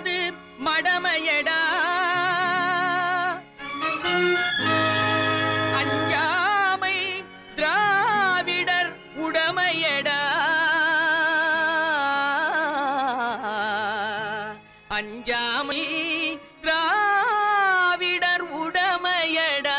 என்பது மடமையடா அஞ்சாமை திராவிடர் உடமையடா அஞ்சாமை திராவிடர் உடமையடா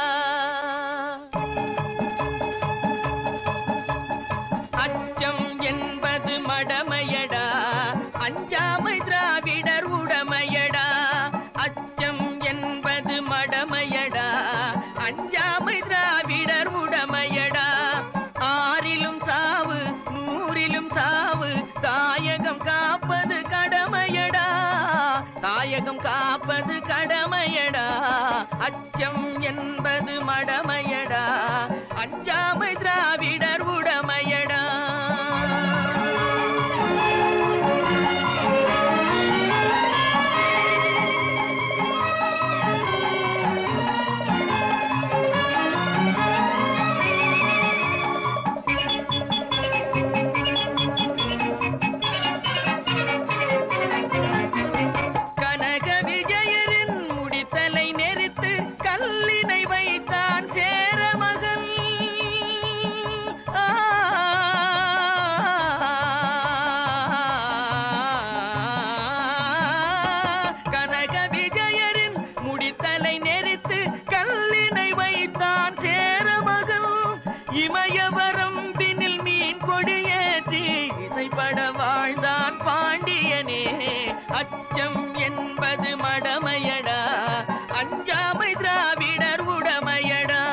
அச்சம் என்பது மடமையடா அஞ்சாமை திராவிடர் உடமையடா அச்சம் என்பது மடமையடா அஞ்சாமை திராவிடர் உடமையடா ஆறிலும் சாவு நூறிலும் சாவு தாயகம் காப்பது கடமையடா தாயகம் காப்பது கடமையடா அச்சம் என்பது மடமையடா அஞ்சாமை திராவிடர் உடமையடா கனக விஜயரின் முடித்தலை நெரித்து கல்லினை வைத்தான் சேரமகன் ஆ. கனக விஜயரின் முடித்தலை நெரித்து கல்லினை வைத்தான் சேரமகன் இமயவரம் பின்னில் மீன் கொடியேற்றி இசைப்பட வாழ்ந்தான் பாண்டியனே அச்சம் என்பது மடமையடா அஞ்சாமை திராவிடர் உடமையடா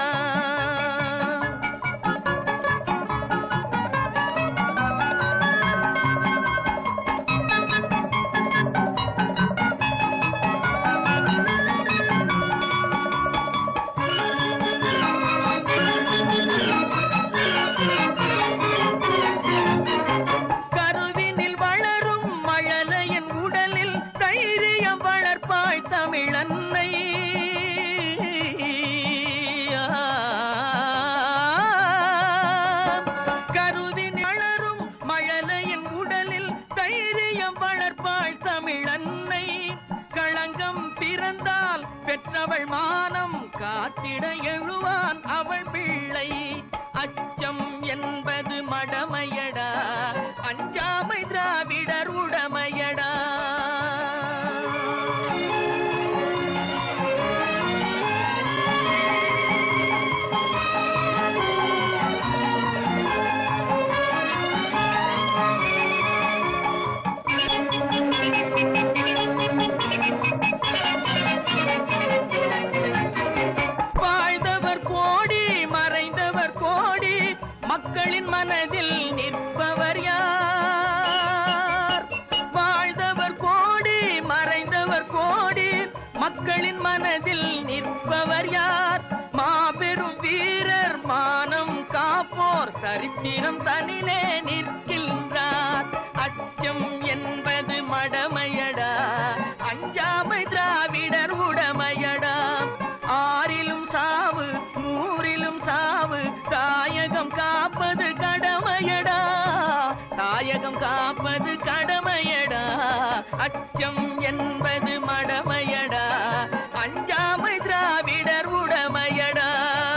கருவினில் வளரும் மழலையின் உடலில் தைரியம் வளர்ப்பாய் தமிழன்னை கருவினில் வளரும் மழலையின் உடலில் தைரியம் வளர்ப்பாய் தமிழன்னை களங்கம் பிறந்தால் பெற்றவள் மானம் காத்திட எழுவான் அவள் பிள்ளை அச்சம் என்பது மடமையடா அஞ்சாமை திராவிடர் உடமையடா வாழ்ந்தவர் கோடி மறைந்தவர் கோடி மக்களின் மனதில் நிற்பவர் யார் வாழ்ந்தவர் கோடி மறைந்தவர் கோடி மக்களின் மனதில் நிற்பவர் யார் மாபெரும் வீரர் மானம் காப்போர் சரித்திரம் தனிலே நிற்கின்றார் அச்சம் என்பது மடமையடா அஞ்சாமை திராவிடர் உடமையடா ஆறிலும் சாவு நூறிலும் சாவு தாயகம் காப்பது கடமையடா தாயகம் காப்பது கடமையடா அச்சம் என்பது மடமையடா அஞ்சாமை திராவிடர் உடமையடா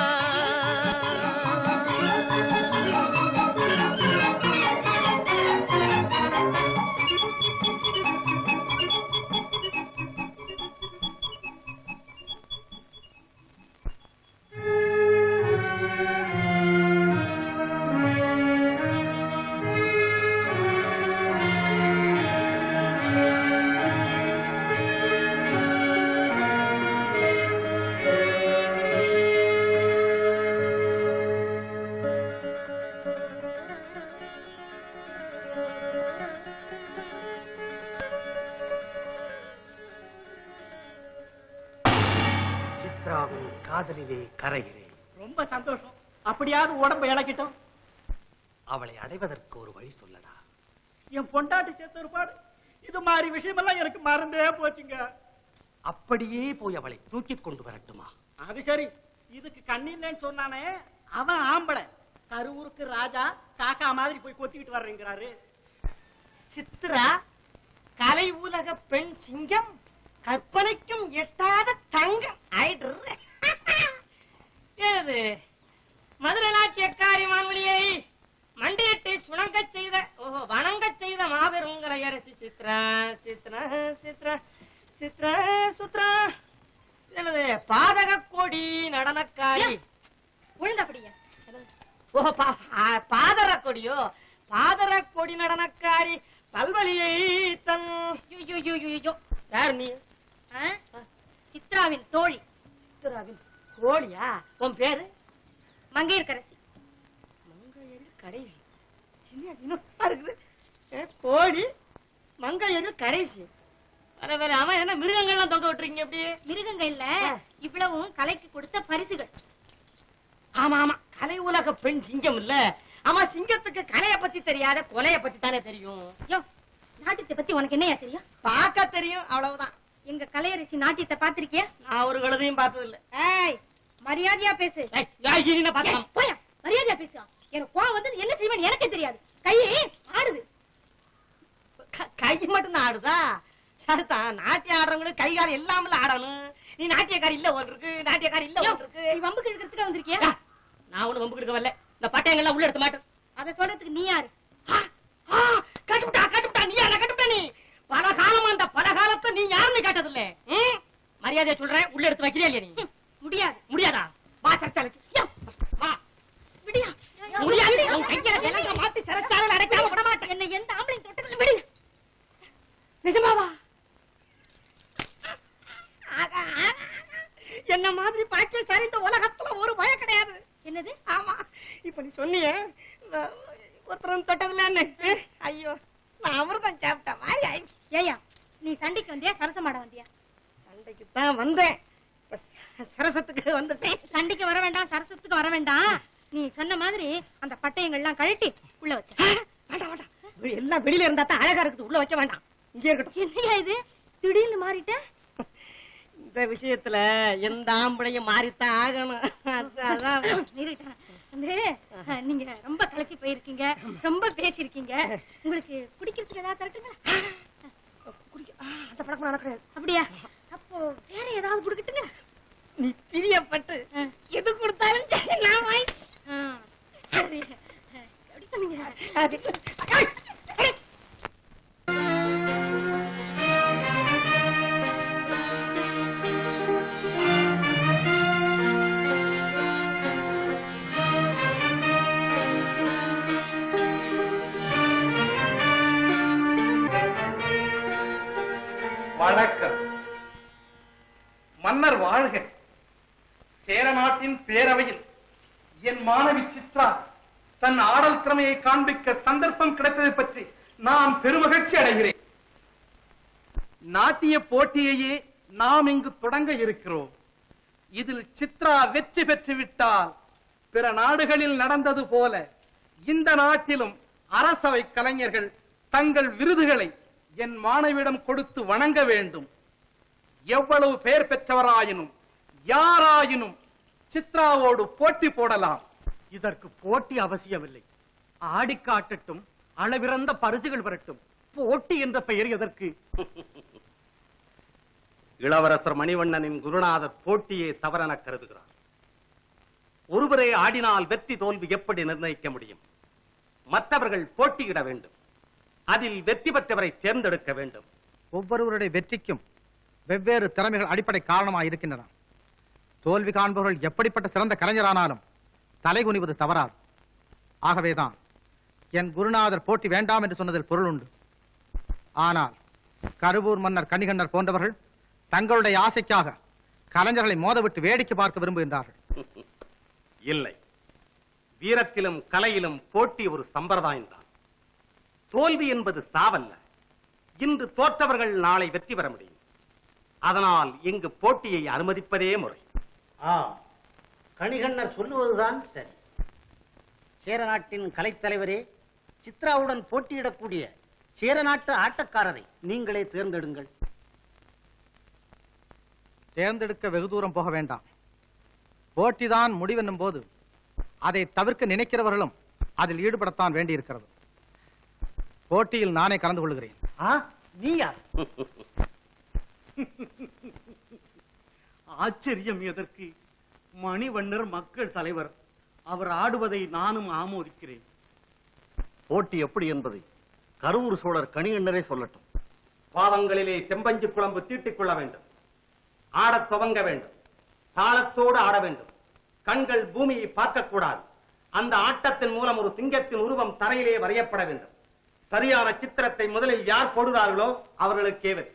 சித்ராவின் காதலிலே கரைகிறேன் ரொம்ப சந்தோஷம் அப்படியாவது உடம்பு இழக்கிட்டோம் அவளை அடைவதற்கு ஒரு வழி சொல்லடா என் பொண்டாட்டி செத்த ஒருபாடு இது மாதிரி விஷயமெல்லாம் எனக்கு மறந்தே போச்சுங்க அப்படியே போய் அவளை தூக்கிக் கொண்டு வரட்டுமா அது சரி இதுக்கு கண்ணில்லைன்னு சொன்னானே அவன் ஆம்பளை கருவூருக்கு ராஜா காக்கா மாதிரி போய் கொத்திக்கிட்டு வர்றேங்கிறாரு சித்ரா கலை உலக பெண் சிங்கம் கற்பனைக்கும் எட்டாத தங்கம் ஆயிடுற ஏது மதுரை நாட்டியக்காரி மான்மொழியை மண்டியிட்டு சுணங்கச் செய்த ஓஹோ வணங்கச் செய்த மாபெருங்கிற அரசி சித்ரா சித்ரா சித்ரா சித்ரா சுத்ரா என்னது பாதக கொடி நடனக்காரி விழுந்தபடியா ஓ பா- ஆ, பாதர கொடியோ பாதர கொடி நடனக்காரி பல்வலியை தன் ஐயோ ஐயோ ஐயோ, ஐயோ யார் நீ ஆ? சித்ராவின் தோழி சித்ராவின் கோழியா உன் பேரு மங்கையர்கரசி மங்கையரு கடைசி சின்ன இனமா இருக்குது ஏ, கோழி மங்கையரு கடைசி வர வர அவன் என்ன மிருகங்கள்லாம் தொங்க விட்டுருக்கீங்க எப்படி மிருகங்க இல்ல ஆ. இவ்வளவும் கலைக்கு கொடுத்த பரிசுகள் ஆமா ஆமா கலை உலக பெண் சிங்கம் இல்ல ஆமா சிங்கத்துக்கு கலைய பத்தி தெரியாத கொலைய பத்தி தானே தெரியும் யோ நாட்டியத்தை பத்தி உனக்கு என்னையா தெரியும் பார்க்க தெரியும் அவ்வளவுதான் எங்க கலையரசி நாட்டியத்தை பாத்திருக்கியா நான் ஒரு கழுதையும் பார்த்தது இல்ல ஏய் மரியாதையா பேசு ஏய், ஏய், இனி நான் ஏய், பார்க்கலாம் போயா மரியாதையா பேசு எனக்கு கோவம் வந்து என்ன செய்வேன் எனக்கே தெரியாது கையே ஆடுது க- கை மட்டும் தான் ஆடுதா சரிதான் நாட்டியம் ஆடுறவங்களுக்கு கை கால் எல்லாமே ஆடணும் நீ நாட்டியக்காரி இல்ல ஒன்று இருக்கு நாட்டியக்காரி இல்ல யோ, ஒன்று இருக்கு நீ வம்புக்கு இழுக்கிறதுக்கு வந்திருக்கியா ஏ, நான் ஒண்ணு வம்பு கொடுக்க வரல இந்த பட்டையங்கள்லாம் உள்ள எடுத்து மாட்டேன் அதை சொல்றதுக்கு நீ யாரு கட்டுவிட்டா கட்டுவிட்டா நீ யார கட்டுவிட்டா நீ பல காலமா அந்த பல காலத்தை நீ யாருன்னு கேட்டதில்ல ம்? மரியாதையா சொல்றேன் உள்ள எடுத்து வைக்கிறியா இல்லையா நீ ஹம், முடியாது முடியாதா வா சர்ச்சாலைக்கு யோ, வா விடியா முடியாது உன் கையில விலங்க மாத்தி சிறைச்சாலையில அடைக்காம விட மாட்டேன் என்ன எந்த ஆம்பளையும் தொட்டதில்லை விடு நிஜமாவா ஆகா, ஆகா, ஆகா. என்ன மாதிரி பாக்கியசாலி இந்த உலகத்துல ஒரு பயம் கிடையாது என்னது ஆமா இப்ப நீ சொன்னியே அஹ், ஒருத்தரும் தொட்டதில்லன்னு ஐயோ நான் அமிர்தம் சாப்பிட்ட மாதிரி ஆயிடுச்சு ஏயா நீ சண்டைக்கு வந்தியா சரசமாட வந்தியா சண்டைக்கு தான் வந்தேன் இப்ப ச- சரசத்துக்கு வந்துட்டேன் சண்டைக்கு வர வேண்டாம் சரசத்துக்கு வர வேண்டாம் நீ சொன்ன மாதிரி அந்த பட்டயங்கள்லாம் கழட்டி உள்ள வச்ச ஆ, வேண்டாம் வேண்டாம் இது எல்லாம் வெளியில இருந்தா தான் அழகா இருக்குது உள்ள வைக்க வேண்டாம் இங்கே இருக்கட்டும் என்னையா இது திடீர்னு மாறிட்ட இந்த விஷயத்துல எந்த ஆம்பளையும் மாறித்தான் ஆகணும் அதான், அதான் நிறுத்தா. வந்து அஹ், நீங்க ரொம்ப கலக்கி போயிருக்கீங்க ரொம்ப பேசிருக்கீங்க உங்களுக்கு குடிக்கிறதுக்கு ஏதாவது தரட்டுங்களா குடிக்க- ஆ, அந்த பழக்கம் எனக்கு கிடையாது அப்படியா அப்போ வேற ஏதாவது குடுக்கட்டுங்க நீ பிரியப்பட்டு ஆ. எது கொடுத்தாலும் சரி, நான் வாங்கி ஆ, சரி அஹ், எப்படி சொன்னீங்க அது- ஐய், ஐய். வணக்கம் மன்னர் வாழ்க சேர நாட்டின் பேரவையில் என் மாணவி சித்ரா தன் ஆடல் திறமையை காண்பிக்க சந்தர்ப்பம் கிடைத்ததை பற்றி நான் பெருமகிழ்ச்சி அடைகிறேன் நாட்டிய போட்டியையே நாம் இங்கு தொடங்க இருக்கிறோம் இதில் சித்ரா வெற்றி பெற்று விட்டால் பிற நாடுகளில் நடந்தது போல இந்த நாட்டிலும் அரசவை கலைஞர்கள் தங்கள் விருதுகளை என் மாணவியிடம் கொடுத்து வணங்க வேண்டும் எவ்வளவு பெயர் பெற்றவராயினும் யாராயினும் சித்ராவோடு போட்டி போடலாம் இதற்கு போட்டி அவசியமில்லை ஆடி காட்டட்டும் அளவிறந்த பரிசுகள் வரட்டும் போட்டி என்ற பெயர் எதற்கு இளவரசர் மணிவண்ணனின் குருநாதர் போட்டியே தவறென கருதுகிறார் ஒருவரே ஆடினால் வெற்றி தோல்வி எப்படி நிர்ணயிக்க முடியும் மற்றவர்கள் போட்டியிட வேண்டும் அதில் வெற்றி பெற்றவரை தேர்ந்தெடுக்க வேண்டும் ஒவ்வொருவருடைய வெற்றிக்கும் வெவ்வேறு திறமைகள் அடிப்படை காரணமாக இருக்கின்றன தோல்வி காண்பவர்கள் எப்படிப்பட்ட சிறந்த கலைஞரானாலும் தலைகுனிவது தவறாது ஆகவேதான் என் குருநாதர் போட்டி வேண்டாம் என்று சொன்னதில் பொருள் உண்டு ஆனால் கருவூர் மன்னர் கணிகண்ணர் போன்றவர்கள் தங்களுடைய ஆசைக்காக கலைஞர்களை மோதவிட்டு வேடிக்கை பார்க்க விரும்புகின்றார்கள் இல்லை வீரத்திலும் கலையிலும் போட்டி ஒரு சம்பிரதாயம் தான் தோல்வி என்பது சாவல்ல இன்று தோற்றவர்கள் நாளை வெற்றி பெற முடியும் அதனால் இங்கு போட்டியை அனுமதிப்பதே முறை ஆம் கணிகண்ணர் சொல்லுவதுதான் சரி சேர நாட்டின் கலைத்தலைவரே சித்ராவுடன் போட்டியிடக்கூடிய சேர நாட்டு ஆட்டக்காரரை நீங்களே தேர்ந்தெடுங்கள் தேர்ந்தெடுக்க வெகு தூரம் போக வேண்டாம் போட்டிதான் முடிவென்னும் போது அதை தவிர்க்க நினைக்கிறவர்களும் அதில் ஈடுபடத்தான் வேண்டியிருக்கிறது போட்டியில் நானே கலந்து கொள்கிறேன் ஆ நீயா ஆச்சரியம் எதற்கு மணிவண்ணர் மக்கள் தலைவர் அவர் ஆடுவதை நானும் ஆமோதிக்கிறேன் போட்டி எப்படி என்பதை கருவூர் சோழர் கணிகண்ணரே சொல்லட்டும் பாதங்களிலே செம்பஞ்சு குழம்பு தீட்டிக் கொள்ள வேண்டும் ஆடத் துவங்க வேண்டும் தாளத்தோடு ஆட வேண்டும் கண்கள் பூமியை பார்க்கக்கூடாது அந்த ஆட்டத்தின் மூலம் ஒரு சிங்கத்தின் உருவம் தரையிலே வரையப்பட வேண்டும் சரியான சித்திரத்தை முதலில் யார் போடுகிறார்களோ அவர்களுக்கே வெற்றி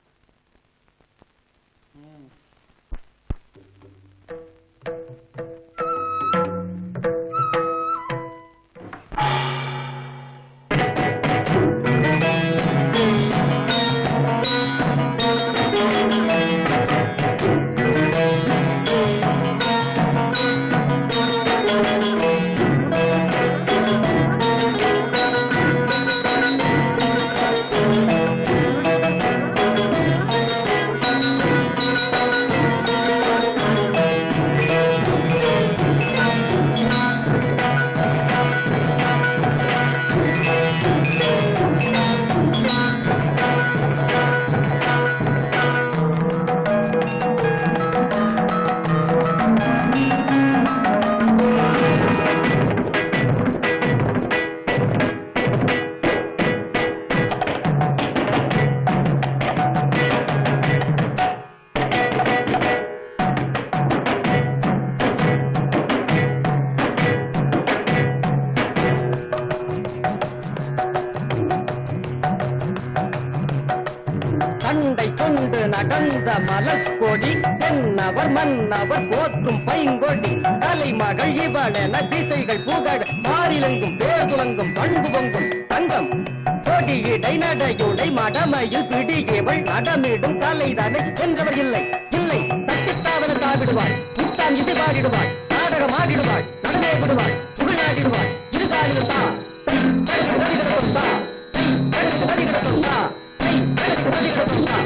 கண்டை கொண்டு நடந்த மலர்கொடி தென்னவர் மன்னவர் போற்றும் பைங்கொடி தலைமகள் இவளென திசைகள் புகழ் மாறிலெங்கும் பேர்குலங்கும் பண்பு பொங்கும் தங்கம் கொடியிடை நடையுடை மடமையில் பிடியவள் நடமிடும் கலைதனை என்றவர் இல்லை இல்லை தட்டித்தாவல தாவிடுவாள் முத்தாம் இது பாடிடுவாள் நாடகம் ஆடிடுவாள் நடனே விடுவாள் புகழாடிடுவாள் இருகாலிலும் தா தடிகிடத்தும் தா தடிகிடத்தும் தா தடிகிடத்தும் தா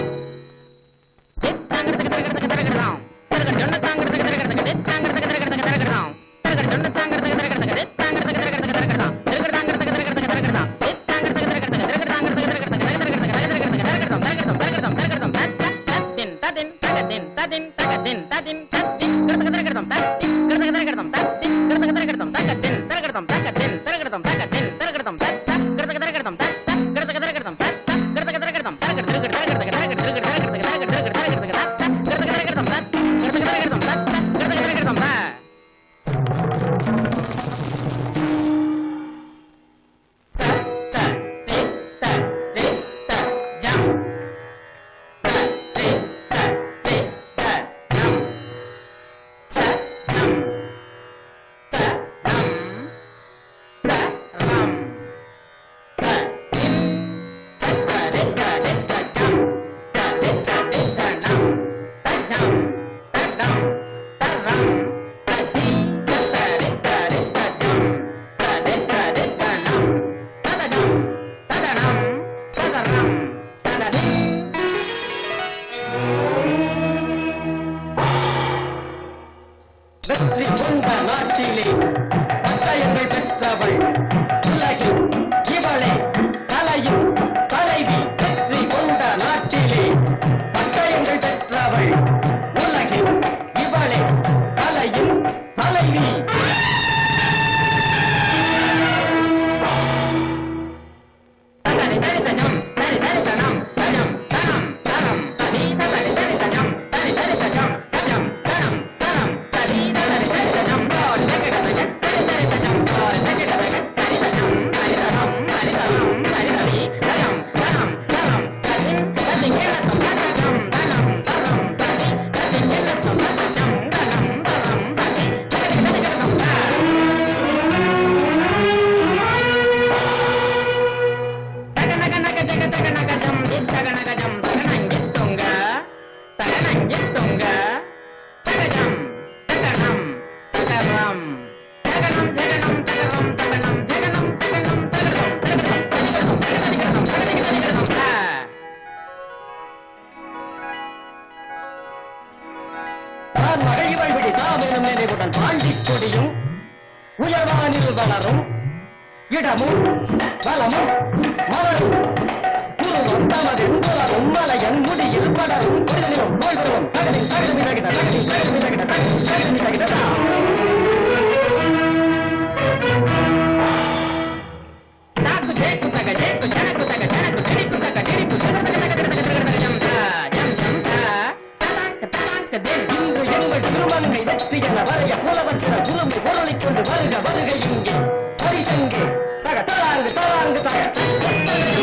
வெற்றி கொண்ட நாட்டிலே பட்டயங்கள் பெற்றவள் உலகில் இவளே கலையும் தலைவி வெற்றி கொண்ட நாட்டிலே பட்டயங்கள் பெற்றவள் உலகில் இவளே கலையும் தலைவி தனி தனி தனம் தனி தனி தனம் தனம் தனம் தனம் தனி தனி தனி தனம் தனி தனி தனம் தனம் தனம் தனம் தனி தனி தனி தனம் தோல் தகிட தக தனி தனி தனம் தோல் தகிட தக தனி தனம் தனி தனம் தனி தனம் தனி தனி தனம் தனம் தனம் தனி தனி கிடத்தும் தனம் தனம் தனம் தனி தனி கிடத்தும் தனம் தனம் தனம் தனி தனி தனி கிடத்தும் தனம் தகநகநகஜகஜகநகஜம் இத்தகநகஜம் தகனங்கித்துங்க தகனங்கித்துங்க தகஜம் தகனம் தகரம் தகனம் ஜகனம் தகரம் தகனம் ஜகனம் தகனம் தகரம் தகரம் தனிகரம் தனிகரம் தனிகரம் தனிகரம் தான் மகள் இவள் விடி தாமெனும் நினைவுடன் பாண்டிக் கொடியும் உயர்வானில் வளரும் இடமும் பலமும் மலரும் உருவம் తాకు చేకు తగ చేకు జనకు తగ జనకు జడికు తగ జడికు జన తగ తగ తగ తగ తగ జం తా జం జం తా தலாக்க தலாக்க தென் இங்கு எங்கள் திருமங்கை வெற்றி என வரைய புலவற்ற குறும்பு பொருளைக் கொண்டு வருக வருக இங்கே பரிசங்கு தக தலாங்கு தலாங்கு தக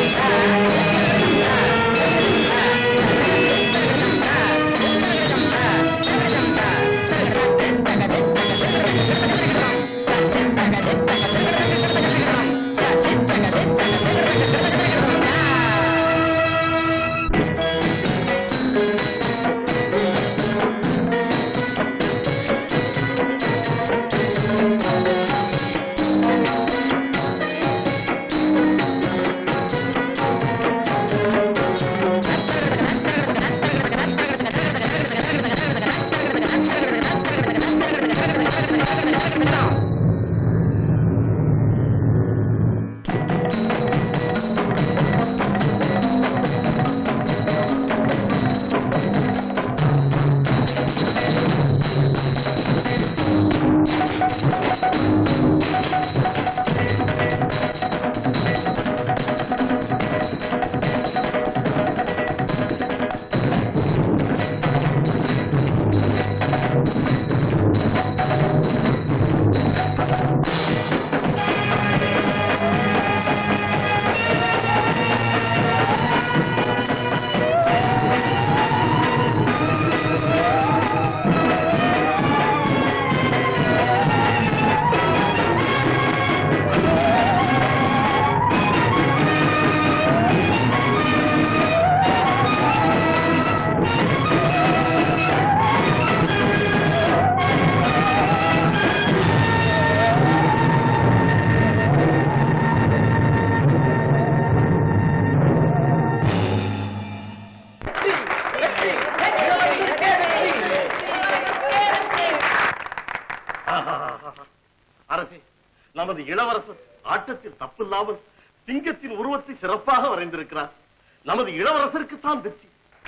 அரசே நமது இளவரசர் ஆட்டத்தில் தப்பில்லாமல் சிங்கத்தின் உருவத்தை சிறப்பாக வரைந்திருக்கிறார் நமது இளவரசருக்கு தான் வெற்றி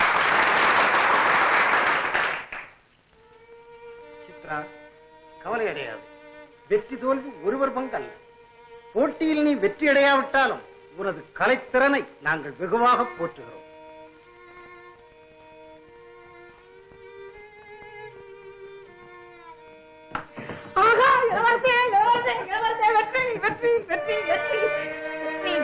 சித்ரா கவலை அடையாது வெற்றி தோல்வி ஒருவர் பங்கல்ல போட்டியில் நீ வெற்றி அடையாவிட்டாலும் உனது கலைத்திறனை நாங்கள் வெகுவாக போற்றுகிறோம் ஆகா இளவரசே இளவரசே இளவரசே வெற்றி வெற்றி வெற்றி வெற்றி வெற்றி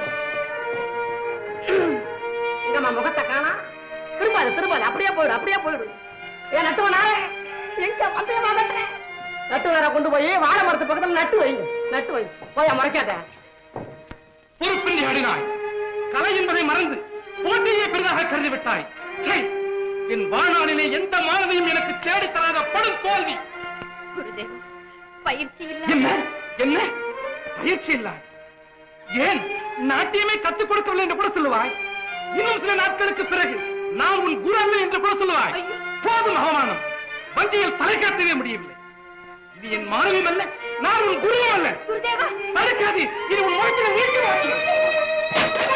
எங்கம்மா முகத்தை காணா திரும்பாது திரும்பாது அப்படியே போயிடு அப்படியே போயிடு ஏன் நட்டுவனாரே எங்க பந்தயமா கட்டுறேன் நட்டுவனார கொண்டு போய் வாழை மரத்து பக்கத்துல நட்டு வைங்க நட்டு வை போயா முறைக்காத பொறுப்பின்றி ஆடினாய் கலை என்பதை மறந்து போட்டியை பெரிதாக கருதி விட்டாய் சை! என் வாழ்நாளிலே எந்த மாணவியும் எனக்கு தேடித் தராத படும் தோல்வி குருதேவா பயிற்சி என்ன இல்ல என்ன பயிற்சி இல்ல ஏன் நாட்டியமே கத்துக் கொடுக்கவில்லை என்று கூட சொல்லுவாய் இன்னும் சில நாட்களுக்கு பிறகு நான் உன் குரு அல்ல என்று கூட சொல்லுவாய் ஐயோ. போதும் அவமானம் வஞ்சியில் தலை காட்டவே முடியவில்லை இது என் மாணவியும் அல்ல நான் உன் குருவும் அல்ல குருதேவா தடுக்காது இது உன் முகத்தில் நீக்க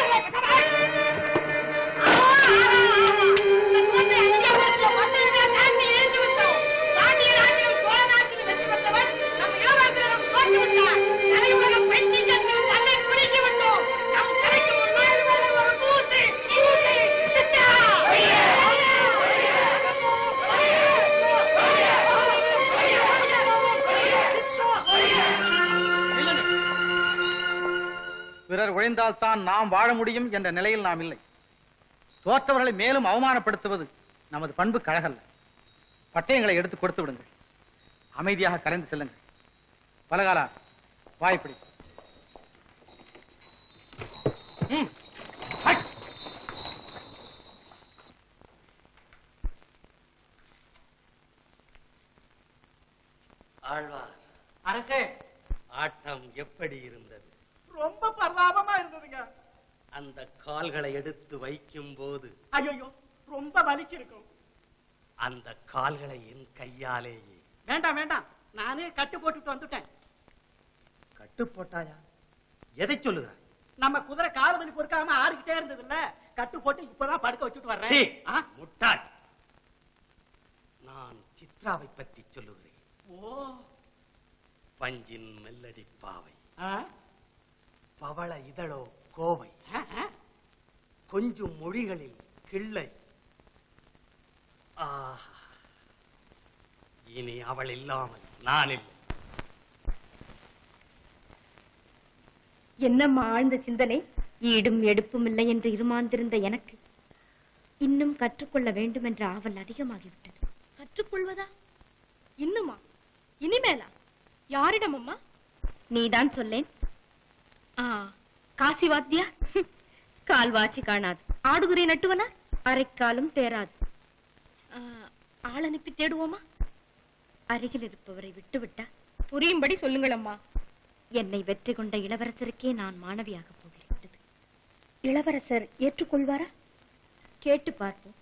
பிறர் உழைந்தால் தான் நாம் வாழ முடியும் என்ற நிலையில் நாம் இல்லை தோற்றவர்களை மேலும் அவமானப்படுத்துவது நமது பண்பு கழகல்ல பட்டயங்களை எடுத்து கொடுத்து விடுங்கள் அமைதியாக கரைந்து செல்லுங்கள் பலகாலா வாய்ப்படி ம், ஹட். ஆழ்வார் அரசே ஆட்டம் எப்படி இருந்தது ரொம்ப பரதாபமா இருந்ததுங்க அந்த கால்களை எடுத்து வைக்கும் போது ஐயோ ரொம்ப வலிச்சிருக்கும் அந்த கால்களை என் கையாலேயே வேண்டாம் வேண்டாம் நானே கட்டு போட்டுட்டு வந்துட்டேன் கட்டு போட்டாயா எதை சொல்லுகிறாய் நம்ம குதிரை கால் மணி பொறுக்காம ஆடிக்கிட்டே இருந்தது இல்ல கட்டு போட்டு இப்பதான் படுக்க வச்சுட்டு சீ, வர்றேன் ஆ? முட்டாள் நான் சித்ராவை பற்றி சொல்லுகிறேன் ஓ பஞ்சின் மெல்லடி பாவை ஆ? பவள இதழோ கோவை ஆ, ஆ. கொஞ்சம் மொழிகளில் கிள்ளை ஆஹா. இனி அவள் இல்லாமல் நான் இல்லை என்னம்மா ஆழ்ந்த சிந்தனை ஈடும் எடுப்பும் இல்லை என்று இருமாந்திருந்த எனக்கு இன்னும் கற்றுக்கொள்ள வேண்டும் என்ற ஆவல் அதிகமாகிவிட்டது கற்றுக்கொள்வதா இன்னுமா இனிமேலா யாரிடம் அம்மா நீதான் சொல்லேன் ஆ காசி வாத்தியா கால்வாசி காணாது ஆடுதுறை நட்டுவனார் அரைக்காலும் தேராது ஆ, ஆள் அனுப்பி தேடுவோமா அருகில் இருப்பவரை விட்டுவிட்டா புரியும்படி சொல்லுங்கள் அம்மா என்னை வெற்றி கொண்ட இளவரசருக்கே நான் மாணவியாகப் போகிறது இளவரசர் ஏற்றுக்கொள்வாரா கேட்டு பார்ப்போம்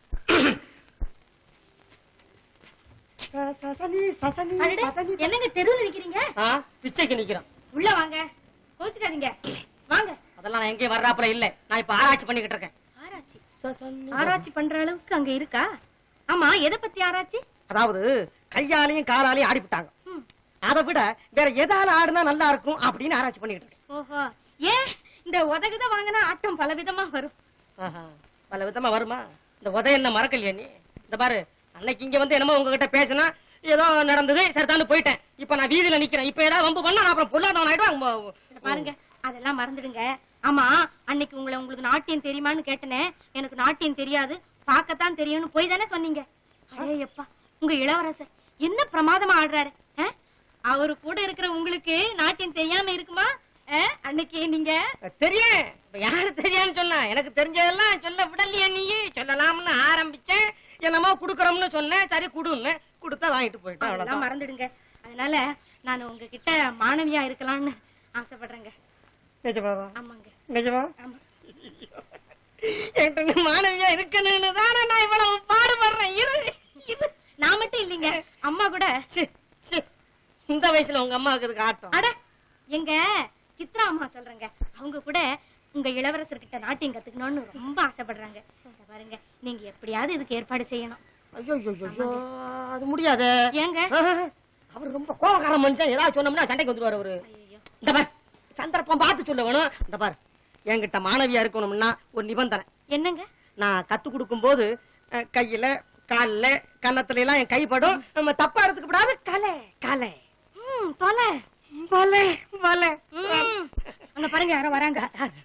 அடடே, என்னங்க தெருவுல நிக்கிறீங்க ஆ, பிச்சைக்கு நிக்கிறோம் உள்ள வாங்க கோச்சுக்காதீங்க வாங்க அதெல்லாம் நான் எங்கேயும் வர்றாப்புல இல்ல நான் இப்ப ஆராய்ச்சி பண்ணிக்கிட்டு இருக்கேன் ஆராய்ச்சி ஆராய்ச்சி பண்ற அளவுக்கு அங்க இருக்கா ஆமா எதை பத்தி ஆராய்ச்சி அதாவது கையாலையும் காலாலையும் ஆடிவிட்டாங்க ம். அதை விட வேற எதால ஆடுனா நல்லா இருக்கும் அப்படின்னு ஆராய்ச்சி பண்ணிக்கிட்டு இருக்கேன் ஓஹோ ஏன் இந்த உதகுத வாங்கினா ஆட்டம் பல விதமா வரும் ஆஹா, பல விதமா வருமா இந்த உதய என்ன மறக்கலையா நீ இந்த பாரு அன்னைக்கு இங்க வந்து என்னமோ உங்ககிட்ட பேசினா ஏதோ நடந்தது சரிதான்னு போயிட்டேன் இப்ப நான் வீதியில நிக்கிறேன் இப்ப ஏதாவது வம்பு பண்ணா நான் அப்புறம் பொல்லாதவன் இத ஆயிடுவான் பாருங்க அதெல்லாம் மறந்துடுங்க ஆமா அன்னைக்கு உங்களை உங்களுக்கு நாட்டியம் தெரியுமான்னு கேட்டனே எனக்கு நாட்டியம் தெரியாது பார்க்கத்தான் தெரியும்னு போய் தானே சொன்னீங்க அடேயப்பா உங்க இளவரசர் என்ன பிரமாதமா ஆடுறாரு ஆ? அவரு கூட இருக்கிற உங்களுக்கு நாட்டியம் தெரியாம இருக்குமா ஆ? அன்னைக்கு நீங்க தெரியும் இப்ப யாரு தெரியான்னு சொன்னா எனக்கு தெரிஞ்சதெல்லாம் சொல்ல விடலையா நீ சொல்லலாம்னு ஆரம்பிச்சேன் என்னமோ குடுக்கறோம்னு சொன்னேன் சரி குடுன்னு கொடுத்தா வாங்கிட்டு போயிட்டேன் அதெல்லாம் அவ்வளவுதான் மறந்துடுங்க அதனால நான் உங்ககிட்ட மாணவியா இருக்கலாம்னு ஆசைப்படுறேங்க நிஜமாவா ஆமாங்க நிஜமா ஆமா என்கிட்ட நீ மாணவியா இருக்கணும்னு தானே நான் இவ்வளவு பாடுபடுறேன் இரு இரு நான் மட்டும் இல்லைங்க அம்மா கூட சி, சி. இந்த வயசுல உங்க அம்மாவுக்கு இதுக்கு ஆட்டம் அட எங்க சித்ரா அம்மா சொல்றேங்க அவங்க கூட உங்க இளவரசர்கிட்ட நாட்டியம் கத்துக்கணும்னு ரொம்ப ஆசைப்படுறாங்க இத பாருங்க நீங்க எப்படியாவது இதுக்கு ஏற்பாடு செய்யணும் ஐயோ ஐயோ ஐயோ அது முடியாது ஏங்க அவர் ரொம்ப கோபக்கார மனுஷன் ஏதாவது சொன்னோம்னா சண்டைக்கு வந்துருவாரு அவரு ஐயோ இந்த பார் சந்தர்ப்பம் பார்த்து சொல்ல வேணும் இந்த பார் என்கிட்ட மாணவியா இருக்கணும்னா ஒரு நிபந்தனை என்னங்க நான் கத்து கொடுக்கும் போது அஹ், கையில கால்ல கன்னத்துல எல்லாம் என் கைப்படும் நம்ம தப்பா எடுத்துக்க கூடாது கலை கலை ம் தொலை வலை வலை ம். அங்க பாருங்க யாரோ வராங்க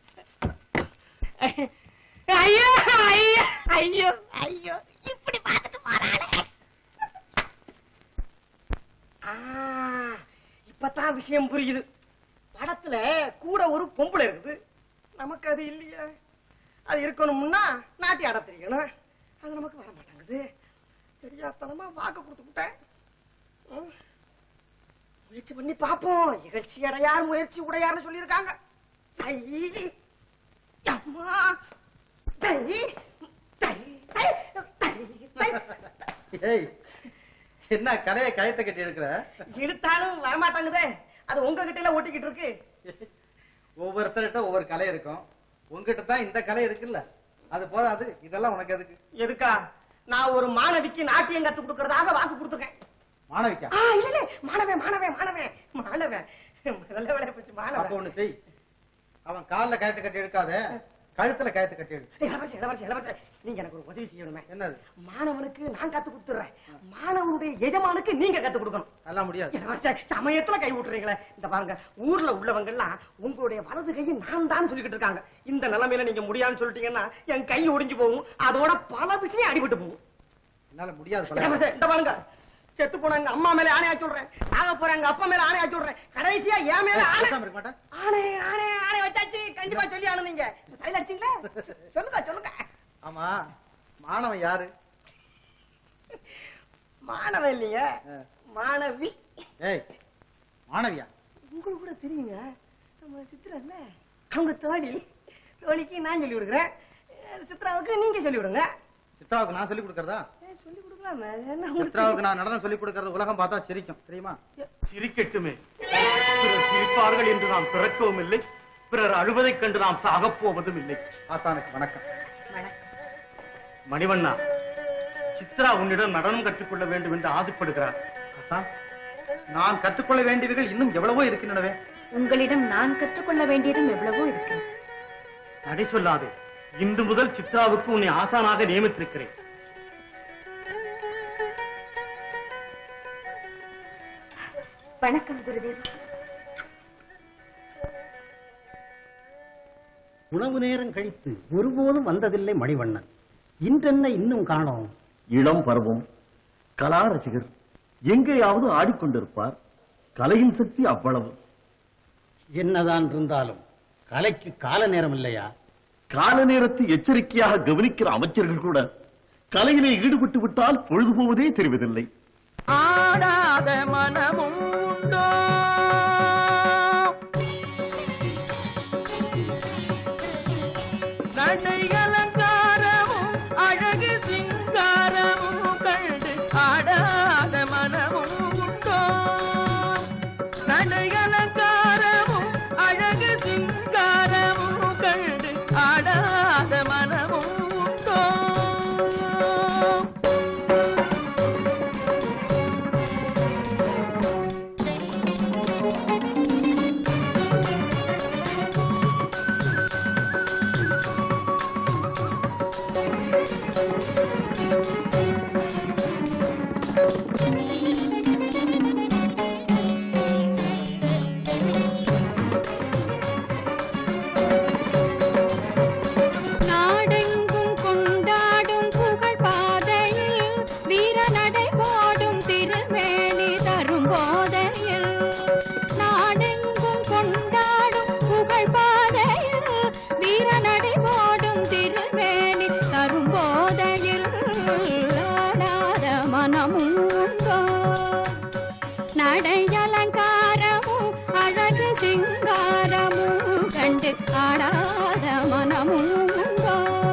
ஐயோ ஐயோ ஐயோ ஐயோ இப்படி பார்த்துட்டு போறாளே ஆ, இப்பதான் விஷயம் புரியுது படத்துல கூட ஒரு பொம்பளை இருக்குது நமக்கு அது இல்லையே அது இருக்கணும்னா நாட்டி ஆட தெரியணும் அது நமக்கு வர மாட்டேங்குது தெரியாதனமா வாக்கு கொடுத்துக்கிட்டேன் ம். முயற்சி பண்ணி பாப்போம் இகழ்ச்சி அடையார் முயற்சி உடையார்னு சொல்லியிருக்காங்க ஐ, அம்மா தை, தை, தை, தை, தை. ஏய் என்ன கலையை கயத்தை கட்டி எடுக்கிற இழுத்தாலும் வரமாட்டாங்குதே அது உங்க கிட்ட ஒட்டிக்கிட்டு இருக்கு ஒவ்வொருத்தர்கிட்ட ஒவ்வொரு கலை இருக்கும் உங்ககிட்ட தான் இந்த கலை இருக்குல்ல அது போதாது இதெல்லாம் உனக்கு எதுக்கு எதுக்கா நான் ஒரு மாணவிக்கு நாட்டியம் கத்து கொடுக்கறதாக வாக்கு கொடுத்துருக்கேன் மாணவிக்கா ஆ, இல்ல இல்ல மாணவன் மாணவன் மாணவன் மாணவன் நல்ல வேலை போச்சு அப்ப மாணவன் ஒண்ணு செய் அவன் கால்ல கயத்தை கட்டி எடுக்காத கழுத்துல கயத்தை கட்டி எடு இளவரசி இளவரசி இளவரசி நீங்க எனக்கு ஒரு உதவி செய்யணுமே என்னது மாணவனுக்கு நான் கத்து கொடுத்துறேன் மாணவனுடைய எஜமானுக்கு நீங்க கத்து கொடுக்கணும் அதெல்லாம் முடியாது இளவரசி சமயத்துல கை விட்டுறீங்களே இந்த பாருங்க ஊர்ல உள்ளவங்க எல்லாம் உங்களுடைய வலது கையை நான் தான் சொல்லிக்கிட்டு இருக்காங்க இந்த நிலைமையில நீங்க முடியாதுன்னு சொல்லிட்டீங்கன்னா என் கை ஒடிஞ்சு போகும் அதோட பல விஷயம் அடிபட்டு போகும் என்னால முடியாது பல இளவரசி, இந்த பாருங்க செத்து போன எங்க அம்மா மேல ஆணையா சொல்றேன் சாக போற எங்க அப்பா மேல ஆணையா சொல்றேன் கடைசியா என் மேல ஆணை பேசாம இருக்க மாட்டேன் ஆணை ஆணை ஆணை வச்சாச்சு கண்டிப்பா சொல்லி ஆனு நீங்க சைல அடிச்சீங்களா சொல்லுங்க சொல்லுங்க ஆமா மாணவன் யாரு மாணவன் இல்லைங்க ஆ. மாணவி ஏய் மாணவியா உங்களுக்கு கூட தெரியுங்க நம்ம சித்ரா இல்ல அவங்க தோழி தோழிக்கு நான் சொல்லி கொடுக்குறேன் அஹ் சித்ராவுக்கு நீங்க சொல்லி விடுங்க சித்ராவுக்கு நான் சொல்லி கொடுக்கறதா ஏய், சொல்லி கொடுக்கலாமே என்ன உங்களுக்கு சித்ராவுக்கு நான் நடனம் சொல்லி கொடுக்கறது உலகம் பார்த்தா சிரிக்கும் தெரியுமா சிரிக்கட்டுமே சிலர் சிரிப்பார்கள் என்று நாம் பிறக்கவும் இல்லை பிறர் அழுவதைக் கண்டு நாம் சாகப் போவதும் இல்லை ஆசானுக்கு வணக்கம் மணிவண்ணா சித்ரா உன்னிடம் நடனம் கற்றுக்கொள்ள வேண்டும் என்று ஆசைப்படுகிறார் ஆசான் நான் கற்றுக்கொள்ள வேண்டியவைகள் இன்னும் எவ்வளவோ இருக்கின்றனவே உங்களிடம் நான் கற்றுக்கொள்ள வேண்டியதும் எவ்வளவோ இருக்கிறது நடை சொல்லாதே இன்று முதல் சித்ராவுக்கு உன்னை ஆசானாக நியமித்திருக்கிறேன் வணக்கம் குருதேவா உணவு நேரம் கழித்து ஒருபோதும் வந்ததில்லை மணிவண்ணன் இன்றென்ன இன்னும் காணோம் இளம் பருவம் கலா ரசிகர் எங்கேயாவது ஆடிக்கொண்டிருப்பார் கலையின் சக்தி அவ்வளவு என்னதான் இருந்தாலும் கலைக்கு கால நேரம் இல்லையா கால நேரத்தை எச்சரிக்கையாக கவனிக்கிற அமைச்சர்கள் கூட கலையிலே ஈடுபட்டு விட்டால் பொழுது போவதே தெரிவதில்லை ஆடாத மனமும் உண்டோ நடை அலங்காரமும் அழகு சிங்காரமும் கண்டு ஆடாத மனமும் உண்டோ நடை அலங்காரமும் அழகு சிங்காரமும் கண்டு ஆடாத மனமும் உண்டோ நாடெங்கும் கொண்டாடும் புகழ் பாதையில் வீர நடை போடும் திருமேனி தரும் போதையில் நாடெங்கும் கொண்டாடும் புகழ் பாதையில் வீர நடை போடும் திருமேனி தரும் போதையில் ஆடாத மனமும் உண்டோ நடை அலங்காரமும் அழகு சிங்காரமும் கண்டு ஆடாத மனமும் உண்டோ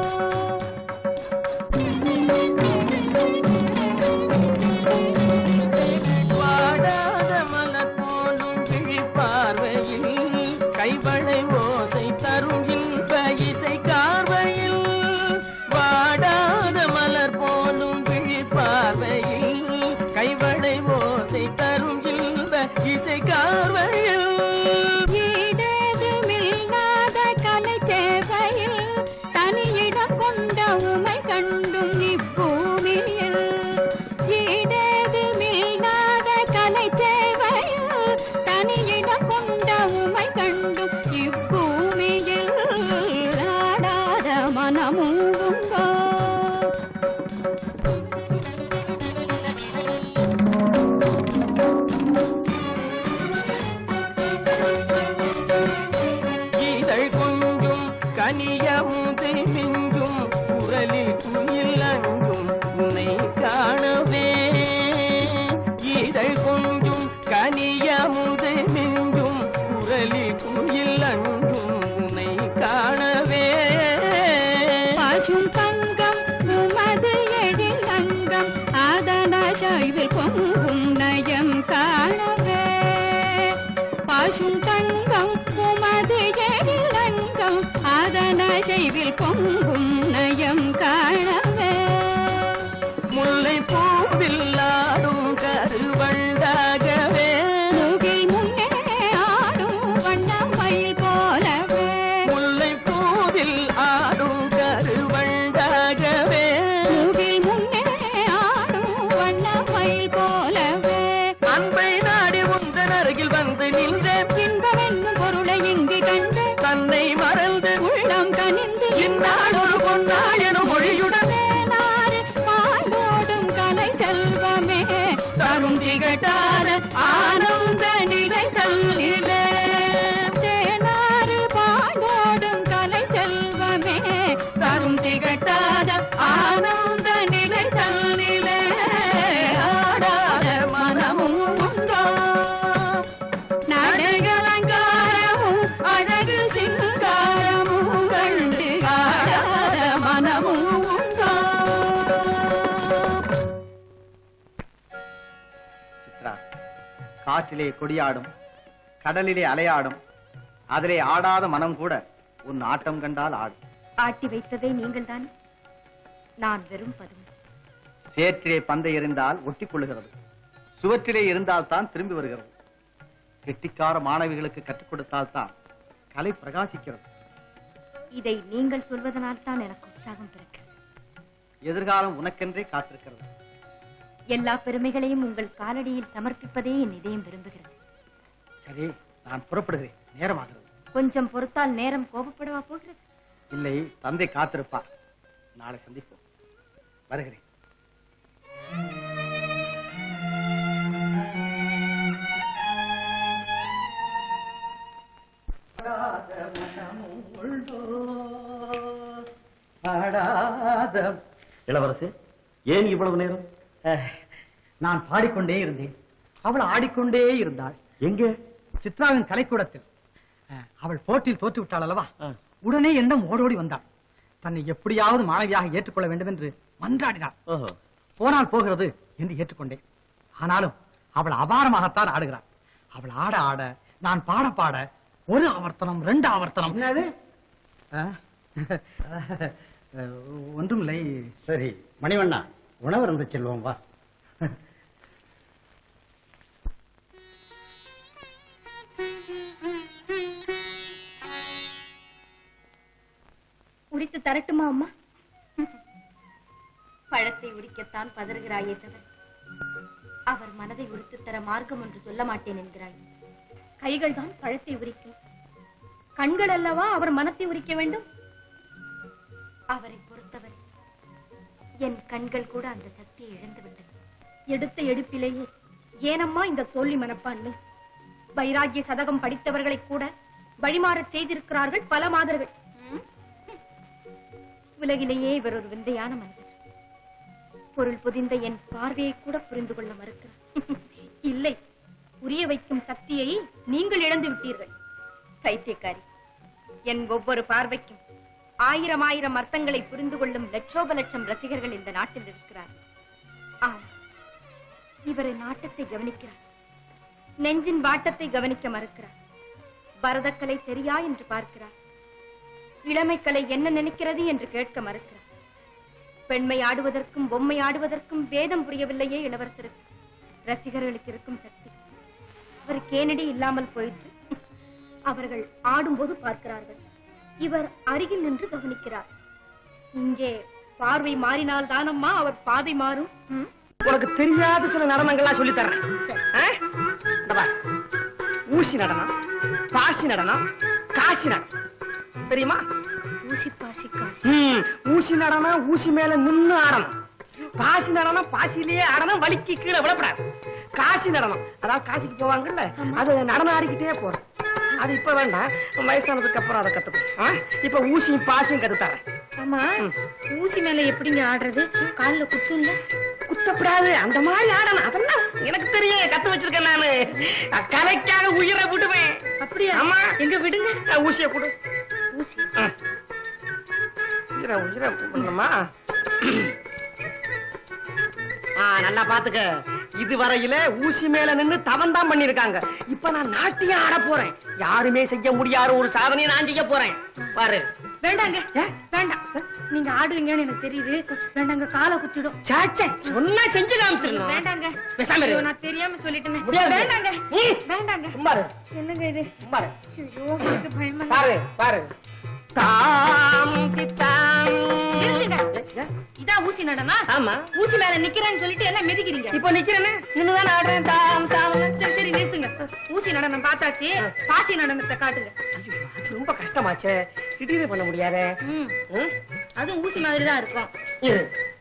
வாடாத மலர் போலும் விழி பார்வையில் கைவளை ஓசை தரும் இன்ப இசை கார்வையில் வாடாத மலர் போலும் விழி பார்வையில் கைவளை ஓசை தரும் இன்ப இசை கார்வையில் ஈடேதுமில்லாத கலை சேவையில் தனியிடம் கொண்ட உமை கண்டும் இப்பூமியில் ஈடேதுமில்லாத கலை சேவையில் தனியிடம் கொண்ட உமை கண்டும் இப்பூமியில் ஆடாத மனமும் உண்டோ இதழ் கொஞ்சும் கனியமுதை மிஞ்சும் குரலில் குயில் அஞ்சும் உன்னை காணவே இதழ் கொஞ்சும் கனியமுதை மிஞ்சும் குரலில் குயில் அஞ்சும் உன்னை காணவே பசும் தங்கம் உமது எழில் அங்கம் அதன சைவில் பொங்கும் நயம் காணவே பசும் தங்கம் உமது எழில் அங்கம் அதன சைவில் பொங்கும் நயம் காணவே முல்லை பூவில் ஆடும் கருவண்டாகவே முகில் முன்னே ஆடும் வண்ணமயில் போலவே முல்லை பூவில் ஆடும் கருவண்டாகவே முகில் முன்னே ஆடும் வண்ணமயில் போலவே அன்பை நாடி உந்தன் அருகில் வந்து நின்றேன் இன்பமென்னும் பொருளை இங்கு கண்டு தன்னை மறந்து உள்ளம் கனிந்து இந்நாள் ஒரு பொன்னாள் எனும் மொழியுடன் தேனாறு பாய்வோடும் கலை செல்வமே தரும் திகட்டாத ஆனந்த நிலை தல்லிலே தேனாறு பாய்வோடும் கலை செல்வமே தரும் திகட்டாத ஆனந்த நிலை தல்லிலே ஆடாத மனமும் உண்டோ நடைகலங்காரமும் அழகு சிங்காரமும் கண்டு ஆடாத மனமும் உண்டோ சித்ரா காற்றிலே கொடியாடும் கடலிலே அலையாடும் அதிலே ஆடாத மனம் கூட உன் ஆட்டம் கண்டால் ஆடும் ஆட்டி வைத்ததே நீங்கள் தான் நான் வெறும் பதுமை சேற்றிலே பந்தை எறிந்தால் ஒட்டிக் கொள்ளுகிறது சுவற்றிலே இருந்தால் தான் திரும்பி வருகிறது கெட்டிக்கார மாணவிகளுக்கு கற்றுக் கொடுத்தால் தான் கலை பிரகாசிக்கிறது இதை நீங்கள் சொல்வதனால் தான் எனக்கு உற்சாகம் பிறக்கிறது எதிர்காலம் உனக்கென்றே காத்திருக்கிறது எல்லா பெருமைகளையும் உங்கள் காலடியில் சமர்ப்பிப்பதே என் இதயம் விரும்புகிறது சரி நான் புறப்படுகிறேன் நேரமாகிறது கொஞ்சம் பொறுத்தால் நேரம் கோபப்படவா போகிறது இல்லை தந்தை காத்திருப்பார் நாளை சந்திப்போம் வருகிறேன் இளவரசே ஏன் இவ்வளவு நேரம் நான் பாடிக்கொண்டே இருந்தேன் அவள் ஆடிக்கொண்டே இருந்தாள் எங்கே சித்ராவின் கலைக்கூடத்தில் அஹ், அவள் போட்டியில் தோற்று விட்டாள் அல்லவா உடனே என்னும் ஓடோடி வந்தாள் தன்னை எப்படியாவது மாணவியாக ஏற்றுக்கொள்ள வேண்டும் என்று மன்றாடினாள் ஓஹோ போனால் போகிறது என்று ஏற்றுக்கொண்டேன் ஆனாலும் அவள் அபாரமாகத்தான் ஆடுகிறாள் அவள் ஆட ஆட நான் பாட பாட ஒரு ஆவர்த்தனம் ரெண்டு ஆவர்த்தனம் என்னது ஒன்றுமில்லை சரி மணிவண்ணா உணவு இருந்து செல்வோம் வா உரித்து தரட்டுமா அம்மா பழத்தை உரிக்கத்தான் பதறுகிறாயே தவிர அவர் மனதை உரித்து தர மார்க்கம் ஒன்று சொல்ல மாட்டேன் என்கிறாய் கைகள் தான் பழத்தை உரிக்கும் கண்கள் அல்லவா அவர் மனத்தை உரிக்க வேண்டும் அவரை பொறுத்தவரை என் கண்கள் கூட அந்த சக்தியை இழந்து விட்டது எடுத்த எடுப்பிலேயே ஏனம்மா இந்த தோல்வி மனப்பான்மை வைராகிய சதகம் படித்தவர்களை கூட வழிமாறச் செய்திருக்கிறார்கள் பல மாதர்கள் ம்? உலகிலேயே இவர் ஒரு விந்தையான மனிதர் பொருள் புதிந்த என் பார்வையை கூட புரிந்து கொள்ள மறுக்கிறார் இல்லை புரிய வைக்கும் சக்தியை நீங்கள் இழந்து விட்டீர்கள் பைத்தியக்காரி என் ஒவ்வொரு பார்வைக்கும் ஆயிரம் ஆயிரம் அர்த்தங்களை புரிந்து கொள்ளும் லட்சோப லட்சம் ரசிகர்கள் இந்த நாட்டில் இருக்கிறார்கள் ஆம் இவரை நாட்டத்தை கவனிக்கிறார் நெஞ்சின் வாட்டத்தை கவனிக்க மறுக்கிறார் பரதக்கலை சரியா என்று பார்க்கிறார் இளமைக்கலை என்ன நினைக்கிறது என்று கேட்க மறுக்கிறார் பெண்மை ஆடுவதற்கும் பொம்மை ஆடுவதற்கும் வேதம் புரியவில்லையே இளவரசருக்கு ரசிகர்களுக்கு இருக்கும் சக்தி அவருக்கு ஏனடி இல்லாமல் போயிற்று அவர்கள் ஆடும்போது பார்க்கிறார்கள் இவர் அருகில் நின்று கவனிக்கிறார் இங்கே பார்வை மாறினால் தானம்மா அவர் பாதை மாறும் ம்? உனக்கு தெரியாத சில நடனங்கள்லாம் சொல்லி தர்றேன் ஆ? இந்த பார். ஊசி நடனம் பாசி நடனம் காசி நடனம் தெரியுமா ஊசி பாசி காசி ம், ஊசி நடனம் ஊசி மேல நின்னு ஆடணும் பாசி நடனம் பாசியிலேயே ஆடணும் வலிக்கு கீழே விடப்படாது காசி நடனம் அதாவது காசிக்கு போவாங்கல்ல அது நடனம் ஆடிக்கிட்டே போறோம் அது இப்ப வேண்டாம் வயசானதுக்கு அப்புறம் அதை கத்துக்கும் ஆ? இப்ப ஊசியும் பாசியும் கத்து தரேன் ஆமா ஊசி மேல எப்படிங்க ஆடுறது கால்ல குத்தும் இல்ல குத்தப்படாது அந்த மாதிரி ஆடணும் அதெல்லாம் எனக்கு தெரியும் கத்து வச்சிருக்கேன் நானு கலைக்காக உயிரை விடுவேன் அப்படியா ஆமா எங்க விடுங்க அஹ், ஊசியை கொடு ஊசி ம். உயிரை உயிரை பண்ணுமா ஆ நல்லா பாத்துக்க இதுவரையில ஊசி மேல நின்னு தவம் தான் பண்ணிருக்காங்க இப்ப நான் நாட்டியம் ஆட போறேன் யாருமே செய்ய முடியாத ஒரு சாதனையை நான் செய்ய போறேன் பாரு வேண்டாங்க வேண்டாம் நீங்க ஆடுவீங்கன்னு எனக்கு தெரியுது வேண்டாங்க காலை குத்திடும் சாச்சே சொன்னா செஞ்சு காமிச்சிடணும் வேண்டாங்க பேசாம இரு. ஐயோ, நான் தெரியாம சொல்லிட்டேனே முடியாது. வேண்டாங்க ம். வேண்டாங்க சும்மா இரு. என்னங்க இது சும்மா இரு. ஐயோ எனக்கு பயமா பாரு பாரு தாம் தித்தாம். நிறுத்துங்க இதான் ஊசி நடனா ஆமா ஊசி மேல நிக்கிறேன்னு சொல்லிட்டு என்ன மிதிக்கிறீங்க இப்ப நிக்கிறேனே நின்னுதான் ஆடுறேன் தாம் தாம் சரி சரி நிறுத்துங்க ஊசி நடனம் பார்த்தாச்சு பாசி நடனத்தை காட்டுங்க ஐயோ, அது ரொம்ப கஷ்டமாச்சே திடீர்னு பண்ண முடியாதே ம் ம்? அதுவும் ஊசி மாதிரி தான் இருக்கும் இரு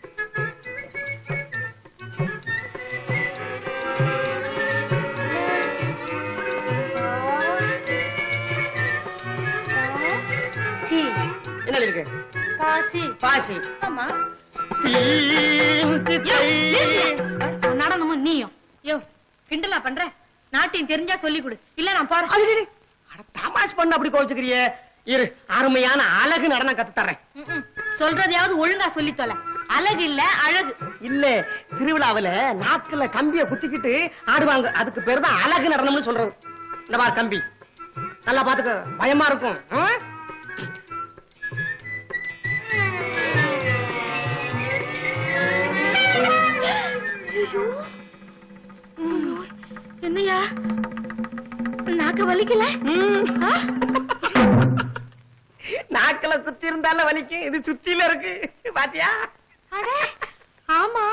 சி என்ன இருக்கு பாசி பாசி ஆமா தீம் தித்தை. நடனமும் நீயும் யோ கிண்டலா பண்ற நாட்டியம் தெரிஞ்சா சொல்லி கொடு இல்ல நான் பாட அடி, அடி, அடி. அட, தமாஷ் பண்ண அப்படி கோச்சுக்கிறியே இரு அருமையான அழகு நடனம் கத்து தர்றேன் ம்ம். சொல்றதையாவது ஒழுங்கா சொல்லி தொலை அழகு இல்ல அழகு இல்ல திருவிழாவுல நாக்குல கம்பிய குத்திக்கிட்டு ஆடுவாங்க அதுக்கு பேர் தான் அழகு நடனம்னு சொல்றது இந்த பார் கம்பி நல்லா பாத்துக்க பயமா இருக்கும் ஆ? ஐயோ ஐயோ, என்னையா நாக்க வலிக்கல ஆ? நாக்குல குத்தி இருந்தாலும் வலிக்கும் இது சுத்தில இருக்கு பாத்தியா அடே ஆமா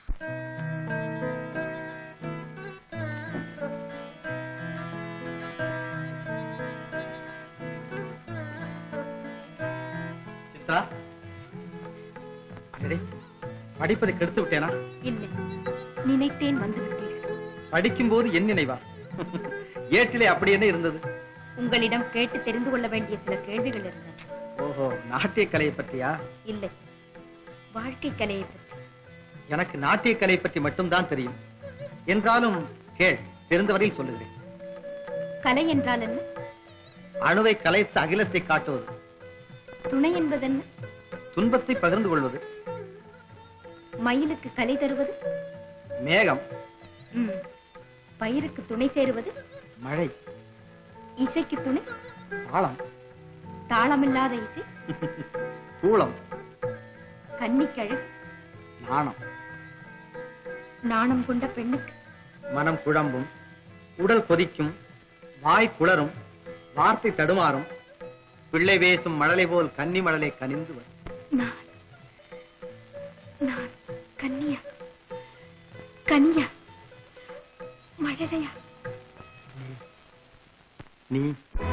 சித்ரா அடடே படிப்பதை கெடுத்து விட்டேனா இல்லை நினைத்தேன் வந்து விட்டீர்கள் படிக்கும்போது என் நினைவா ஏட்டிலே அப்படி என்ன இருந்தது உங்களிடம் கேட்டு தெரிந்து கொள்ள வேண்டிய சில கேள்விகள் இருந்தன ஓஹோ நாட்டிய கலையை பற்றியா இல்லை வாழ்க்கை கலையை பற்றி எனக்கு நாட்டிய கலை பற்றி மட்டும்தான் தெரியும் என்றாலும் கேள் தெரிந்தவரையில் சொல்லுகிறேன் கலை என்றால் என்ன அணுவை கலைத்து அகிலத்தை காட்டுவது துணை என்பதென்ன துன்பத்தை பகிர்ந்து கொள்வது மயிலுக்கு கலை தருவது மேகம் ம். பயிருக்கு துணை சேருவது மழை இசைக்கு துணை தாளம் தாளமில்லாத இசை கூளம் கன்னிக்கழு நாணம் நாணம் கொண்ட பெண்ணுக்கு மனம் குழம்பும் உடல் கொதிக்கும் வாய் குளரும் வார்த்தை தடுமாறும் பிள்ளை வேசும் மழலை போல் கன்னி மழலை கனிந்து வரும் நான் நான் கன்னியா கனியா மழலையா நீ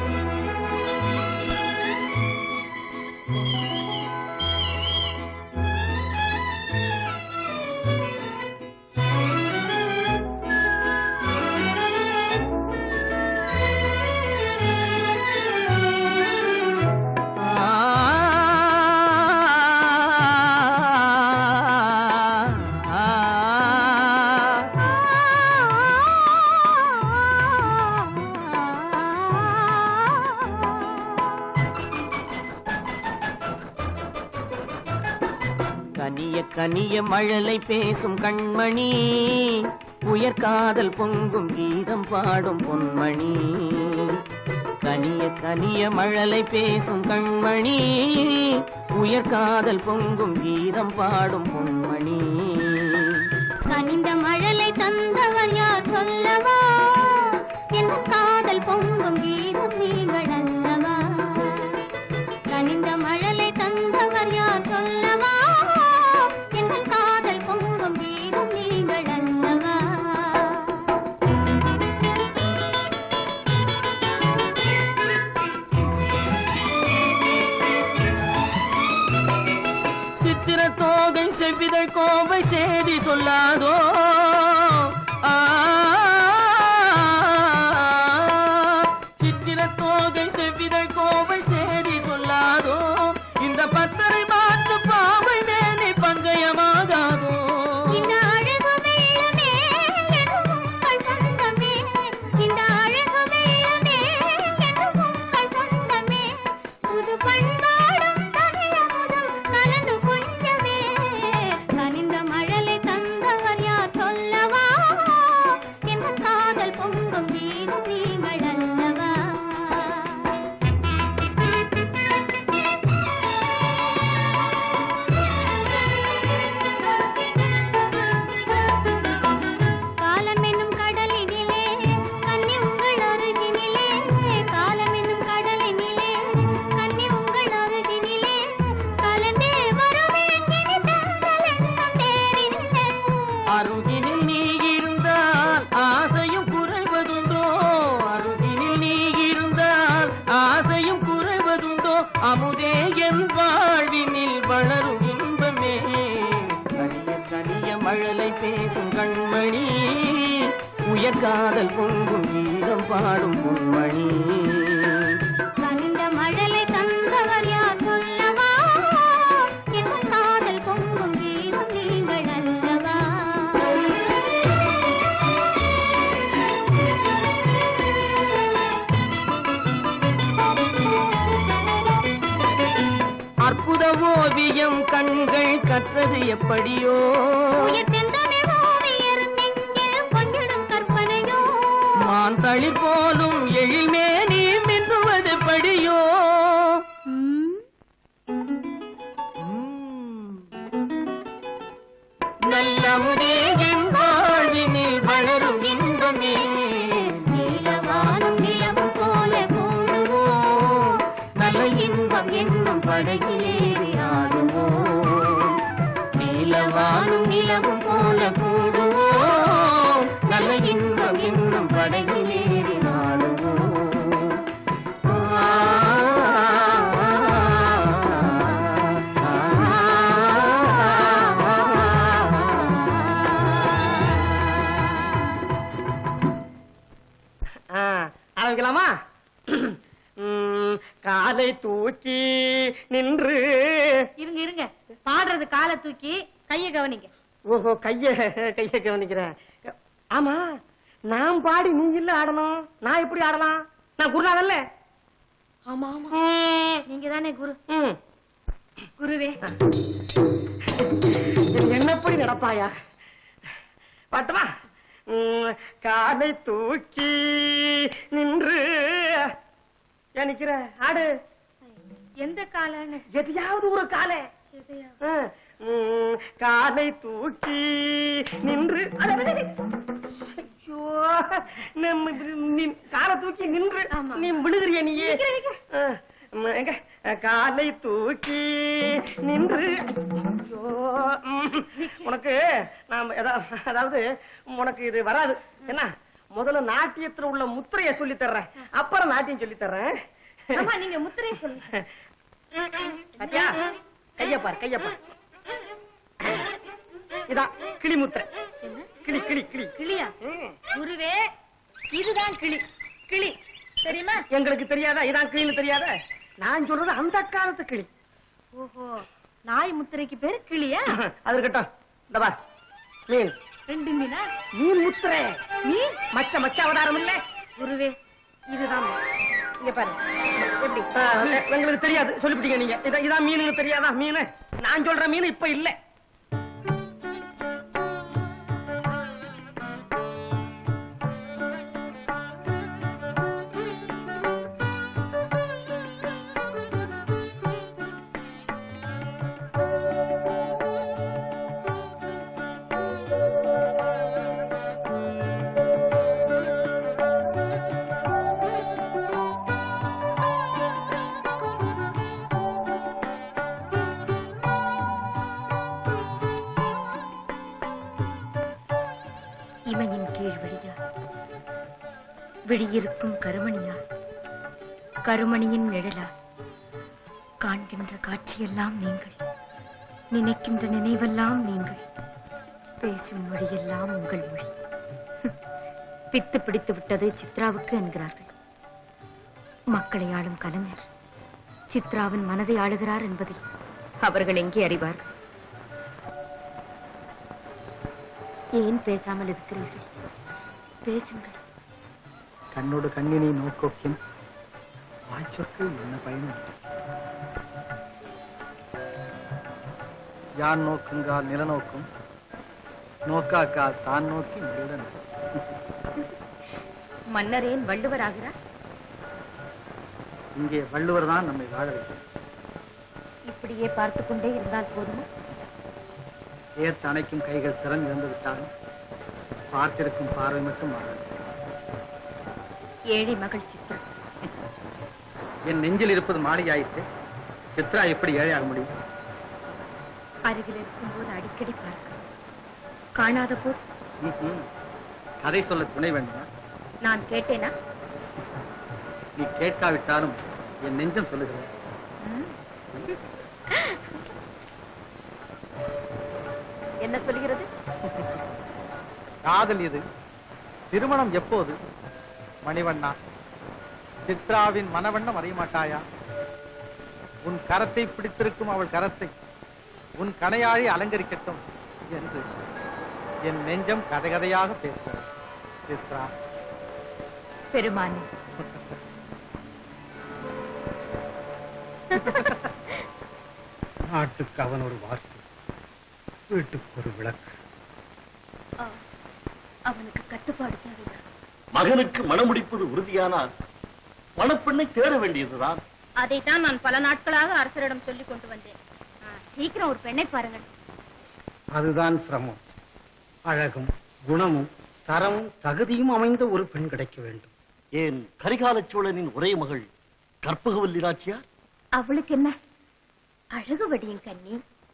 கனிய கனிய மழலை பேசும் கண்மணி உயர்காதல் பொங்கும் கீதம் பாடும் பொன்மணி கனிய கனிய மழலை பேசும் கண்மணி உயர்காதல் பொங்கும் கீதம் பாடும் பொன்மணி கனிந்த மழலை தந்தவர் யார் சொல்லவா என் காதல் பொங்கும் கீதம் நீங்கள் அல்லவா கனிந்த மழலை தந்தவர் யார் சொல்லவா என் காதல் பொங்கும் கீதம் நீங்கள் அல்லவா சித்திர தோகை செவ்விதழ் கோவை செய்தி சொல்லாதோ ஆ, சித்திர தோகை செவ்விதழ் கோவை செய்தி சொல்லாதோ இந்த பத்தரை மாற்று பாவை மேனி பங்கயமாகாதோ இந்த அழகு வெள்ளமே என் உங்கள் சொந்தமே இந்த அழகு வெள்ளமே என் உங்கள் சொந்தமே புது பண்பாடும் தனியமுதும் கலந்து கொஞ்சமே கனிந்த மழலை தந்தவர் யார் சொல்லவா என் காதல் பொங்கும் கீதம் நீங்கள் அல்லவா காலம் என்னும் கடலினிலே கன்னி உங்கள் அருகினிலே காலம் என்னும் கடலினிலே கன்னி உங்கள் அருகினிலே கலந்தே வருவேன் இனி தங்கள் எண்ணம் தேரினிலே அருகினில் நீ இருந்தால் ஆசையும் குறைவதுண்டோ அருகினில் நீ இருந்தால் ஆசையும் குறைவதுண்டோ அமுதே என் வாழ்வினில் வளரும் இன்பமே கனிய கனிய மழலை பேசும் கண்மணி உயர்காதல் பொங்கும் கீதம் பாடும் பொன்மணி கனிந்த மழலை தந்தவர் யார் சொல்லவா என் காதல் பொங்கும் கீதம் நீங்கள் அல்லவா அற்புத ஓவியம் கண்கள் கற்றது எப்படியோ உயிர் செந்தமிழ் ஓவியர் நெஞ்சில் கொஞ்சிடும் கற்பனையோ மான் தளிர் போலும் எழில்மே நீ மின்று படகிலேறி ஆடுவோம் நீலவானும் நிலவும் போல கூடுவோம் நல்ல இன்பம் இன்னும் படகிலேறி ஆடுவோம் ஆ, ஆரம்பிக்கலாமா ம், காலை தூக்கி நின்று இருங்க இருங்க பாடுறது காலை தூக்கி கைய கவனிங்க ஓஹோ கைய கைய கவனிக்கிறேன் ஆமா நான் பாடி நீ இல்ல ஆடணும் நான் எப்படி ஆடலாம் நான் குருநாதல்ல ஆமா ஆமா நீங்க தானே குரு குருவே என்னப்படி நடப்பாயா பாட்டுமா ம், காலை தூக்கி நின்று ஏன் நிக்கிற ஆடு எந்த காலன்னு எதையாவது ஒரு காலை எதையா ஆ, ம், காலை தூக்கி நின்று அட, அட, அட, அட. ஐயோ, நம்ம இப்படி நின்- காலை தூக்கி நின்று நீ விழுகிறிய நீ ஆ, ம், எங்க காலை தூக்கி நின்று ஐயோ, ம், உனக்கு நாம எதா- அதாவது உனக்கு இது வராது என்ன முதல்ல நாட்டியத்துல உள்ள முத்திரைய சொல்லி தர்றேன் அப்புறம் நாட்டியம் சொல்லி தர்றேன் ஆமா நீங்க முத்திரை சொல்லுங்க பாத்தியா கைய பாரு கைய பாரு இதான் கிளி முத்திரை கிளி கிளி கிளி கிளியா குருவே இதுதான் கிளி கிளி தெரியுமா எங்களுக்கு தெரியாதா இதான் கிளின்னு தெரியாதா நான் சொல்றது அந்த காலத்து கிளி ஓஹோ நாய் முத்திரைக்கு பேரு கிளியா அது இருக்கட்டும் இந்த பார் மீன் ரெண்டு மீனா மீன் முத்திரை மீன் மச்ச மச்ச அவதாரம் இல்ல குருவே இதுதான் இங்க பாரு எப்படி ஆ, எங்களுக்கு தெரியாது சொல்லிவிட்டீங்க நீங்க இதான் இதான் மீனுன்னு தெரியாதா மீன் நான் சொல்ற மீன் இப்ப இல்ல இமையின் கீழ் விழியா விழியிருக்கும் கருமணியா கருமணியின் நிழலா காண்கின்ற காட்சியெல்லாம் நீங்கள் நினைக்கின்ற நினைவெல்லாம் நீங்கள் பேசும் மொழியெல்லாம் உங்கள் மொழி பித்து பிடித்து விட்டது சித்ராவுக்கு என்கிறார்கள் மக்களை ஆளும் கலைஞர் சித்ராவின் மனதை ஆளுகிறார் என்பதை அவர்கள் எங்கே அறிவார்கள் ஏன் பேசாமல் இருக்கிறீர்கள் பேசுங்கள் கண்ணோடு கண்ணினை நோக்கோக்கின் வாய்ச்சொற்கு என்ன பயனும் யான் நோக்குங்கால் நிலநோக்கும் நோக்காக்கால் தான் நோக்கி முடிவுடன் மன்னரேன் வள்ளுவராகிறார் இங்கே வள்ளுவர் தான் நம்மை வாழ வைக்கும் இப்படியே பார்த்து கொண்டே இருந்தால் போதுமா ஏத்து அணைக்கும் கைகள் திறந்து இருந்து விட்டாலும் பார்த்திருக்கும் பார்வை மட்டும் மாறாது ஏழை மகள் சித்ரா என் நெஞ்சில் இருப்பது மாளிகையாயிற்று சித்ரா எப்படி ஏழையாக முடியும் அருகில் இருக்கும்போது அடிக்கடி பார்க்க காணாத போது ம்ஹும். கதை சொல்ல துணை வேண்டுமா நான் கேட்டேனா நீ கேட்காவிட்டாலும் என் நெஞ்சம் சொல்லுகிறது என்ன சொல்கிறது காதல் இது திருமணம் எப்போது மணிவண்ணா சித்ராவின் மனவண்ணம் அறிய மாட்டாயா உன் கரத்தை பிடித்திருக்கும் அவள் கரத்தை உன் கணையாழி அலங்கரிக்கட்டும் என்று என் நெஞ்சம் கதைகதையாக பேசுகிறது சித்ரா பெருமானே நாட்டுக்கு அவன் ஒரு வாசி வீட்டுக்கு ஒரு விளக்கு ஆ, அவனுக்கு கட்டுப்பாடு தேவைதான் மகனுக்கு மணமுடிப்பது உறுதியானால் மணப்பெண்ணை தேட வேண்டியதுதான் அதைத்தான் நான் பல நாட்களாக அரசரிடம் சொல்லிக் கொண்டு வந்தேன் ஆ, சீக்கிரம் ஒரு பெண்ணை பாருங்கள் அதுதான் சிரமம் அழகும் குணமும் தரமும் தகுதியும் அமைந்த ஒரு பெண் கிடைக்க வேண்டும் ஏன் கரிகால சோழனின் ஒரே மகள் கற்பகவல்லி நாச்சியார் அவளுக்கு என்ன அழகுவடியும் கண்ணி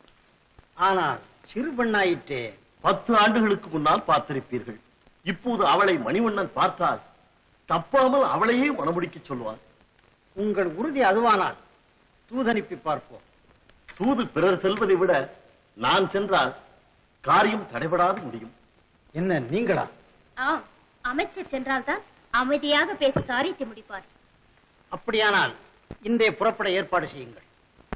ஆனால் சிறு பெண்ணாயிற்றே பத்து ஆண்டுகளுக்கு முன்னால் பார்த்திருப்பீர்கள் இப்போது அவளை மணிவண்ணன் பார்த்தால் தப்பாமல் அவளையே மணமுடிக்க சொல்வார் உங்கள் உறுதி அதுவானால் தூதனுப்பி பார்ப்போம் தூது பிறர் செல்வதை விட நான் சென்றால் காரியம் தடைபடாது முடியும் என்ன நீங்களா ஆம் அமைச்சர் சென்றால்தான் அமைதியாக பேசி காரியத்தை முடிப்பார் அப்படியானால் இன்றே புறப்பட ஏற்பாடு செய்யுங்கள்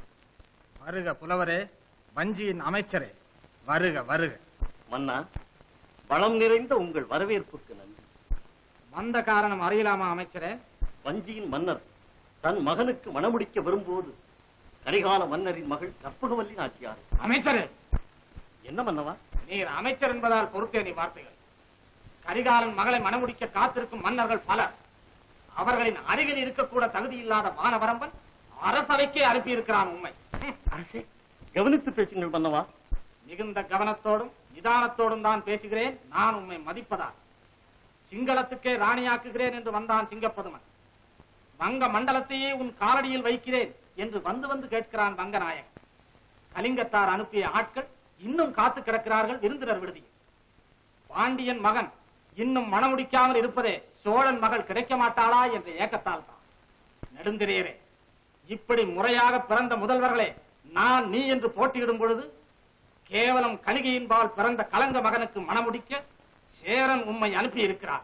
வருக புலவரே வஞ்சியின் அமைச்சரே வருக வருக மன்னா வளம் நிறைந்த உங்கள் வரவேற்புக்கு நன்றி வந்த காரணம் அறியலாமா அமைச்சரே வஞ்சியின் மன்னர் தன் மகனுக்கு மணமுடிக்க வரும்போது கரிகால மன்னரின் மகள் கற்பகவல்லி நாச்சியார் அமைச்சரே என்ன மன்னவா நீர் அமைச்சர் என்பதால் பொறுத்தே நீ வார்த்தைகள் கரிகாலன் மகளை மணமுடிக்க காத்திருக்கும் மன்னர்கள் பலர் அவர்களின் அருகில் இருக்கக்கூட தகுதி இல்லாத வானவரம்பன் அரசவைக்கே அனுப்பியிருக்கிறான் உண்மை அரசே கவனித்து பேசுங்கள் மன்னவா மிகுந்த கவனத்தோடும் நிதானத்தோடும் தான் பேசுகிறேன் நான் உண்மை மதிப்பதா சிங்களத்துக்கே ராணியாக்குகிறேன் என்று வந்தான் சிங்கப்பதுமன் வங்க மண்டலத்தையே உன் காலடியில் வைக்கிறேன் என்று வந்து வந்து கேட்கிறான் வங்கநாயகன் கலிங்கத்தார் அனுப்பிய ஆட்கள் இன்னும் காத்து கிடக்கிறார்கள் விருந்தினர் விடுதியில் பாண்டியன் மகன் இன்னும் மணமுடிக்காமல் இருப்பதே சோழன் மகள் கிடைக்க மாட்டாளா என்ற ஏக்கத்தால் தான் நெடுந்திரையரே இப்படி முறையாக பிறந்த முதல்வர்களே நான் நீ என்று போட்டியிடும் பொழுது கேவலம் கணிகையின்பால் பிறந்த கலங்க மகனுக்கு மணமுடிக்க சேரன் உம்மை அனுப்பி இருக்கிறார்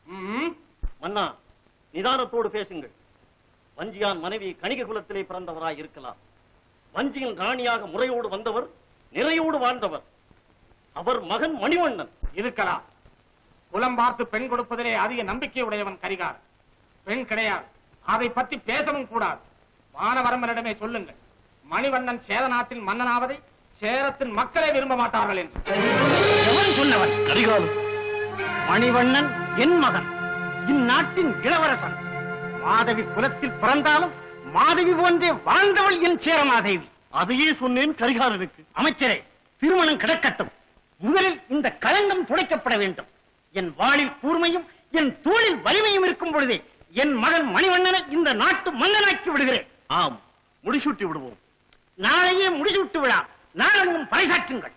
மன்னா நிதானத்தோடு பேசுங்கள் வஞ்சியான் மனைவி கணிக குலத்திலே பிறந்தவராய் இருக்கலாம் வஞ்சியின் ராணியாக முறையோடு வந்தவர் நிறையோடு வாழ்ந்தவர் அவர் மகன் மணிவண்ணன் இருக்கலாம் குலம் பார்த்து பெண் கொடுப்பதிலே அதிக நம்பிக்கை உடையவன் கரிகாரன் பெண் கிடையாது அதை பற்றி பேசவும் கூடாது வானவரம்பனிடமே சொல்லுங்கள் மணிவண்ணன் சேர நாட்டின் மன்னனாவதை சேரத்தின் மக்களே விரும்ப மாட்டார்கள் என்று எவன் சொன்னவன் கரிகாலன் மணிவண்ணன் என் மகன் இந்நாட்டின் இளவரசன் மாதவி குலத்தில் பிறந்தாலும் மாதவி போன்றே வாழ்ந்தவள் என் சேரமாதேவி அதையே சொன்னேன் கரிகாலனுக்கு அமைச்சரே திருமணம் கிடக்கட்டும் முதலில் இந்த களங்கம் துடைக்கப்பட வேண்டும் என் வாளில் கூர்மையும் என் தோளில் வலிமையும் இருக்கும் பொழுதே என் மகன் மணிவண்ணனை இந்த நாட்டு மன்னனாக்கி விடுகிறேன் ஆம் முடிசூட்டி விடுவோம் நாளையே முடிசூட்டு விழா நாளெங்கும் பறைசாற்றுங்கள்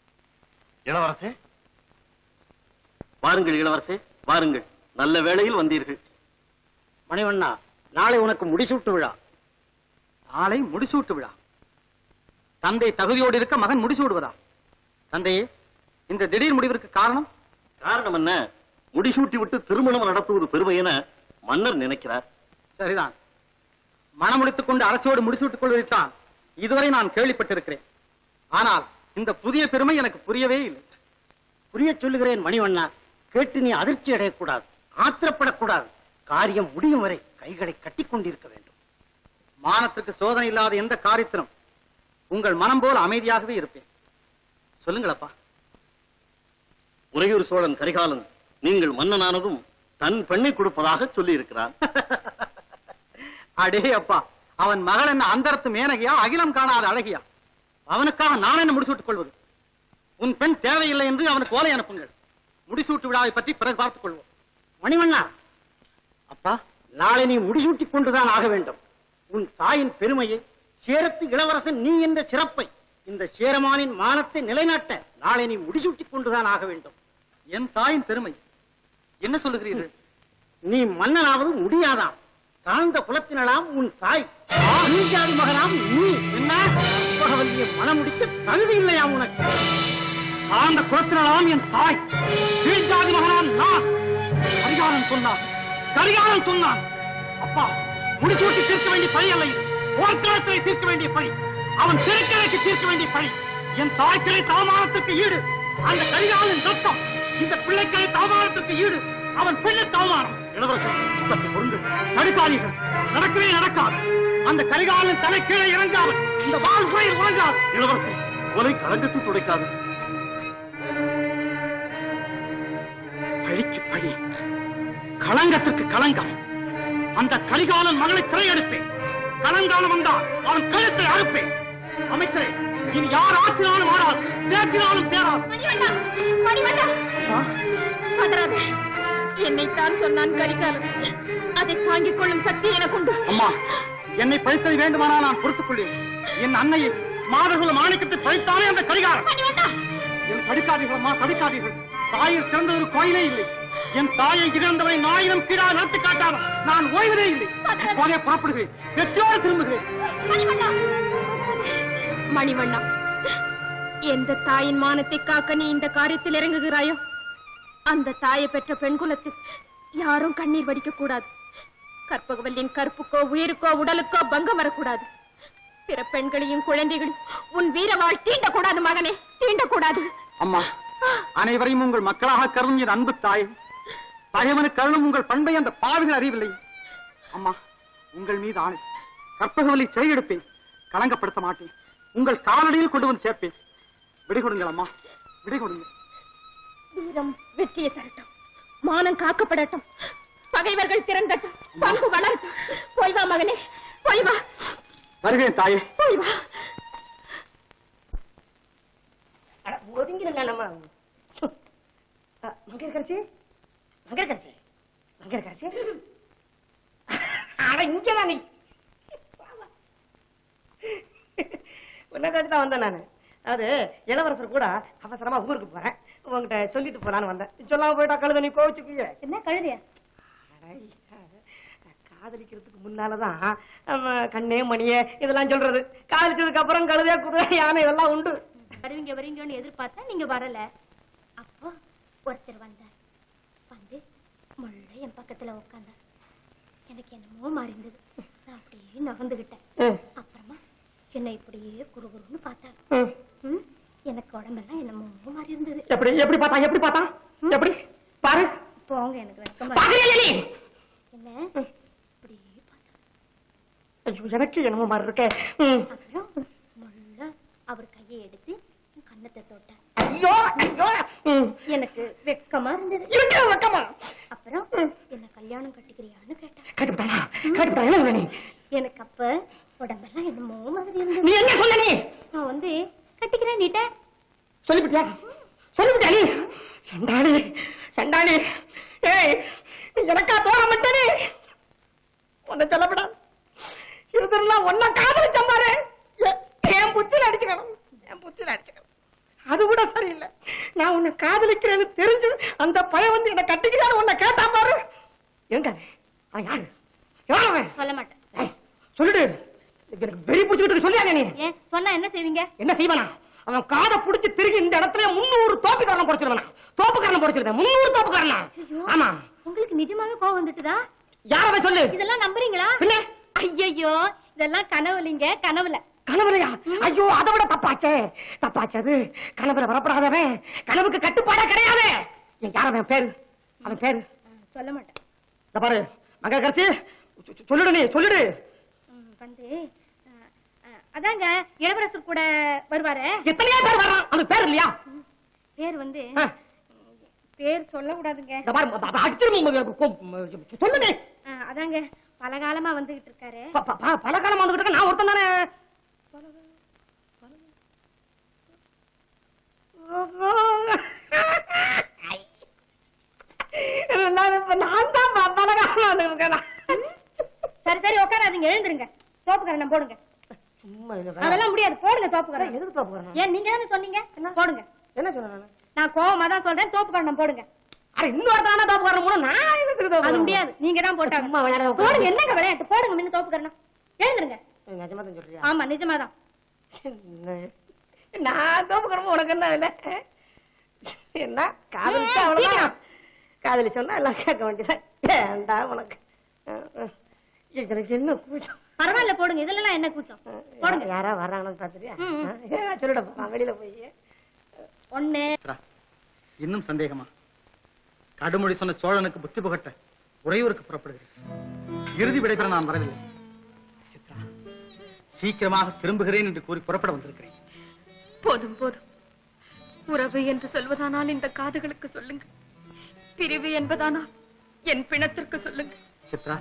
இளவரசே வாருங்கள் இளவரசே வாருங்கள் நல்ல வேளையில் வந்தீர்கள் மணிவண்ணா நாளை உனக்கு முடிசூட்டு விழா நாளை முடிசூட்டு விழா தந்தை தகுதியோடு இருக்க மகன் முடிசூடுவதா தந்தையே இந்த திடீர் முடிவிற்கு காரணம் காரணம் என்ன முடிசூட்டி விட்டு திருமணம் நடத்துவது பெருமை என மன்னர் நினைக்கிறார் சரிதான் மனமுடித்துக் கொண்டு அரசோடு முடிசூட்டுக் கொள்வதைத்தான் இதுவரை நான் கேள்விப்பட்டிருக்கிறேன் ஆனால் இந்த புதிய பெருமை எனக்கு புரியவே இல்லை புரிய சொல்லுகிறேன் மணிவண்ணா கேட்டு நீ அதிர்ச்சி அடையக்கூடாது ஆத்திரப்படக்கூடாது காரியம் முடியும் வரை கைகளை கட்டிக் கொண்டிருக்க வேண்டும் மானத்திற்கு சோதனை இல்லாத எந்த காரியத்திலும் உங்கள் மனம் போல் அமைதியாகவே இருப்பேன் சொல்லுங்களப்பா உறையூர் சோழன் கரிகாலன் நீங்கள் மன்னனானதும் தன் பெண்ணை கொடுப்பதாக சொல்லி இருக்கிறார் அடே அப்பா அவன் மகள் என்ன அந்தரத்து மேனகையா அகிலம் காணாத அழகியா அவனுக்காக நான் என்ன முடிசூட்டுக் கொள்வது உன் பெண் தேவையில்லை என்று அவனுக்கு ஓலை அனுப்புங்கள் முடிசூட்டு விழாவை பற்றி பிறகு பார்த்துக் கொள்வோம் மணிவண்ணா அப்பா நாளை நீ முடிசூட்டிக் கொண்டுதான் ஆக வேண்டும் உன் தாயின் பெருமையை சேரத்து இளவரசன் நீ என்ற சிறப்பை இந்த சேரமானின் மானத்தை நிலைநாட்ட நாளை நீ முடிசூட்டிக் கொண்டுதான் ஆக வேண்டும் என் தாயின் பெருமை என்ன சொல்லுகிறீர்கள் நீ மன்னனாவது முடியாதாம் தாழ்ந்த குலத்தினலாம் உன் தாய் அஞ்சாதி மகனாம் நீ என்ன பகவல்லிய மனம் முடிக்க தகுதி இல்லையா உனக்கு தாழ்ந்த குலத்தினலாம் என் தாய் கீழ்ஜாதி மகனாம் நான் கரிகாலன் சொன்னான் கரிகாலன் சொன்னான் அப்பா முடிச்சூட்டி தீர்க்க வேண்டிய பழி அல்ல இது. போர்க்களத்திலே தீர்க்க வேண்டிய பழி அவன் திருக்கலைக்கு தீர்க்க வேண்டிய பழி என் தாய்க்கிளை தவமானத்துக்கு ஈடு அந்த கரிகாலன் ரத்தம் இந்த பிள்ளைக்கிளை தவமானத்துக்கு ஈடு அவன் பிள்ளை தவமானம் இளவரசர் சற்று பொருங்கள் தடுக்காதீர்கள் நடக்கவே நடக்காது அந்த கரிகாலன் தலை கீழே இறங்காது இந்த வாழ் உயிர் உறங்காது இளவரசர் கொலை களங்கத்தை துடைக்காது பழிக்கு பழி களங்கத்திற்கு களங்கம் அந்த கரிகாலன் மகளை சிறையெடுப்பேன் களங்காலம் வந்தால் அவன் கழுத்தை அறுப்பேன் அமைச்சரே இனி யார் ஆற்றினாலும் ஆறாது தேற்றினாலும் தேராது மணிவண்ணா மணிவண்ணா பதறாதே என்னைத்தான் சொன்னான் கரிகாலன் அதை தாங்கிக் கொள்ளும் சக்தி எனக்குண்டு அம்மா என்னை பழித்தது வேண்டுமானால் நான் பொறுத்துக் கொள்வேன் என் அன்னையை மாதகுல மாணிக்கத்தை பழித்தானே அந்த கடிகாரம் என் தடுக்காதீர்களம்மா தடுக்காதீர்கள் தாயில் சிறந்த ஒரு கோயிலே இல்லை என் தாயை இழந்தவரை நாயிரம் கீழா நடத்தி காட்டாலும் நான் ஓய்வதே இல்லை இப்போதே புறப்படுகிறேன் வெற்றியோடு திரும்புகிறேன் மணிவண்ணா எந்த தாயின் மானத்தை காக்க நீ இந்த காரியத்தில் இறங்குகிறாயோ அந்த தாயை பெற்ற பெண் குலத்தில் யாரும் கண்ணீர் வடிக்க கூடாது கற்பகவல்லின் கற்புக்கோ உயிருக்கோ உடலுக்கோ பங்கம் வரக்கூடாது பிற பெண்களையும் குழந்தைகளையும் உன் வீரவாள் தீண்டக்கூடாது மகனே தீண்டக்கூடாது அம்மா அனைவரையும் உங்கள் மக்களாக கருதும் என் அன்பு தாய் பகைவனு கருணும் உங்கள் பண்பை அந்த பாவிகள் அறியவில்லை அம்மா உங்கள் மீது ஆணை கற்பகவல்லி செய்யெடுப்பேன் களங்கப்படுத்த மாட்டேன் உங்கள் காலடியில் கொண்டு வந்து சேர்ப்பேன் விடை கொடுங்கள் அம்மா விடை கொடுங்கள் வீரம் வெற்றியை தரட்டும் மானம் காக்கப்படட்டும் பகைவர்கள் திரண்டட்டும் பண்பு வளரட்டும் போய் வா மகனே போய் வா வருகிறேன் தாயே போய் வா அட, ஒதுங்கிருங்க நம்ம அ, மங்கையர்கரசி மங்கையர்கரசி மங்கையர்கரசி அட இங்கதான் நீ உன்னை கேட்டு தான் வந்தேன் நானு அது இளவரசர் கூட அவசரமா ஊருக்கு போறேன் உங்ககிட்ட சொல்லிட்டு போலான்னு வந்தேன் சொல்லாம போயிட்டா கழுத நீ கோவிச்சுக்குங்க என்ன கழுதியா காதலிக்கிறதுக்கு முன்னாலதான் நம்ம கண்ணே மணியே இதெல்லாம் சொல்றது காதலிச்சதுக்கு அப்புறம் கழுதே குதிரை யானை இதெல்லாம் உண்டு வருவீங்க வருவீங்கன்னு எதிர்பார்த்தா நீங்க வரல அப்போ ஒருத்தர் வந்தார் வந்து முள்ள என் பக்கத்துல உட்கார்ந்தார் எனக்கு என்னமோ மாறி இருந்தது நான் அப்படியே நகர்ந்துகிட்டேன் ம். அப்புறமா என்னை இப்படியே குறுகுறுன்னு பார்த்தாரு ம். ம், எனக்கு உடம்பெல்லாம் என்னமோ மாறி இருந்தது எப்படி எப்படி பார்த்தா எப்படி பார்த்தா எப்படி பாரு போங்க எனக்கு வெக்கமா பாக்குறியா நீ என்ன இப்படியே ஐயோ, எனக்கு என்னமோ மாதிரி இருக்கே ம். அப்புறம் முள்ள அவர் கையை எடுத்து என் கன்னத்தை தொட்டார் ஐயோ ஐயோ ம். எனக்கு வெக்கமா இருந்தது இருக்கு வெக்கமா அப்புறம் என்ன கல்யாணம் கட்டிக்கிறியான்னு கேட்டார் கட்டுப்பட்டானா கட்டுப்பட்டா என்ன சொன்ன நீ எனக்கு அப்ப உடம்பெல்லாம் என்னமோ மாதிரி நீ இருந்தது என்ன சொன்ன நீ நான் வந்து கட்டிக்கிறேன் நீட்ட சொல்லிவிட்டியா சொல்லிவிட்டியா நீ சண்டாளி சண்டாளி ஏய் எனக்கா தோற மாட்டேனே உன்னை சொல்லப்படாது இருந்தெல்லாம் ஒன்ன காதலிச்ச பாரு எ- என் புத்தில அடிச்சுக்கணும் என் புத்தில அடிச்சுக்கணும் அது கூட சரியில்லை நான் உன்னை காதலிக்கிறேன்னு தெரிஞ்சு அந்த பையன் வந்து என்ன கட்டிக்கிறான்னு உன்னை கேட்டா பாரு எங்க அவன்? அவன் யாரு யார் அவன் சொல்ல மாட்டேன் ஏய், சொல்லிடு எனக்கு வெறி பிடிச்சிக்கிட்டு சொல்லியாங்க நீ ஏன் சொன்னா என்ன செய்வீங்க என்ன செய்வானா அவன் காதை புடிச்சு திருகி இந்த இடத்துல முன்னூறு தோப்புக்காரன் பொடிச்சிருவானா தோப்புக்காரன் பொடிச்சிருந்தேன் முன்னூறு தோப்புக்காரனா ஆமா உங்களுக்கு நிஜமாவே கோவம் வந்துட்டுதா யார அவன் சொல்லு இதெல்லாம் நம்புறீங்களா பின்ன? ஐயோ இதெல்லாம் கனவுலிங்க கனவுல கனவுலையா ஐயோ அதை விட தப்பாச்சே தப்பாச்சு அது கனவுல வரப்படாதவன் கனவுக்கு கட்டுப்பாடே கிடையாது ஏன் யார் அவன் பேரு அவன் பேரு சொல்ல மாட்டேன் இந்த பாரு மங்க கரைச்சி சொல்லிடு நீ சொல்லிடு ம், வந்து அஹ், அஹ், அதாங்க இளவரசர் கூட வருவாரு எத்தனையோ பேர் வர்றான் அவன் பேர் இல்லையா பேர் வந்து ஆ. பேர் சொல்லக்கூடாதுங்க இந்த பாரு அடிச்சிருமோ சொல்லுங்க அஹ், அதாங்க பல காலமா வந்துகிட்டு இருக்காரு பல காலம் வந்துகிட்டு நான் ஒருத்தன் தானே நான் தான் பல காலம் வந்துகிட்டு இருக்கேன் சரி சரி உட்காராதீங்க எழுந்துருங்க தோப்புக்கரணம் போடுங்க சும்மா இல்ல அதெல்லாம் முடியாது போடுங்க தோப்புக்கரணம் எதுக்கு தோப்பு வரணும் ஏன் நீங்க தானே சொன்னீங்க போடுங்க என்ன சொன்ன நான் கோவமா தான் சொல்றேன் தோப்புக்கரணம் போடுங்க அட இன்னொருத்தான தோப்பு வரணும் நான் எதுக்கு தோப்பு அது வரணும்? முடியாது நீங்க தான் போட்டாங்க சும்மா விளையாட உட்காரு. போடுங்க என்னங்க விளையாட்டு போடுங்க முன்ன தோப்புக்கரணம் எழுந்துருங்க நிஜமா தான் சொல்றியா ஆமா நிஜமாதான் நான் தோப்பு வரணும் உனக்கு என்ன இல்லை என்ன காதலிச்சா ஏய், அவ்வளவுதான் சீக்கிரம். காதலி சொன்னா எல்லாம் கேட்க வேண்டியதான் ஏண்டா உனக்கு அஹ், அஹ். எனக்கு என்ன கூச்சம் பரவாயில்ல போடுங்க இதுல என்ன கூச்சம் போடுங்க யாரா வர்றாங்கன்னு பாத்துறியா ம், ம். சொல்லிட போறான் வெளியில போய் ஒண்ணு இன்னும் சந்தேகமா கடுமொழி சொன்ன சோழனுக்கு புத்தி புகட்ட உறையூருக்கு புறப்படுகிறேன் இறுதி விடைபெற நான் வரவில்லை சித்ரா சீக்கிரமாக திரும்புகிறேன் என்று கூறி புறப்பட வந்திருக்கிறேன் போதும் போதும் உறவு என்று சொல்வதானால் இந்த காதுகளுக்கு சொல்லுங்க பிரிவு என்பதானால் என் பிணத்திற்கு சொல்லுங்க சித்ரா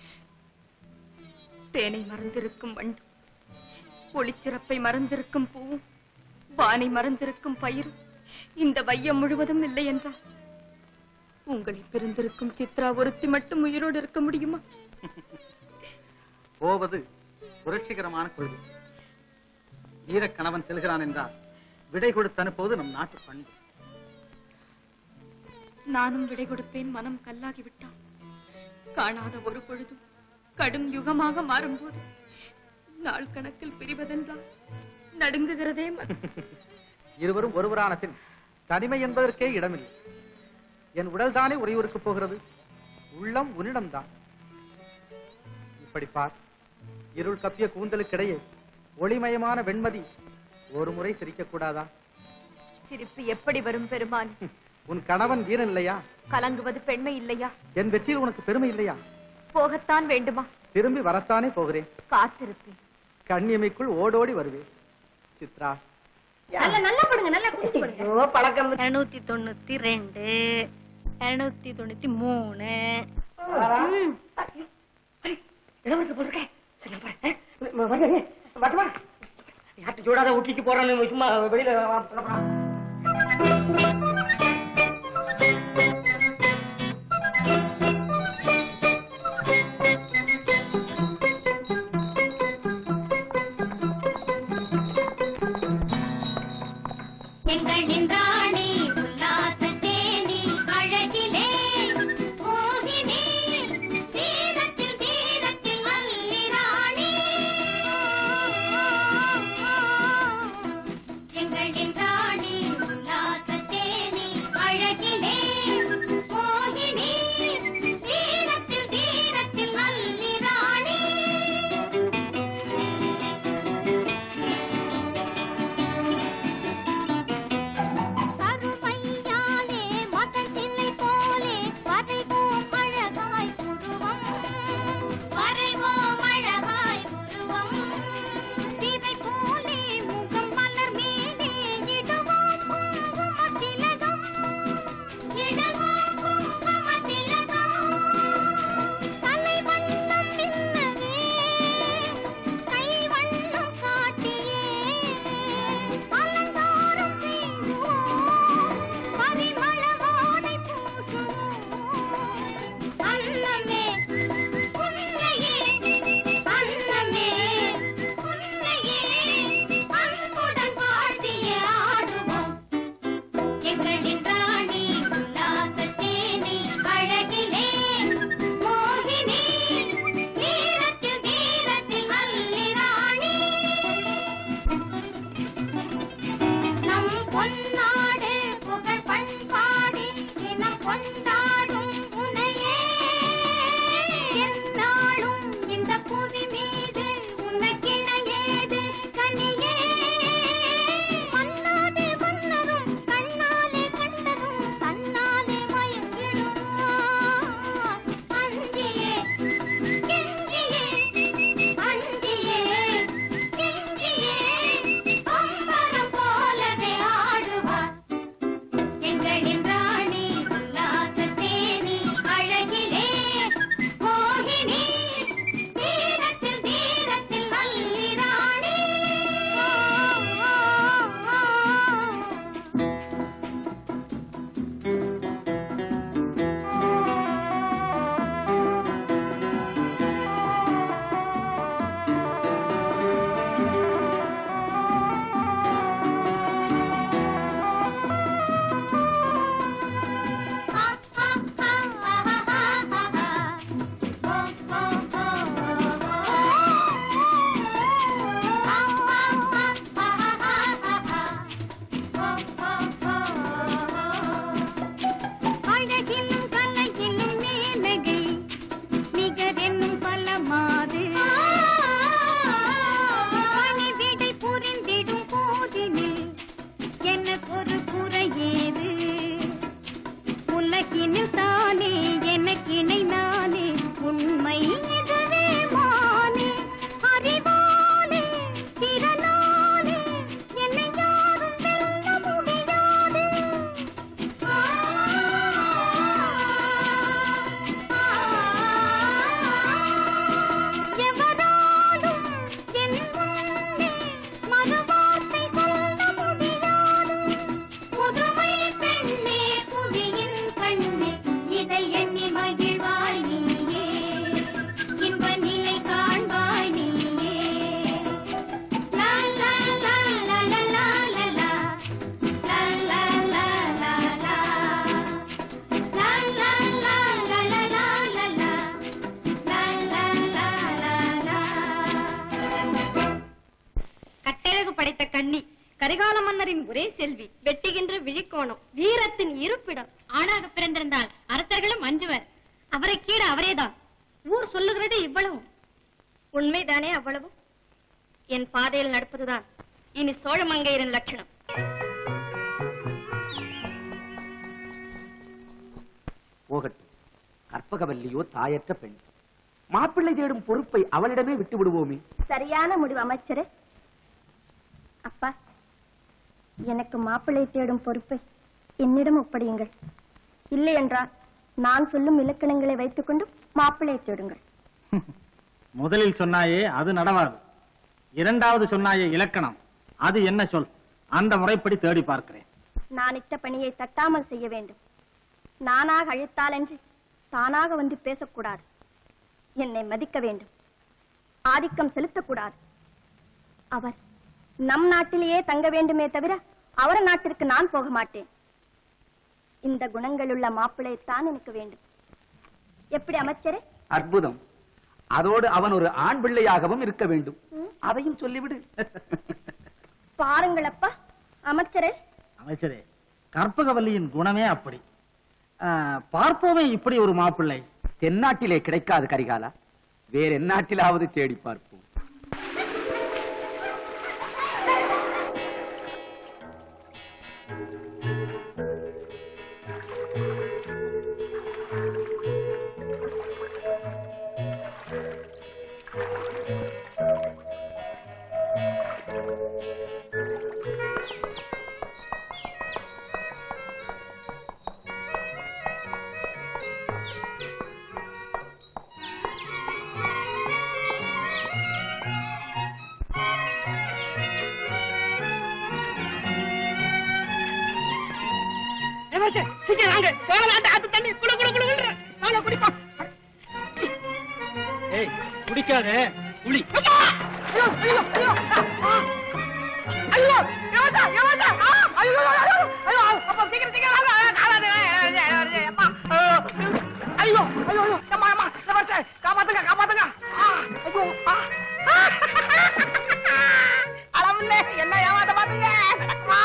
தேனை மறந்திருக்கும் வண்டு ஒளிச்சிறப்பை மறந்திருக்கும் பூவும் வானை மறந்திருக்கும் பயிரும் இந்த வையம் முழுவதும் இல்லை என்றால் உங்களை பிரிந்திருக்கும் சித்ரா ஒருத்தி மட்டும் உயிரோடு இருக்க முடியுமா போவது புரட்சிகரமான கொள்கை வீரக் கணவன் செல்கிறான் என்றால் விடை கொடுத்து அனுப்புவது நம் நாட்டு பண்பு நானும் விடை கொடுப்பேன் மனம் கல்லாகி விட்டால் காணாத ஒரு பொழுதும் கடும் யுகமாக மாறும்போது நாள் கணக்கில் பிரிவதென்றால் நடுங்குகிறதே மனம். இருவரும் ஒருவரான பின் தனிமை என்பதற்கே இடமில்லை என் உடல் தானே உறையூருக்கு போகிறது உள்ளம் உன்னிடம்தான் இப்படி பார் இருள் கப்பிய கூந்தலுக்கிடையே ஒளிமயமான வெண்மதி ஒரு முறை சிரிக்க கூடாதா சிரிப்பு எப்படி வரும் பெருமான் உன் கணவன் வீரன் இல்லையா கலங்குவது பெண்மை இல்லையா என் வெற்றியில் உனக்கு பெருமை இல்லையா போகத்தான் வேண்டுமா திரும்பி வரத்தானே போகிறேன் காத்திருப்பேன் கண்ணியமைக்குள் ஓடோடி வருவேன் சித்ரா நல்ல நல்லா படுங்க நல்லா குடிச்சு படுங்க பழக்கம் இருநூத்தி தொண்ணூத்தி ரெண்டு இருநூத்தி தொண்ணூத்தி மூணு ம். இளவரசு போட்டிருக்கேன் சரி, பாரு. அஹ், வ- வருங்க. வரட்டுமா? யார்கிட்ட சூடாத ஊட்டிக்கு போறான்னு சும்மா வெளியில வா- புறப்படா. எங்களின் ராணி உல்லாச தேனி அழகிலே மோகினி தீரத்தில் தீரத்தில் அல்லி ராணி எங்களின் ராணி உல்லாச தேனி அழகிலே கரிகால மன்னரின் ஒரே செல்வி வெட்டுகின்ற விழிக்கோணம் வீரத்தின் இருப்பிடம் ஆணாக பிறந்திருந்தால் அரசர்களும் அஞ்சுவர் அவரை கீழ அவரேதான் ஊர் சொல்லுகிறது இவ்வளவும் உண்மைதானே அவ்வளவும் என் பாதையில் நடப்பதுதான் இனி சோழமங்கையரின் லட்சணம் போகட்டும் கற்பகவல்லியோ தாயற்ற பெண் மாப்பிள்ளை தேடும் பொறுப்பை அவளிடமே விட்டு விடுவோமே சரியான முடிவு அமைச்சரே அப்பா எனக்கு மாப்பிள்ளை தேடும் பொறுப்பை என்னிடம் ஒப்படையுங்கள் இல்லை என்றால் நான் சொல்லும் இலக்கணங்களை வைத்துக்கொண்டு மாப்பிள்ளை தேடுங்கள் முதலில் சொன்னாயே அது நடவாது இரண்டாவது சொன்னாயே இலக்கணம் அது என்ன சொல் அந்த முறைப்படி தேடி பார்க்கிறேன் நான் இட்ட பணியை தட்டாமல் செய்ய வேண்டும் நானாக அழைத்தாலன்றி தானாக வந்து பேசக்கூடாது என்னை மதிக்க வேண்டும் ஆதிக்கம் செலுத்தக்கூடாது அவர் நம் நாட்டிலேயே தங்க வேண்டுமே தவிர அவர் நாட்டிற்கு நான் போக மாட்டேன் இந்த குணங்களுள்ள மாப்பிள்ளைத்தான் எனக்கு வேண்டும் எப்படி அமைச்சரே அற்புதம் அதோடு அவன் ஒரு ஆண் பிள்ளையாகவும் இருக்க வேண்டும் அதையும் சொல்லிவிடு பாருங்கள் அப்பா அமைச்சரே அமைச்சரே கற்பகவல்லியின் குணமே அப்படி ஆ, பார்ப்போமே இப்படி ஒரு மாப்பிள்ளை தென்னாட்டிலே கிடைக்காது கரிகாலா வேற எந்நாட்டிலாவது தேடி பார்ப்போம் சீக்கிரம் வாங்க சோழ நாட்டு ஆத்து தண்ணி குளு குளு குளு வாங்க குடிப்போம் ஏய் குடிக்காத புளி ஐயோ ஐயோ ஐயோ ஐயோ யவதா யவதா ஐயோ ஐயோ ஐயோ அப்பா சீக்கிரம் சீக்கிரம் வாங்க காலாதே அப்பா ஐயோ ஐயோ ஐயோ அம்மா அம்மா சமர்த்தே காப்பாத்துங்க காப்பாத்துங்க ஆ, ஐயோ ஆ. அளவில்ல என்ன ஏமாத்த பாத்தீங்க அம்மா.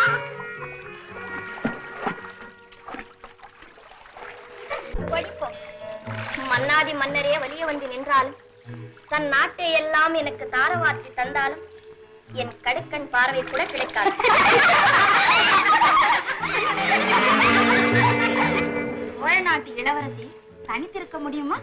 ஒழிப்போம் மன்னாதி மன்னரே வலிய வந்து நின்றாலும் தன் நாட்டை எல்லாம் எனக்கு தாரவாத்தி தந்தாலும் என் கடுக்கண் பார்வை கூட கிடைக்காது சோழ நாட்டு இளவரசி தனித்திருக்க முடியுமா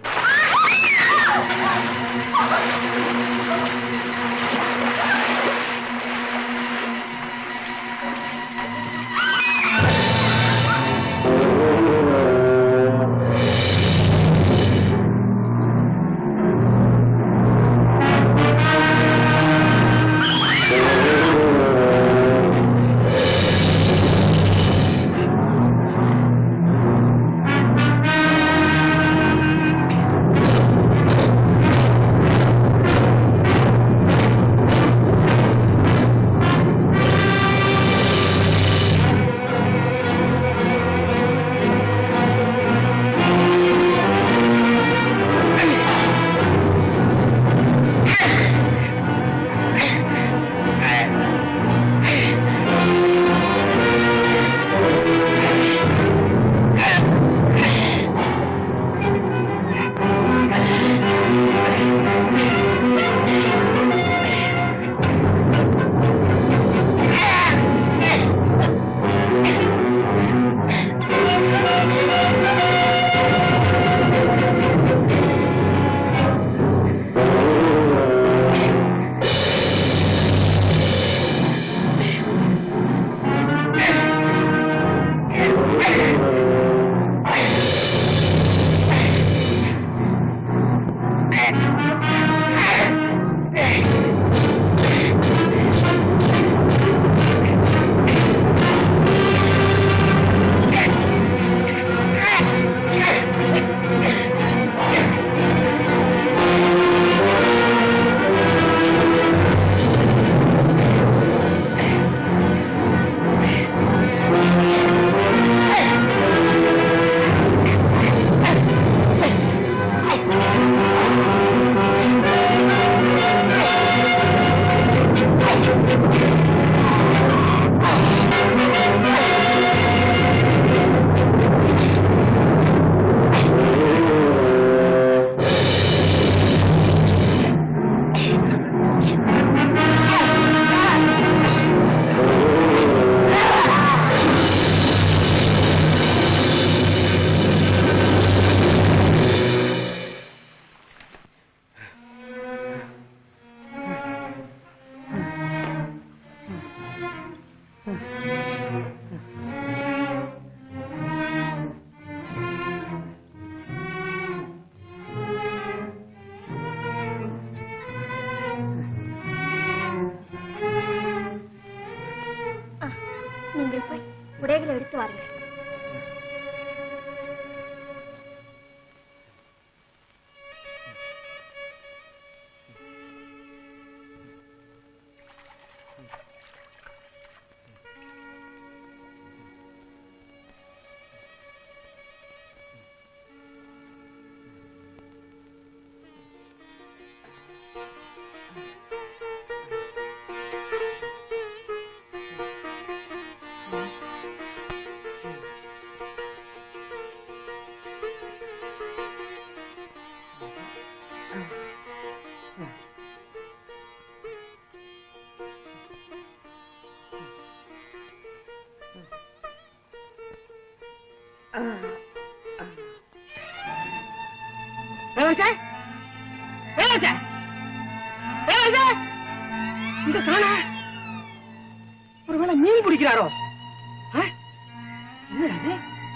இளவரசே இளவரசே இளவரசே இங்க காண ஒருவேளை மீன் பிடிக்கிறாரோ ஆ? என்ன அது?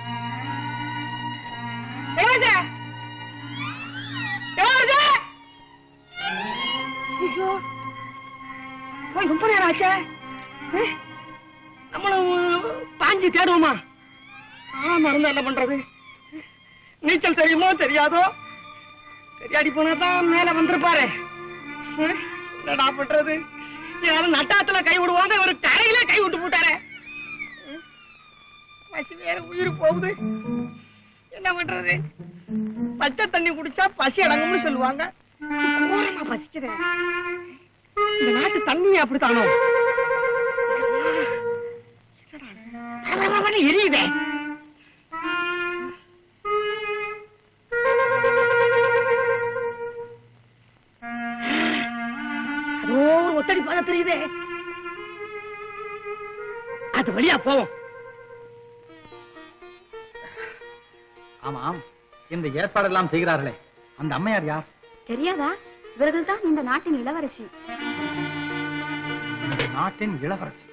இளவரசே இளவரசே ஐயோ போய் ரொம்ப நேரம் ஆச்சே ஏ, நம்மளும் பாஞ்சு தேடுவோமா ஆ மறந்து என்ன பண்றது நீச்சல் தெரியுமோ தெரியாதோ தெரியாடி போனா தான் மேல வந்திருப்பாரு ஆ, என்னடா பண்றது யாரும் நட்டாத்துல கை விடுவாங்க ஒரு கரையில கை விட்டு போட்டாரே ஆ, பசி வேற உயிர் போகுது என்ன பண்றது பச்சை தண்ணி குடிச்சா பசி அடங்கும்னு சொல்லுவாங்க கோரமா பசிக்குது இந்த நாட்டு தண்ணி அப்படித்தானோ என்னடா, எரியுதே அதோ ஒரு ஒத்தடி பாதை தெரியுதே அது வழியா போவோம் ஆமாம் இந்த ஏற்பாடெல்லாம் செய்கிறார்களே அந்த அம்மையார் யார் தெரியாதா இவர்கள் தான் இந்த நாட்டின் இளவரசி நாட்டின் இளவரசி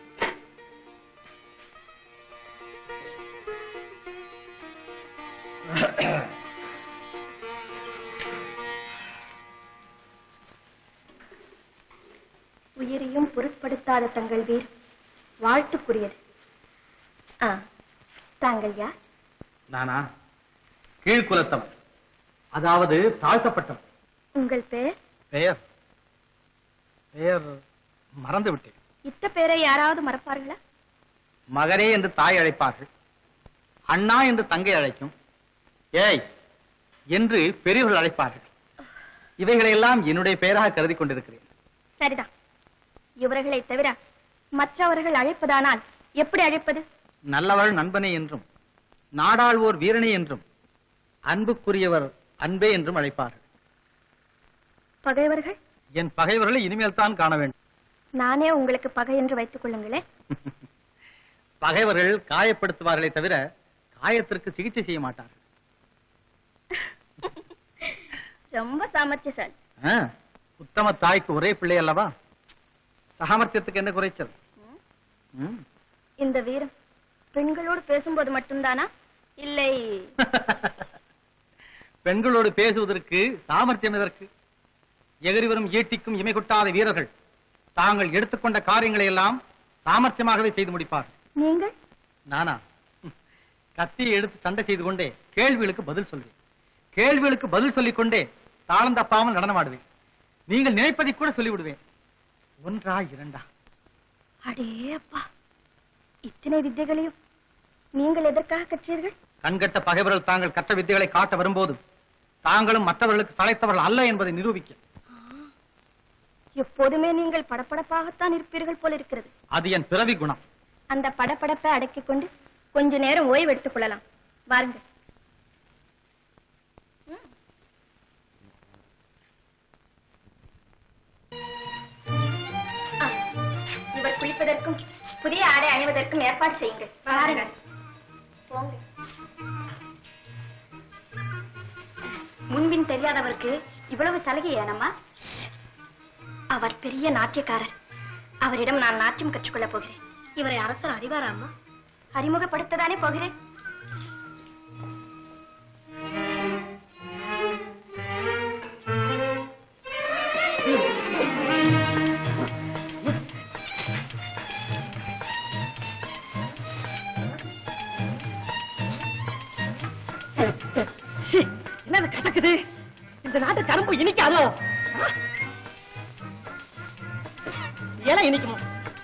உயிரையும் பொருட்படுத்தாத தங்கள் வீர் வாழ்த்துக்குரியது ஆ தாங்கள் யார் நானா கீழ்குலத்தவன் அதாவது தாழ்த்தப்பட்டவன் உங்கள் பெயர் பெயர் பெயர் மறந்து விட்டேன் இத்த பேரை யாராவது மறப்பார்களா மகரே என்று தாய் அழைப்பார்கள் அண்ணா என்று தங்கை அழைக்கும் ஏய் என்று பெரியவர்கள் அழைப்பார்கள் இவைகளையெல்லாம் என்னுடைய பெயராக கருதி கொண்டிருக்கிறேன் சரிதான் இவர்களை தவிர மற்றவர்கள் அழைப்பதானால் எப்படி அழைப்பது நல்லவள் நண்பனே என்றும் நாடாள்வோர் வீரனே என்றும் அன்புக்குரியவர் அன்பே என்றும் அழைப்பார்கள் பகைவர்கள் என் பகைவர்களை இனிமேல் தான் காண வேண்டும் நானே உங்களுக்கு பகை என்று வைத்துக் கொள்ளுங்களேன் பகைவர்கள் காயப்படுத்துவார்களே தவிர காயத்திற்கு சிகிச்சை செய்ய மாட்டார்கள் ரொம்ப சாமர்த்தியசாலி ஆ, உத்தம தாய்க்கு ஒரே பிள்ளை அல்லவா சாமர்த்தியத்துக்கு என்ன குறைச்சல் ம். இந்த வீரம் பெண்களோடு பேசும்போது மட்டும்தானா இல்லை பெண்களோடு பேசுவதற்கு சாமர்த்தியம் எதற்கு எதிரி வரும் ஈட்டிக்கும் இமை கொட்டாத வீரர்கள் தாங்கள் எடுத்துக்கொண்ட காரியங்களை எல்லாம் சாமர்த்தியமாகவே செய்து முடிப்பார்கள் நீங்கள் நானா ம். கத்தியை எடுத்து சண்டை செய்து கொண்டே கேள்விகளுக்கு பதில் சொல்வேன் கேள்விகளுக்கு பதில் சொல்லிக் கொண்டே தாளம் தப்பாமல் நடனமாடுவேன் நீங்கள் நினைப்பதை கூட சொல்லிவிடுவேன் ஒன்றா இரண்டா அடே அப்பா இத்தனை வித்தைகளையும் நீங்கள் எதற்காக கற்றீர்கள் கண்கட்ட பகைவர்கள் தாங்கள் கற்ற வித்தைகளை காட்ட வரும்போது தாங்களும் மற்றவர்களுக்கு சளைத்தவர்கள் அல்ல என்பதை நிரூபிக்க எப்போதுமே நீங்கள் படபடப்பாகத்தான் இருப்பீர்கள் போல இருக்கிறது அது என் பிறவி குணம் அந்த படபடப்பை அடக்கிக் கொண்டு கொஞ்ச நேரம் ஓய்வு எடுத்துக் கொள்ளலாம் வாருங்கள் ம். ஆ, இவர் குளிப்பதற்கும் புதிய ஆடை அணிவதற்கும் ஏற்பாடு செய்யுங்கள் வாருங்கள் போங்க முன்பின் தெரியாதவருக்கு இவ்வளவு சலுகை ஏனம்மா அவர் பெரிய நாட்டியக்காரர் அவரிடம் நான் நாட்டியம் கற்றுக்கொள்ளப் போகிறேன் இவரை அரசர் அறிவாரா அம்மா அறிமுகப்படுத்ததானே போகிறேன் சீ, என்னது கசக்குது இந்த நாட்டு கரும்பு இனிக்காதோ ஆ? இலை இனிக்குமா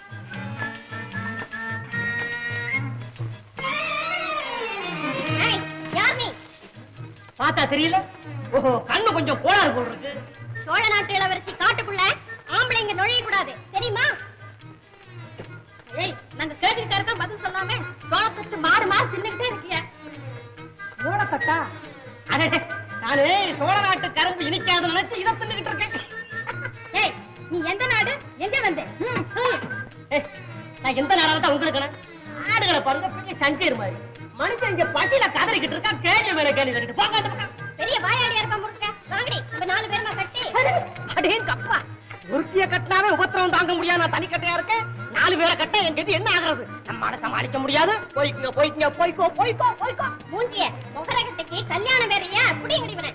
பார்த்தா தெரியல ஓஹோ கண்ணு கொஞ்சம் கோளாறு போல் இருக்கு சோழ நாட்டு இளவரசி காட்டுக்குள்ள ஆம்பளைங்க நுழைய கூடாது தெரியுமா ஏய் நாங்க கேட்டுக்கிட்டே இருக்கோம் பதில் சொல்லாம சோளத்தட்டு மாறு மாறு தின்னுகிட்டே இருக்கிய சோழத்தட்டா அடே நானு சோழ நாட்டு கரும்பு இனிக்காத நினைச்சு இதை தின்னுகிட்டு இருக்கேன் ஏய் நீ எந்த நாடு எங்க வந்த ம், சொல்லு. ஏய், நான் எந்த நேரம் தான் உங்களுக்கு ஆடுகளை பாருங்க பெரிய சஞ்சீர் மாதிரி மனுஷன் இங்க பட்டியில கதறிக்கிட்டு இருக்கா கேள்வி மேல கேள்வி கேட்டு போங்க அந்த பக்கம் பெரிய வாயாடியா இருப்பா முருக்க வாங்கடி ஒருத்திய கட்டினாவே உபத்திரவம் தாங்க முடியாது நான் தனி கட்டையா இருக்கேன் நாலு பேரை கட்ட என் கட்டி என்ன ஆகுறது நம்மால சமாளிக்க முடியாது போய்க்குங்க போய்க்குங்க போய்க்கோ போய்க்கோ போய்க்கோ மூஞ்சிய முகரகத்துக்கு கல்யாணம் வேறையா அப்படி இவனை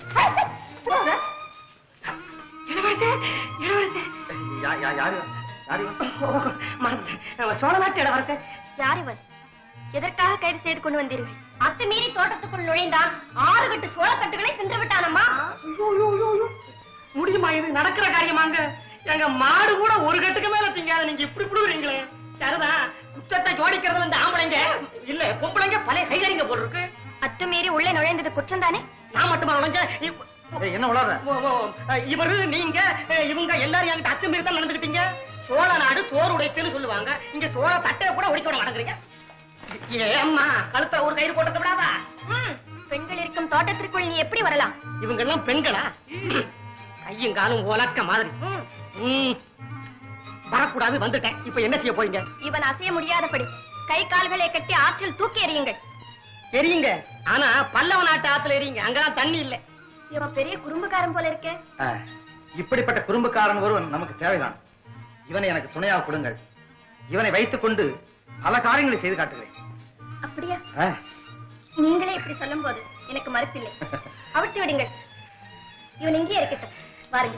இளவரசே இளவரசே யா- யா- யாரு யாரு இவன்? மறந்துட்டேன். சோழ நாட்டு இளவரசே யார் இவன் எதற்காக கைது செய்து கொண்டு வந்தீர்கள் அத்துமீறி தோட்டத்துக்குள் நுழைந்தான் ஆறு கட்டு சோளக்கட்டுகளை தின்று விட்டானம்மா ஐயோ, ஐயோ, ஐயோ, ஐயோ. முடியுமா இது நடக்கிற காரியமாங்க எங்க மாடு கூட ஒரு கட்டுக்கு மேல திங்காத நீங்க இப்படி புடுவீங்களே சரிதான் குற்றத்தை ஜோடிக்கிறது இந்த ஆம்பளைங்க இல்ல பொம்பளைங்க பழைய கைகறிங்க போல் இருக்கு அத்துமீறி உள்ளே நுழைந்தது குற்றம் தானே நான் மட்டுமா நுழைஞ்ச ஏய், என்ன உளற இவரு நீங்க அஹ், இவங்க எல்லாரும் என்கிட்ட அத்துமீறி தான் நடந்துக்கிட்டீங்க சோழ நாடு சோறு உடைத்துன்னு சொல்லுவாங்க இங்க சோழ தட்டையை கூட உடைக்க விட மாட்டேங்கிறீங்க ஏம்மா கழுத்துல ஒரு கயிறு போட்டு விடாதா ம், பெண்கள் இருக்கும் தோட்டத்திற்குள் நீ எப்படி வரலாம் இவங்க எல்லாம் பெண்களா கையும் காலும் உலக்க மாதிரி ம். வரக்கூடாது வந்துட்டேன் இப்ப என்ன செய்ய போறீங்க இவன் அசைய முடியாதபடி கை கால்களை கட்டி ஆற்றில் தூக்கி எறியுங்கள் தெரியுங்க ஆனா பல்லவ நாட்டு ஆத்துல எறியுங்க அங்கதான் தண்ணி இல்ல இவன் பெரிய குறும்புக்காரன் போல இருக்கே ஆ, இப்படிப்பட்ட குறும்புக்காரன் ஒருவன் நமக்கு தேவைதான் இவனை எனக்கு துணையாக கொடுங்கள் இவனை வைத்துக் கொண்டு பல காரியங்களை செய்து காட்டுகிறேன் அப்படியா ஆ, நீங்களே இப்படி சொல்லும் போது எனக்கு மறுப்பில்லை அவிழ்த்து விடுங்கள் இவன் இங்கே இருக்கட்டும் வாருங்கள்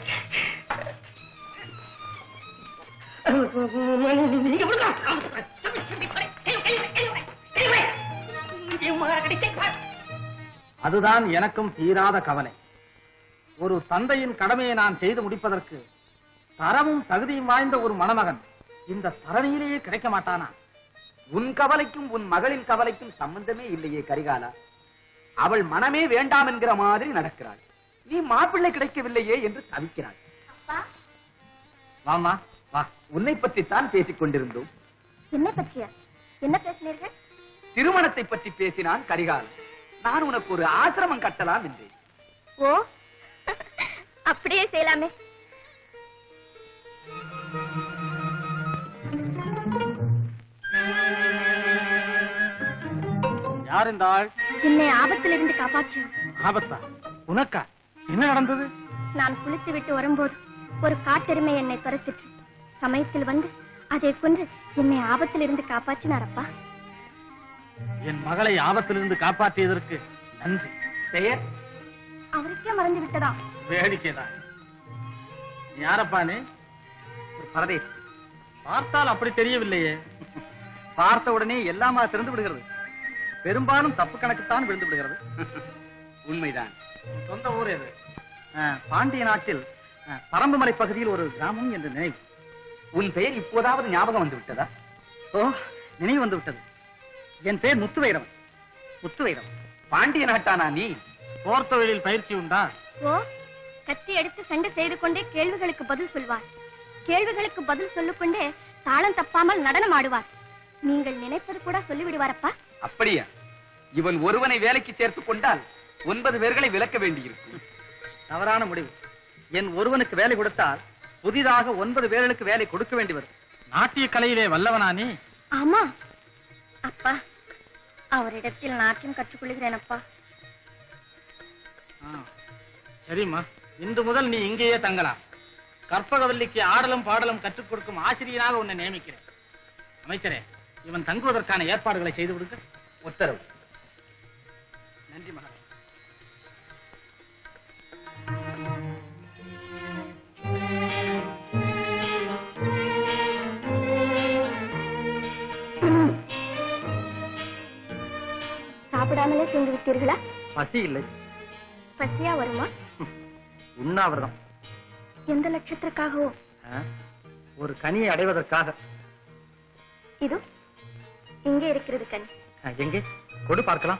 நீங்க விடுங்க. அதுதான் எனக்கும் தீராத கவலை ஒரு சந்தையின் கடமையை நான் செய்து முடிப்பதற்கு தரமும் தகுதியும் வாய்ந்த ஒரு மணமகன் இந்த தரணியிலேயே கிடைக்க மாட்டானா உன் கவலைக்கும் உன் மகளின் கவலைக்கும் சம்பந்தமே இல்லையே கரிகாலா அவள் மனமே வேண்டாம் என்கிற மாதிரி நடக்கிறாள் நீ மாப்பிள்ளை கிடைக்கவில்லையே என்று தவிக்கிறாள் வாமா வா உன்னை பற்றித்தான் பேசிக் கொண்டிருந்தோம் என்ன பற்றியா என்ன பேசினீர்கள் திருமணத்தை பற்றி பேசினான் கரிகாலன் நான் உனக்கு ஒரு ஆசிரமம் கட்டலாம் என்றேன் ஓ அப்படியே செய்யலாமே யார் இந்த ஆள் என்னை ஆபத்திலிருந்து காப்பாற்றினான் ஆபத்தா உனக்கா என்ன நடந்தது நான் குளித்து விட்டு வரும்போது ஒரு காட்டெருமை என்னை துரத்திற்று சமயத்தில் வந்து அதை கொன்று என்னை ஆபத்திலிருந்து காப்பாற்றினாரப்பா என் மகளை ஆபத்திலிருந்து காப்பாற்றியதற்கு நன்றி பெயர் அவருக்கே மறந்து விட்டதா வேடிக்கைதான் நீ யாரப்பா நீ ஒரு பரதேசி பார்த்தால் அப்படி தெரியவில்லையே பார்த்த உடனே எல்லாமா திறந்து விடுகிறது பெரும்பாலும் தப்பு கணக்குத்தான் விழுந்து விடுகிறது உண்மைதான் சொந்த ஊர் எது அஹ், பாண்டிய நாட்டில் அஹ், பரம்புமலை பகுதியில் ஒரு கிராமம் என்று நினைவு உன் பெயர் இப்போதாவது ஞாபகம் வந்து விட்டதா ஓ நினைவு வந்து விட்டது என் பேர் முத்துவைரம் முத்துவைரம் பாண்டிய நாட்டானா நீ போர் தொழிலில் பயிற்சி உண்டா ஓ கத்தி எடுத்து சண்டை செய்து கொண்டே கேள்விகளுக்கு பதில் சொல்வார் கேள்விகளுக்கு பதில் சொல்லிக்கொண்டே தாளம் தப்பாமல் நடனம் ஆடுவார் நீங்கள் நினைப்பது கூட சொல்லிவிடுவாரப்பா அப்படியா இவன் ஒருவனை வேலைக்கு சேர்த்துக் கொண்டால் ஒன்பது பேர்களை விலக்க வேண்டியிருக்கும் தவறான முடிவு என் ஒருவனுக்கு வேலை கொடுத்தால் புதிதாக ஒன்பது பேர்களுக்கு வேலை கொடுக்க வேண்டி வரும் நாட்டிய கலையிலே வல்லவனா நீ ஆமா அப்பா அவரிடத்தில் நாட்டியம் கற்றுக்கொள்கிறேன் அப்பா ஆ, சரிம்மா இன்று முதல் நீ இங்கேயே தங்கலாம் கற்பகவல்லிக்கு ஆடலும் பாடலும் கற்றுக் கொடுக்கும் ஆசிரியனாக உன்னை நியமிக்கிறேன் அமைச்சரே இவன் தங்குவதற்கான ஏற்பாடுகளை செய்து விடுங்க உத்தரவு நன்றி மகா சாப்பிடாமலே சென்று விட்டீர்களா பசி இல்லை பசியா வருமா உண்ணாவிரதம் எந்த லட்சத்திற்காகவோ ஆ? ஒரு கனியை அடைவதற்காக இது இங்கே இருக்கிறது கண் ஆ, எங்கே கொடு பார்க்கலாம்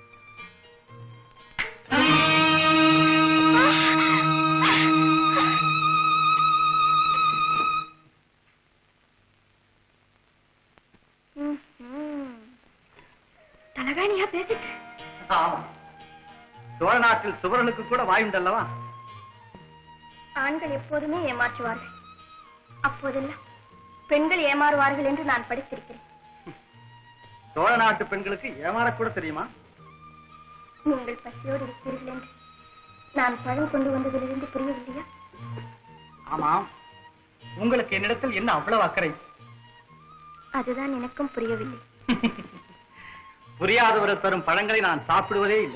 தலகாணியா பேசிட்டு ஆமா சோழ நாட்டில் சுவரனுக்கு கூட வாயுண்டல்லவா ஆண்கள் எப்போதுமே ஏமாற்றுவார்கள் அப்போதெல்லாம் பெண்கள் ஏமாறுவார்கள் என்று நான் படித்திருக்கிறேன் சோழ நாட்டு பெண்களுக்கு ஏமாறக்கூட தெரியுமா நீங்கள் பசியோடு இருக்கிறீர்கள் என்று நான் பழம் கொண்டு வந்ததிலிருந்து புரியவில்லையா ஆமாம் உங்களுக்கு என்னிடத்தில் என்ன அவ்வளவு அக்கறை அதுதான் எனக்கும் புரியவில்லை புரியாதவர் தரும் பழங்களை நான் சாப்பிடுவதே இல்லை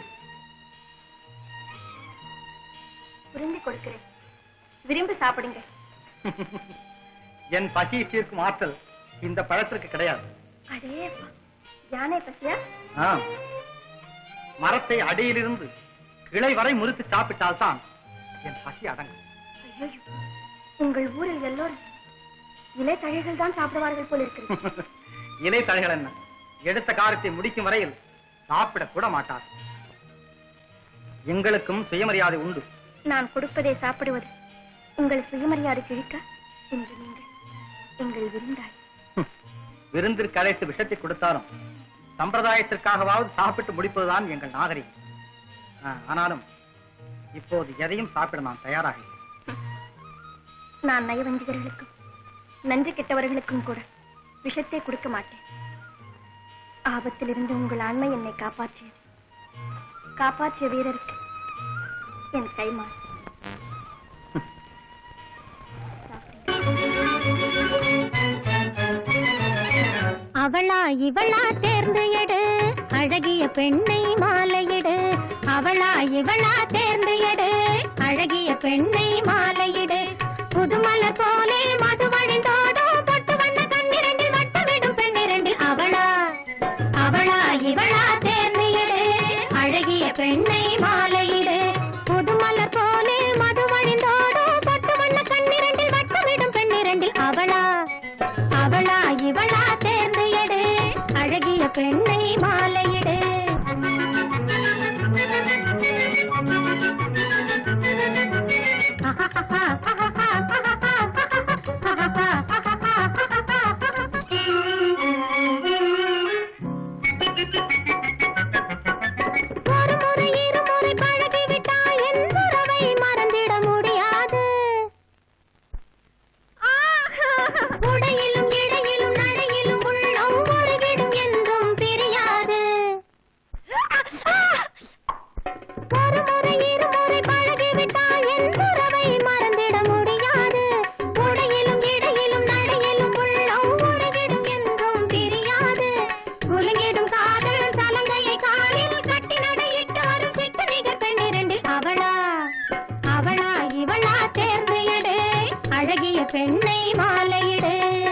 புரிந்து கொடுக்கிறேன் விரும்பி சாப்பிடுங்க என் பசியை தீர்க்கும் ஆற்றல் இந்த பழத்திற்கு கிடையாது அடே அப்பா. யானை பசியா ஆம். மரத்தை அடியிலிருந்து கிளை வரை முறித்து சாப்பிட்டால்தான் என் பசி அடங்கும் ஐயோ உங்கள் ஊரில் எல்லோரும் இலை தழைகள் தான் சாப்பிடுவார்கள் போல் இருக்கிறது இலை தழைகள் என்ன எடுத்த காரியத்தை முடிக்கும் வரையில் சாப்பிடக் கூட மாட்டார் எங்களுக்கும் சுயமரியாதை உண்டு நான் கொடுப்பதை சாப்பிடுவது உங்கள் சுயமரியாதை கிழிக்க இன்று நீங்கள் எங்கள் விருந்தாய் விருந்திற்கு அழைத்து விஷத்தை கொடுத்தாலும் சம்பிரதாயத்திற்காகவாவது சாப்பிட்டு முடிப்பதுதான் எங்கள் நாகரிகம் ஆ, ஆனாலும் இப்போது எதையும் சாப்பிட நான் தயாராக இல்லை. நான் நயவஞ்சகர்களுக்கும் நன்றி கெட்டவர்களுக்கும் கூட விஷத்தை கொடுக்க மாட்டேன் ஆபத்தில் இருந்து உங்கள் ஆண்மை என்னை காப்பாற்றியது காப்பாற்றிய வீரருக்கு என் கைமாறு அவளா இவளா தேர்ந்து எடு அழகிய பெண்ணை மாலையிடு அவளா இவளா தேர்ந்து எடு அழகிய பெண்ணை மாலையிடு புதுமலர் போலே மது வழிந்தோடும் பொட்டு வண்ண கண்ணிரண்டில் வட்டமிடும் பெண்ணிரண்டில் அவளா அவளா இவளா தேர்ந்து எடு அழகிய பெண்ணை மாலையிடு புதுமலர் போலே மது வழிந்தோடும் பொட்டு வண்ண கண்ணிரண்டில் வட்டமிடும் பெண்ணிரண்டில் அவளா அவளா இவளா தேர்ந்து எடு அழகிய பெண்ணை மாலையிடு ஒரு முறை இருமுறை பழகிவிட்டால் என் உறவை மறந்திட முடியாது உடையிலும் இடையிலும் நடையிலும் உள்ளம் ஒருகிடும் என்றும் பிரியாது ஒரு முறை இருமுறை பழகிவிட்டால் என் உறவை மறந்திட முடியாது உடையிலும் இடையிலும் நடையிலும் உள்ளம் ஒருகிடும் என்றும் பிரியாது குலுங்கிடும் காதல் சலங்கையை காலில் கட்டி நடையிட்டு வரும் சிட்டு நிகர் பெண்ணிரண்டு அவளா அவளா இவளா தேர்ந்து எடு அழகிய பெண்ணை மாலையிடு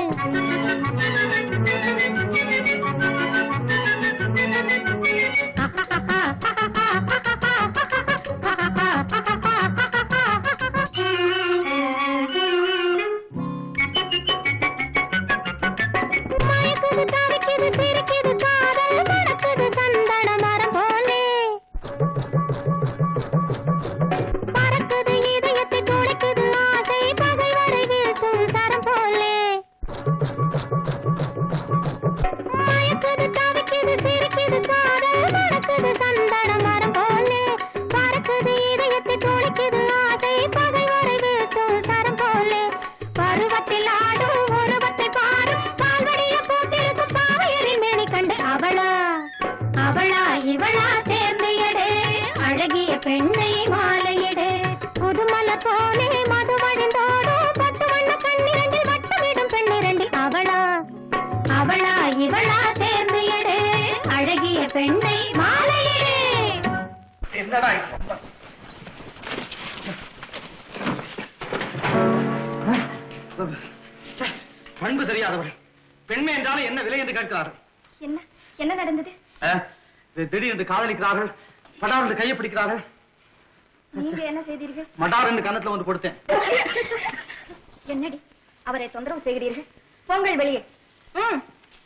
மயக்குது தவிக்குது சிரிக்குது காதல் மறக்குது சந்தன மரம் போலே பறக்குது இதயத்தை துளைக்குது ஆசை பகைவரை வீழ்த்தும் சரம் போலே மயக்குது தவிக்குது சிரிக்குது காதல் மறக்குது சந்தன மரம் போலே பறக்குது இதயத்தை துளைக்குது ஆசை பகைவரை வீழ்த்தும் சரம் போலே பருவத்தில் ஆடும் உருவத்தை பாரும் பால்வடிய பூத்திருக்கும் பாவையரின் மேனி கண்டு அவளா அவளா இவளா தேர்ந்து எடு அழகிய பெண்ணை மாலையிடு புதுமலர் போலே மது வழிந்தோடும் பட்டு வண்ண கண்ணிரண்டில் வட்டமிடும் பெண்ணிரண்டில் அவளா அவளா இவளா தேர்ந்து எடு அழகிய பெண்ணை மாலையிடு என்னடா இது? ச்சே, பண்பு தெரியாதவர் பெண்மை என்றாலும் என்ன விலை என்று கேட்கிறார்கள் என்ன என்ன நடந்தது அஹ், இது திடீரென்று காதலிக்கிறார்கள் படார் என்று கையை பிடிக்கிறார்கள் நீங்க என்ன செய்தீர்கள் மடார் என்று கன்னத்துல வந்து கொடுத்தேன் என்னடி அவரை தொந்தரவு செய்கிறீர்கள் போங்கள் வெளியே ம்.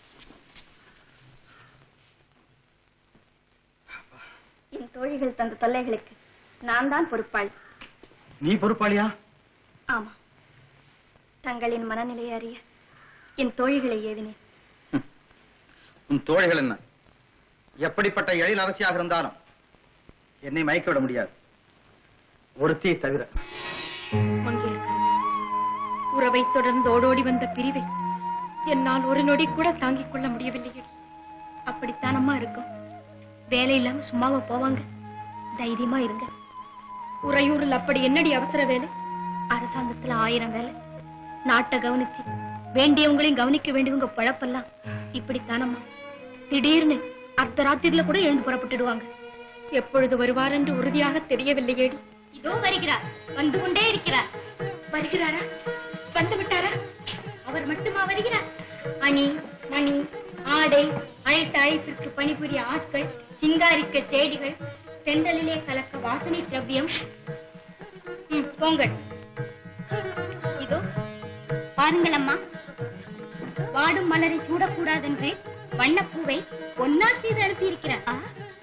என் தோழிகள் தந்த தொல்லைகளுக்கு நான் தான் பொறுப்பாளி நீ பொறுப்பாளியா ஆமா தங்களின் மனநிலையை அறிய என் தோழிகளை ஏவினேன் உன் தோழிகள் என்ன எப்படிப்பட்ட எழில் அரசியாக இருந்தாலும் என்னை மயக்க விட முடியாது ஒருத்தியை தவிர மங்கையர்க்கரசி, உறவை தொடர்ந்து ஓடோடி வந்த பிரிவை என்னால் ஒரு நொடி கூட தாங்கிக் கொள்ள முடியவில்லையடி அப்படித்தான் அம்மா இருக்கும் வேலை இல்லாம சும்மாவா போவாங்க தைரியமா இருங்க உறையூரில் அப்படி என்னடி அவசர வேலை அரசாங்கத்துல ஆயிரம் வேலை நாட்டை கவனிச்சு வேண்டியவங்களையும் கவனிக்க வேண்டியவங்க பழப்பெல்லாம் இப்படித்தானம்மா திடீர்னு அர்த்தராத்திரில கூட எழுந்து புறப்பட்டுடுவாங்க எப்பொழுது வருவார் என்று உறுதியாக தெரியவில்லையேடி இதோ வருகிறார் வந்து கொண்டே இருக்கிறார் வருகிறாரா வந்து விட்டாரா அவர் மட்டுமா வருகிறார் அணி மணி ஆடை அழைத்த அழைப்பிற்கு பணிபுரிய ஆட்கள் சிங்காரிக்க செடிகள் தெண்டலிலே கலக்க வாசனை திரவியம் ம், போங்கள் இதோ பாருங்கள் அம்மா வாடும் மலரை சூடக்கூடாதென்று வண்ணப்பூவை ஒன்னா செய்து அனுப்பியிருக்கிறார் ஆ,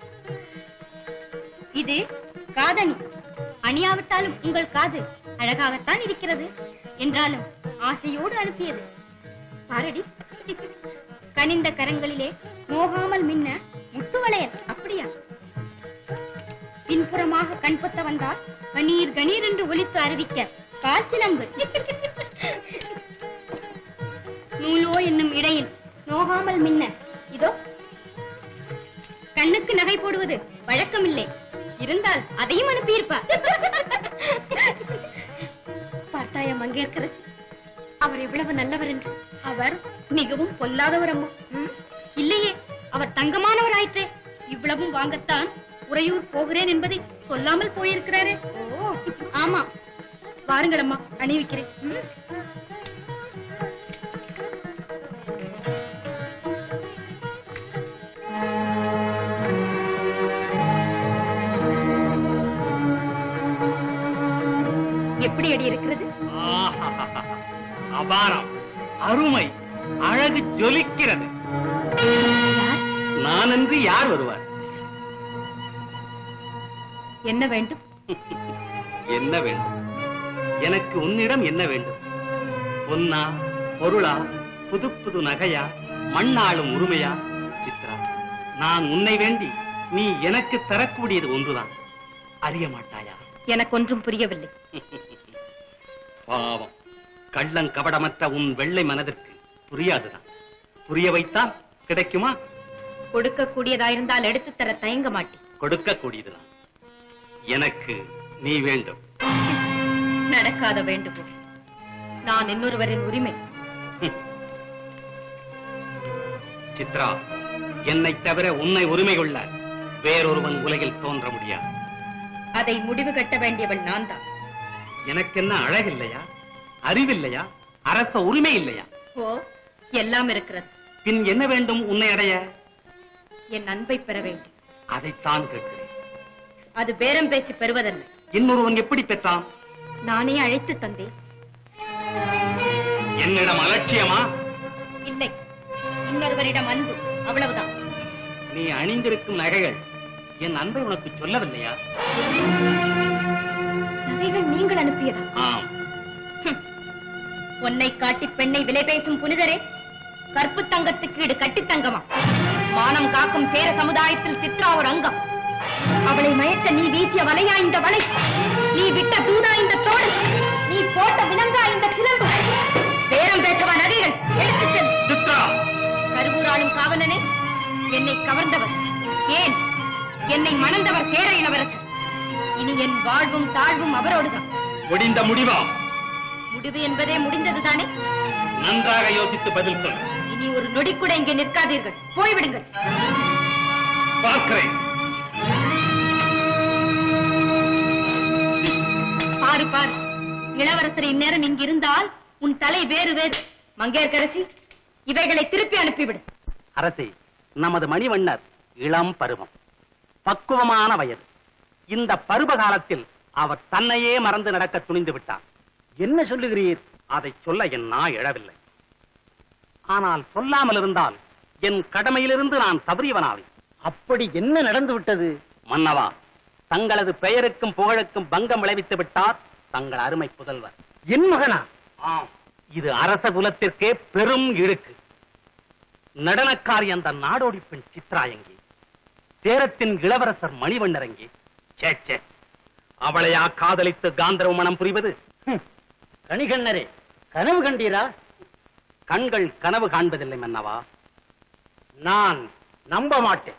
இது காதணி அணியாவிட்டாலும் உங்கள் காது அழகாகத்தான் இருக்கிறது என்றாலும் ஆசையோடு அனுப்பியது பாரடி கனிந்த கரங்களிலே நோகாமல் மின்ன முத்துவளையல் அப்படியா பின்புறமாக கண்பத்த வந்தால் கணீர் கணீர் என்று ஒலித்து அறிவிக்க கால் சிலம்பு நூலோ என்னும் இடையில் நோகாமல் மின்ன இதோ கண்ணுக்கு நகை போடுவது வழக்கமில்லை இருந்தால் அதையும் அனுப்பியிருப்பா பார்த்தாயா மங்கேற்கிறது அவர் எவ்வளவு நல்லவர் என்று அவர் மிகவும் பொல்லாதவர் அம்மா ம்? இல்லையே அவர் தங்கமானவர் ஆயிற்றே இவ்வளவும் வாங்கத்தான் உறையூர் போகிறேன் என்பதை சொல்லாமல் போயிருக்கிறாரே ஓ ஆமா வாருங்கள் அம்மா அணிவிக்கிறேன் ம்? எப்படி அடி இருக்கிறது ஆஹாஹாஹா. அபாரம் அருமை அழகு ஜொலிக்கிறது நானன்றி யார் வருவார் என்ன வேண்டும் என்ன வேண்டும் எனக்கு உன்னிடம் என்ன வேண்டும் பொன்னா பொருளா புது புது நகையா மண்ணாளும் உரிமையா சித்ரா நான் உன்னை வேண்டி நீ எனக்கு தரக்கூடியது ஒன்றுதான் அறிய மாட்டாயா எனக்கு ஒன்றும் புரியவில்லை பாவம் கள்ளம் கபடமற்ற உன் வெள்ளை மனதிற்கு புரியாதுதான் புரிய வைத்தால் கிடைக்குமா கொடுக்கக்கூடியதாயிருந்தால் எடுத்து தர தயங்க மாட்டேன் கொடுக்கக்கூடியதுதான் எனக்கு நீ வேண்டும் நடக்காத வேண்டுகோள் நான் இன்னொருவரின் உரிமை சித்ரா என்னை தவிர உன்னை உரிமை கொள்ள வேறொருவன் உலகில் தோன்ற முடியாது அதை முடிவு கட்ட வேண்டியவள் நான் தான் எனக்கென்ன அழகில்லையா அறிவில்லையா அரச உரிமை இல்லையா ஓ எல்லாம் இருக்கிறது பின் என்ன வேண்டும் உன்னை அடைய என் அன்பை பெற வேண்டும் அதைத்தான் கேட்கிறேன் அது பேரம் பேசி பெறுவதல்ல இன்னொருவன் எப்படி பெற்றான் நானே அழைத்து தந்தேன் என்னிடம் அலட்சியமா இல்லை இன்னொருவரிடம் அன்பு அவ்வளவுதான் நீ அணிந்திருக்கும் நகைகள் என் அன்பை உனக்கு சொல்லவில்லையா நகைகள் நீங்கள் அனுப்பியதா ஆம் பொன்னை காட்டி பெண்ணை விலை பேசும் புனிதரே கற்பு தங்கத்துக்கு ஈடு கட்டி தங்கமா மானம் காக்கும் சேர சமுதாயத்தில் சித்ரா ஒரு அங்கம் அவளை மயக்க நீ வீசிய வலையா இந்த வலை நீ விட்ட தூதா இந்த தோடு நீ போட்ட விலங்கா இந்த சிலம்பு பேரம் பேசவா நகைகள் எடுத்துச் செல் சித்ரா கருவூராளும் காவலனே என்னை கவர்ந்தவர் ஏன் என்னை மணந்தவர் சேர இளவரசர் இனி என் வாழ்வும் தாழ்வும் அவரோடுதான் முடிந்த முடிவா முடிவு என்பதே முடிந்ததுதானே நன்றாக யோசித்து பதில் சொல் இனி ஒரு நொடி கூட இங்கே நிற்காதீர்கள் போய்விடுங்கள் பார்க்கிறேன் பாரு பாரு இளவரசர் இந்நேரம் இங்கு இருந்தால் உன் தலை வேறு வேறு மங்கையர்க்கரசி இவைகளை திருப்பி அனுப்பிவிடு அரசே நமது மணிவண்ணர் இளம் பருவம் பக்குவமான வயது இந்த பருவ காலத்தில் அவர் தன்னையே மறந்து நடக்க துணிந்து விட்டார் என்ன சொல்லுகிறீர் அதை சொல்ல என் நாய் எழவில்லை ஆனால் சொல்லாமல் இருந்தால் என் கடமையிலிருந்து நான் தவறியவனாவேன் அப்படி என்ன நடந்து விட்டது மன்னவா தங்களது பெயருக்கும் புகழுக்கும் பங்கம் விளைவித்து விட்டார் தங்கள் அருமை புதல்வர் என் மகனா ஆம் இது அரச குலத்திற்கே பெரும் இழுக்கு நடனக்காரி அந்த நாடோடி பெண் சித்ரா எங்கே சேரத்தின் இளவரசர் மணிவண்ணர் எங்கே சே சே அவளையா காதலித்து காந்தர்வ மனம் புரிவது கணிகண்ணரே கனவு கண்டீரா கண்கள் கனவு காண்பதில்லை மன்னவா நான் நம்ப மாட்டேன்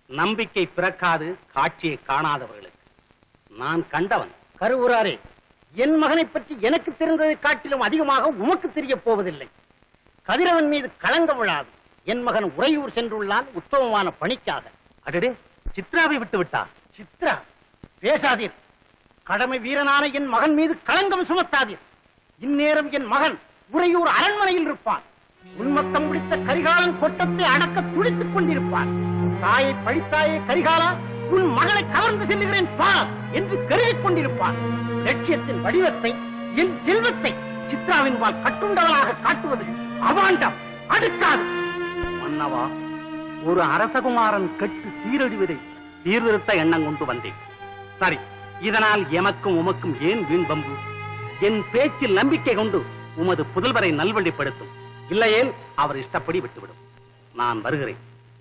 நம்பிக்கை பிறக்காது காட்சியை காணாதவர்களுக்கு நான் கண்டவன் கருவுராரே என் மகனை பற்றி எனக்கு தெரிந்ததை காட்டிலும் அதிகமாக உமக்கு தெரிய போவதில்லை கதிரவன் மீது களங்கம் விழாது என் மகன் உறையூர் சென்றுள்ளான் உத்தமமான பணிக்காக அடடே சித்ராவை விட்டு விட்டா சித்ரா பேசாதீர் கடமை வீரனான என் மகன் மீது களங்கம் சுமத்தாதீர் இந்நேரம் என் மகன் உறையூர் அரண்மனையில் இருப்பான் உன்மத்தம் பிடித்த கரிகாலன் கொட்டத்தை அடக்க துடித்துக் கொண்டிருப்பான் தாயை பழித்தாயே கரிகாலா உன் மகளை கவர்ந்து செல்லுகிறேன் பார் என்று கருவிக் கொண்டிருப்பான் லட்சியத்தின் வடிவத்தை என் செல்வத்தை சித்ராவின் வால் கட்டுண்டவனாக காட்டுவது அவாண்டம் அடுக்காது மன்னவா ஒரு அரசகுமாரன் கெட்டு சீரழிவதை சீர்திருத்த எண்ணம் கொண்டு வந்தேன் சரி இதனால் எமக்கும் உமக்கும் ஏன் வீண் பம்பு என் பேச்சில் நம்பிக்கை கொண்டு உமது புதல்வரை நல்வழிப்படுத்தும் இல்லையேல் அவர் இஷ்டப்படி விட்டுவிடும் நான் வருகிறேன்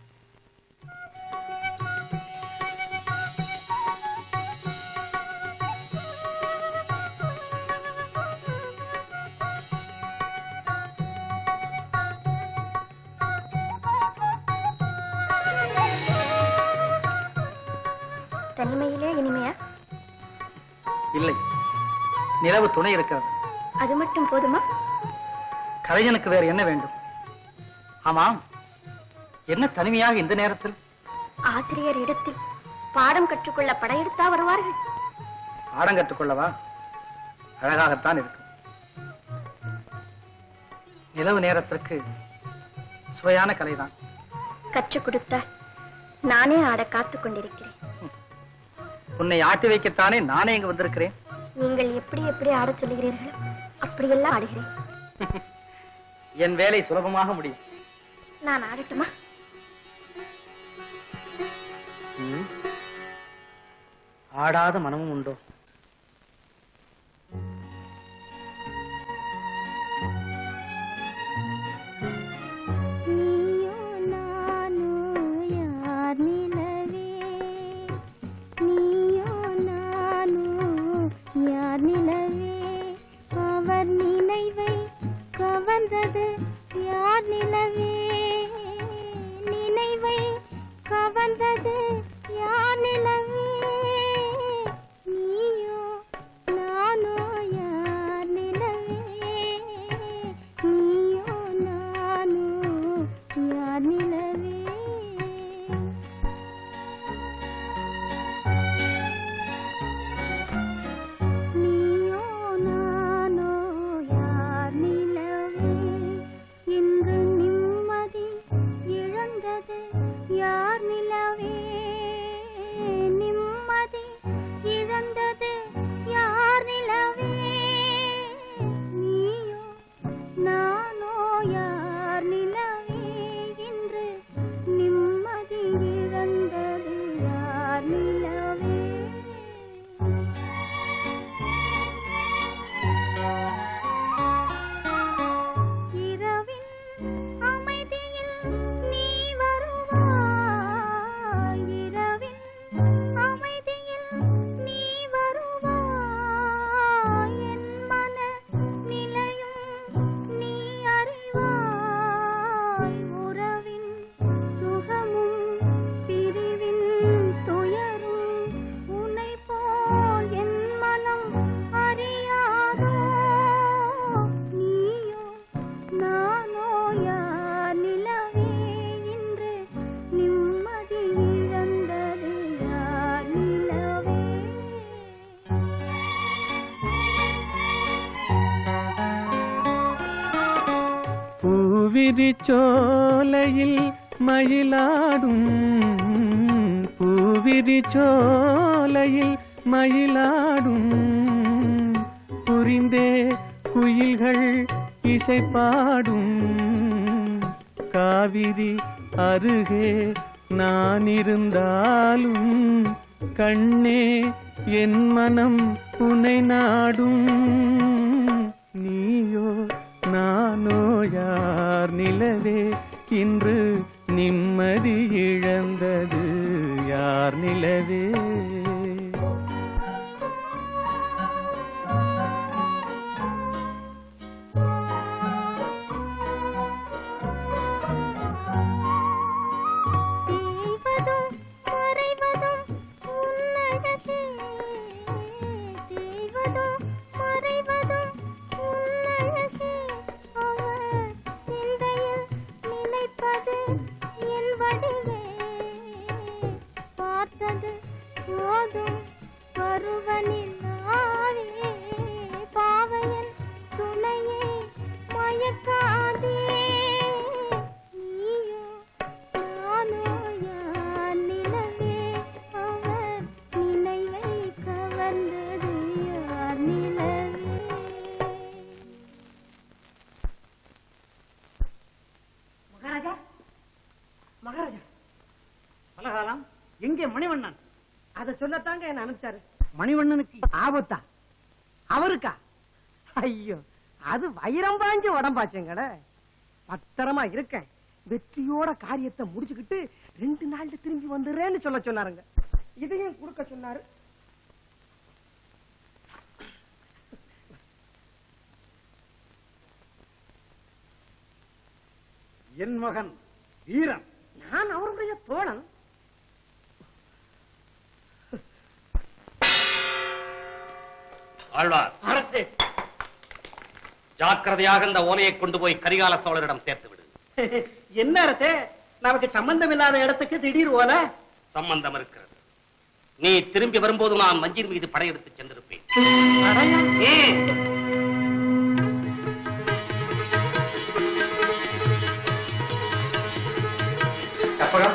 தனிமையிலே இனிமையா இல்லை நிலவு துணை இருக்கிறது அது மட்டும் போதுமா கலைஞனுக்கு வேறு என்ன வேண்டும் ஆமாம் என்ன தனிமையாக இந்த நேரத்தில் ஆசிரியர் இடத்தில் பாடம் கற்றுக்கொள்ள படையெடுத்தா வருவார்கள் பாடம் கற்றுக்கொள்ளவா அழகாகத்தான் இருக்கும் நிலவு நேரத்திற்கு சுவையான கலைதான் கற்றுக் கொடுத்தால் நானே ஆட காத்துக் கொண்டிருக்கிறேன் உன்னை ஆட்டி வைக்கத்தானே நானே இங்கு வந்திருக்கிறேன் நீங்கள் எப்படி எப்படி ஆடச் சொல்லுகிறீர்களோ அப்படியெல்லாம் ஆடுகிறேன் என் வேலை சுலபமாக முடியும் நான் ஆடட்டுமா ம். ஆடாத மனமும் உண்டோ நீயோ நானோ யார் நிலவே நீயோ நானோ யார் நிலவே அவர் நினைவை கவர்ந்தது யார் நிலவே நினைவை கவர்ந்தது யார் நிலவே நீயோ நானோ யார் நிலவே நீயோ நானோ யார் நிலவே நீயோ நானோ யார் நிலவே இன்று நிம்மதி இழந்தது யார் நிலவே நிம்மதி இழந்தது யார் நிலவே நீயோ நானோ யார் நிலவே இன்று நிம்மதி இழந்தது யார் நிலவே இரவின் அமைதியில் நீ வருவாய் இரவின் அமைதியில் நீ வருவாய் என் மன நிலையும் நீ அறிவாய் உறவின் சுகமும் பிரிவின் துயரும் உன்னை போல் என் மனம் அறியாதோ நீயோ நானோ யார் நிலவே இன்று நிம்மதி இழந்தது யார் நிலவே பூவிரி சோலையில் மயிலாடும் பூவிரி சோலையில் மயிலாடும் புரிந்தே குயில்கள் இசை பாடும் காவிரி அருகே நான் இருந்தாலும் கண்ணே என் மனம் உனை நாடும் நீயோ நானோ யார் நிலவே இன்று நிம்மதி இழந்தது யார் நிலவே தேய்வதும் மறைவதும் உன்னழகே தேய்வதும் பருவனிலாவே பாவையன் துணையே மயக்காதே நீயோ நானோ யார் நிலவே அவர் நினைவை கவர்ந்தது யார் நிலவே மகாராஜா மகாராஜா பலகாலம் எங்கே மணிவண்ணன் அதை சொல்லத்தாங்க என்ன அனுப்பிச்சாரு மணிவண்ணனுக்கு ஆபத்தா அவருக்கா ஐயோ அது வைரம் பாஞ்ச உடம்பாச்சுங்கட பத்திரமா இருக்கேன் வெற்றியோட காரியத்தை முடிச்சுக்கிட்டு ரெண்டு நாள்ல திரும்பி வந்துடுறேன்னு சொல்ல சொன்னாருங்க இதையும் கொடுக்க சொன்னாரு என் மகன் வீரன் நான் அவருடைய தோழன் ஆழ்வார் அரசே ஜாக்கிரதையாக இந்த ஓலையை கொண்டு போய் கரிகால சோழரிடம் சேர்த்து விடு என்ன அரசே நமக்கு சம்பந்தம் இல்லாத இடத்துக்கு திடீர் ஓல சம்பந்தம் இருக்கிறது நீ திரும்பி வரும்போது நான் மஞ்சின் மீது படையெடுத்து சென்றிருப்பேன் ம். அப்பா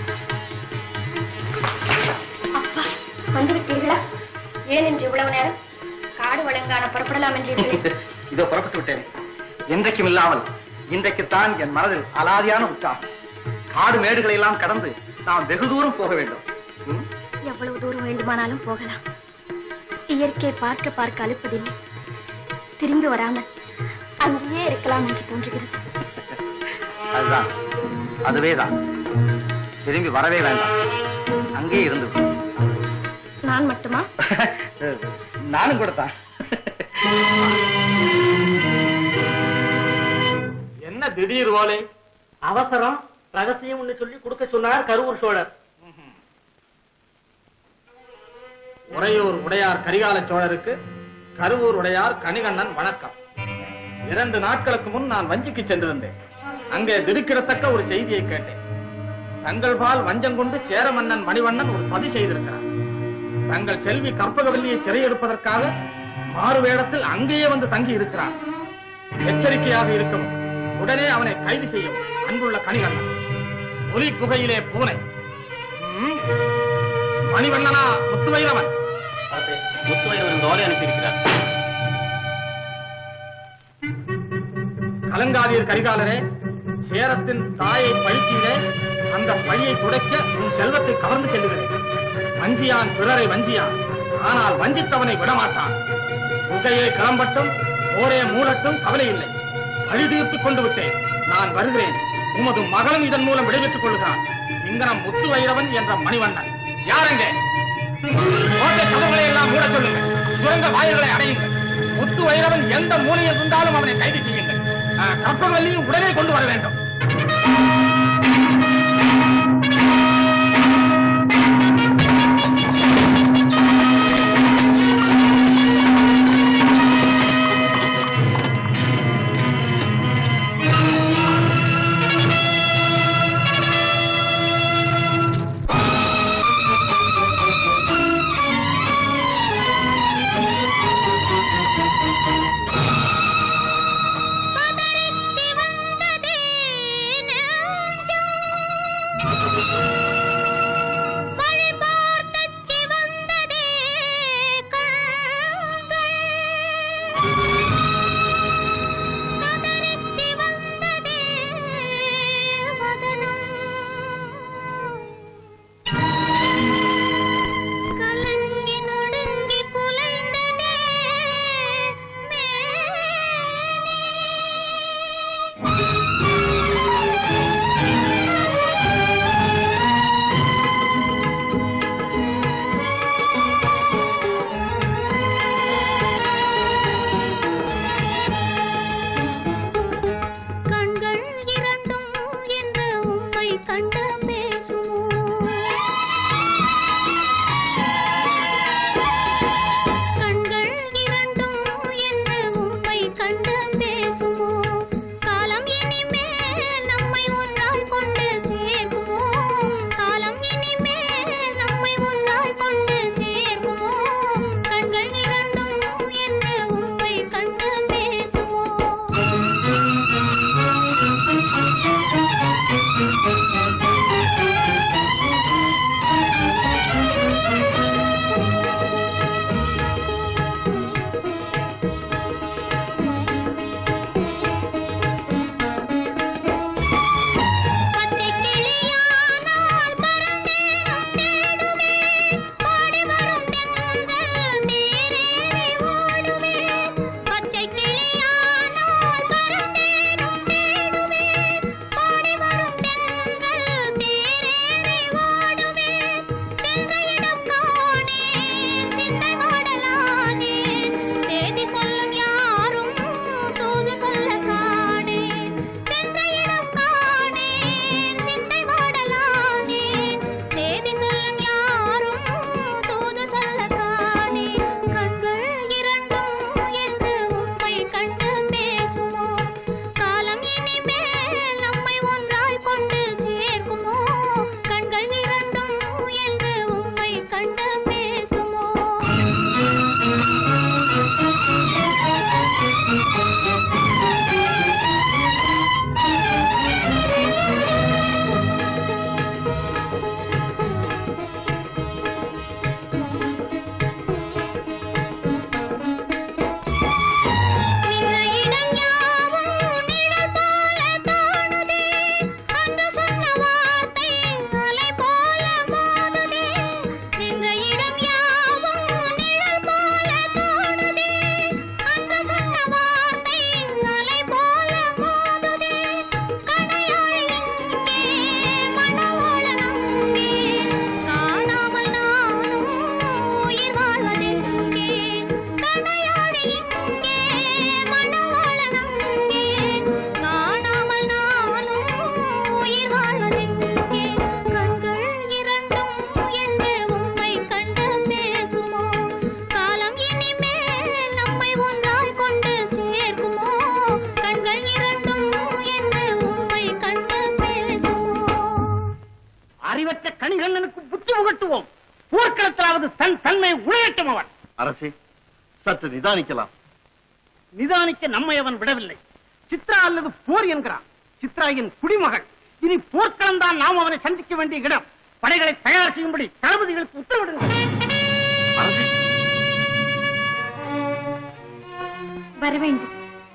வந்துவிட்டீர்களா ஏன் என்று இவ்வளவு நேரம் காடு வழங்கான புறப்படலாம் என்றீர்களே இதோ புறப்பட்டு விட்டேன் என்றைக்கும் இல்லாமல் இன்றைக்குத்தான் என் மனதில் அலாதியான உற்சாகம் காடு மேடுகளை எல்லாம் கடந்து நாம் வெகு தூரம் போக வேண்டும் ம்? எவ்வளவு தூரம் வேண்டுமானாலும் போகலாம் இயற்கையை பார்க்க பார்க்க அழுப்பதில்லை திரும்பி வராமல் அங்கேயே இருக்கலாம் என்று தோன்றுகிறது அதுதான் அதுவேதான் திரும்பி வரவே வேண்டாம் அங்கே இருந்து விடு. நான் மட்டுமா நானும் கூட தான் என்ன திடீர் ஓலை அவசரம் ரகசியம் சொல்லி கொடுக்க சொன்னார் கருவூர் சோழர் உறையூர் உடையார் கரிகால சோழருக்கு கருவூர் உடையார் கணிகண்ணன் வணக்கம் இரண்டு நாட்களுக்கு முன் நான் வஞ்சிக்கு சென்றிருந்தேன் அங்கே திடுக்கிடத்தக்க ஒரு செய்தியை கேட்டேன் தங்கள் பால் வஞ்சம் கொண்டு சேர மன்னன் மணிவண்ணன் ஒரு சதி செய்திருக்கிறார் தங்கள் செல்வி கற்பகவல்லியை சிறையெடுப்பதற்காக மாறு வேடத்தில் அங்கேயே வந்து தங்கி இருக்கிறார் எச்சரிக்கையாக இருக்கவும் உடனே அவனை கைது செய்யவும் அன்புள்ள கணிகண்ணன் ஒலி குகையிலே பூனை ம், மணிவண்ணனா முத்துவைரவன் முத்துவைரவன் இந்த ஓலை அனுப்பியிருக்கிறார் கலங்காதீர் கரிகாலரே சேரத்தின் தாயை பழித்தீரே அந்த பழியை துடைக்க உன் செல்வத்தை கவர்ந்து செல்லுகிறேன் வஞ்சியான் பிறரை வஞ்சியான் ஆனால் வஞ்சித்தவனை விடமாட்டான் புகையே கிளம்பட்டும் போரே மூடட்டும் கவலை இல்லை பழி தீர்த்துக் கொண்டு விட்டேன் நான் வருகிறேன் உமது மகனும் இதன் மூலம் விடைபெற்றுக் கொள்கிறான் இங்கனம் முத்து வைரவன் என்ற மணிவண்ணன் யாரெங்கே கோட்டை கதவுகளை எல்லாம் மூட சொல்லுங்கள் சுரங்க வாயில்களை அடையுங்கள் முத்து வைரவன் எந்த மூலையில் இருந்தாலும் அவனை கைது செய்யுங்கள் அஹ், கற்பகவல்லியும் உடனே கொண்டு வர வேண்டும் சிவந்ததே கணிகண்ணனுக்கு புத்தி புகட்டுவோம் போர்க்களத்திலாவது தன் தன்மை உழையட்டும் அவன் அரசே சற்று நிதானிக்கலாம் நிதானிக்க நம்மை அவன் விடவில்லை சித்ரா அல்லது போர் என்கிறான் சித்ராயின் குடிமகள் இனி போர்க்களம் தான் நாம் அவனை சந்திக்க வேண்டிய இடம் படைகளை தயார் செய்யும்படி தளபதிகளுக்கு உத்தரவிடுங்கள் வர வேண்டும்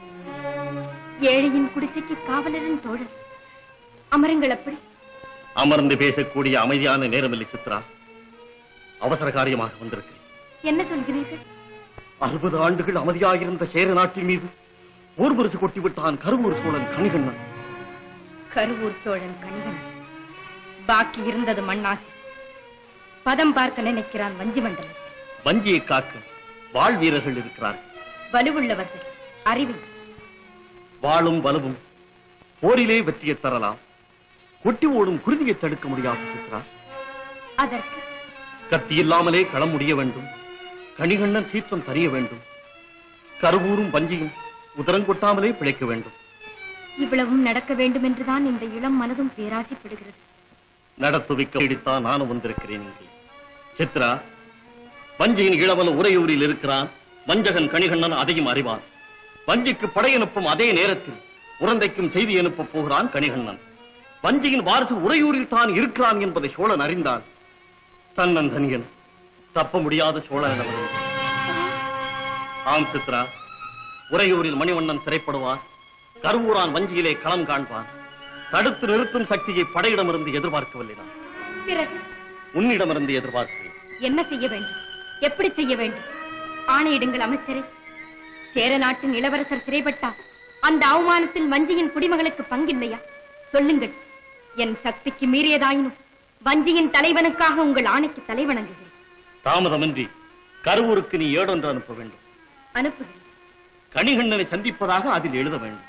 ஏழையின் குடிசைக்கு காவலரின் தோழர் அமருங்கள் அப்படி அமர்ந்து பேசக்கூடிய அமைதியான நேரமில்லை சித்ரா அவசர காரியமாக வந்திருக்கிறேன் என்ன சொல்கிறீர்கள் அறுபது ஆண்டுகள் அமைதியாயிருந்த சேர நாட்டின் மீது போர் பரிசு கொட்டி விட்டான் கருவூர் சோழன் கணிகண்ணன் கருவூர் சோழன் கணிகன் பாக்கி இருந்தது மண்ணாசி பதம் பார்க்க நினைக்கிறான் வஞ்சி மண்டலம் வஞ்சியை காக்க வாழ் வீரர்கள் இருக்கிறார்கள் வலுவுள்ளவர்கள் அறிவில் வாளும் வலுவும் போரிலே வெற்றியை தரலாம் கொட்டி ஓடும் குருதியை தடுக்க முடியாது சித்ரா அதற்கு கத்தி இல்லாமலே களம் முடிய வேண்டும் கணிகண்ணன் சீற்றம் தரிய வேண்டும் கருவூரும் வஞ்சியும் உதரங்கொட்டாமலே பிழைக்க வேண்டும் இவ்வளவும் நடக்க வேண்டும் என்றுதான் இந்த இளம் மனதும் பேராசைப்படுகிறது நடத்துவிக்க இடித்தான் நானும் வந்திருக்கிறேன் இங்கே சித்ரா வஞ்சியின் இளவல் உறையூரில் இருக்கிறான் வஞ்சகன் கணிகண்ணன் அதையும் அறிவான் வஞ்சிக்கு படை அனுப்பும் அதே நேரத்தில் உரந்தைக்கும் செய்தி அனுப்பப் போகிறான் கணிகண்ணன் வஞ்சியின் வாரிசு உறையூரில் தான் இருக்கிறான் என்பதை சோழன் அறிந்தான் தன்னந்தனியன் தப்ப முடியாத சோழனிடமிருந்து ஆம் சித்ரா உறையூரில் மணிவண்ணன் சிறைப்படுவான் கருவூரான் வஞ்சியிலே களம் காண்பான் தடுத்து நிறுத்தும் சக்தியை படையிடமிருந்து எதிர்பார்க்கவில்லை நான் பிறகு உன்னிடமிருந்து எதிர்பார்க்கிறேன் என்ன செய்ய வேண்டும் எப்படி செய்ய வேண்டும் ஆணையிடுங்கள் அமைச்சரே சேர நாட்டின் இளவரசர் சிறைப்பட்டார் அந்த அவமானத்தில் வஞ்சியின் குடிமகளுக்கு பங்கில்லையா சொல்லுங்கள் என் சக்திக்கு மீறியதாயினும் வஞ்சியின் தலைவனுக்காக உங்கள் ஆணைக்கு தலைவணங்குகிறேன் தாமதமின்றி கருவூருக்கு நீ ஏடொன்று அனுப்ப வேண்டும் அனுப்புகிறேன் கணிகண்ணனை சந்திப்பதாக அதில் எழுத வேண்டும்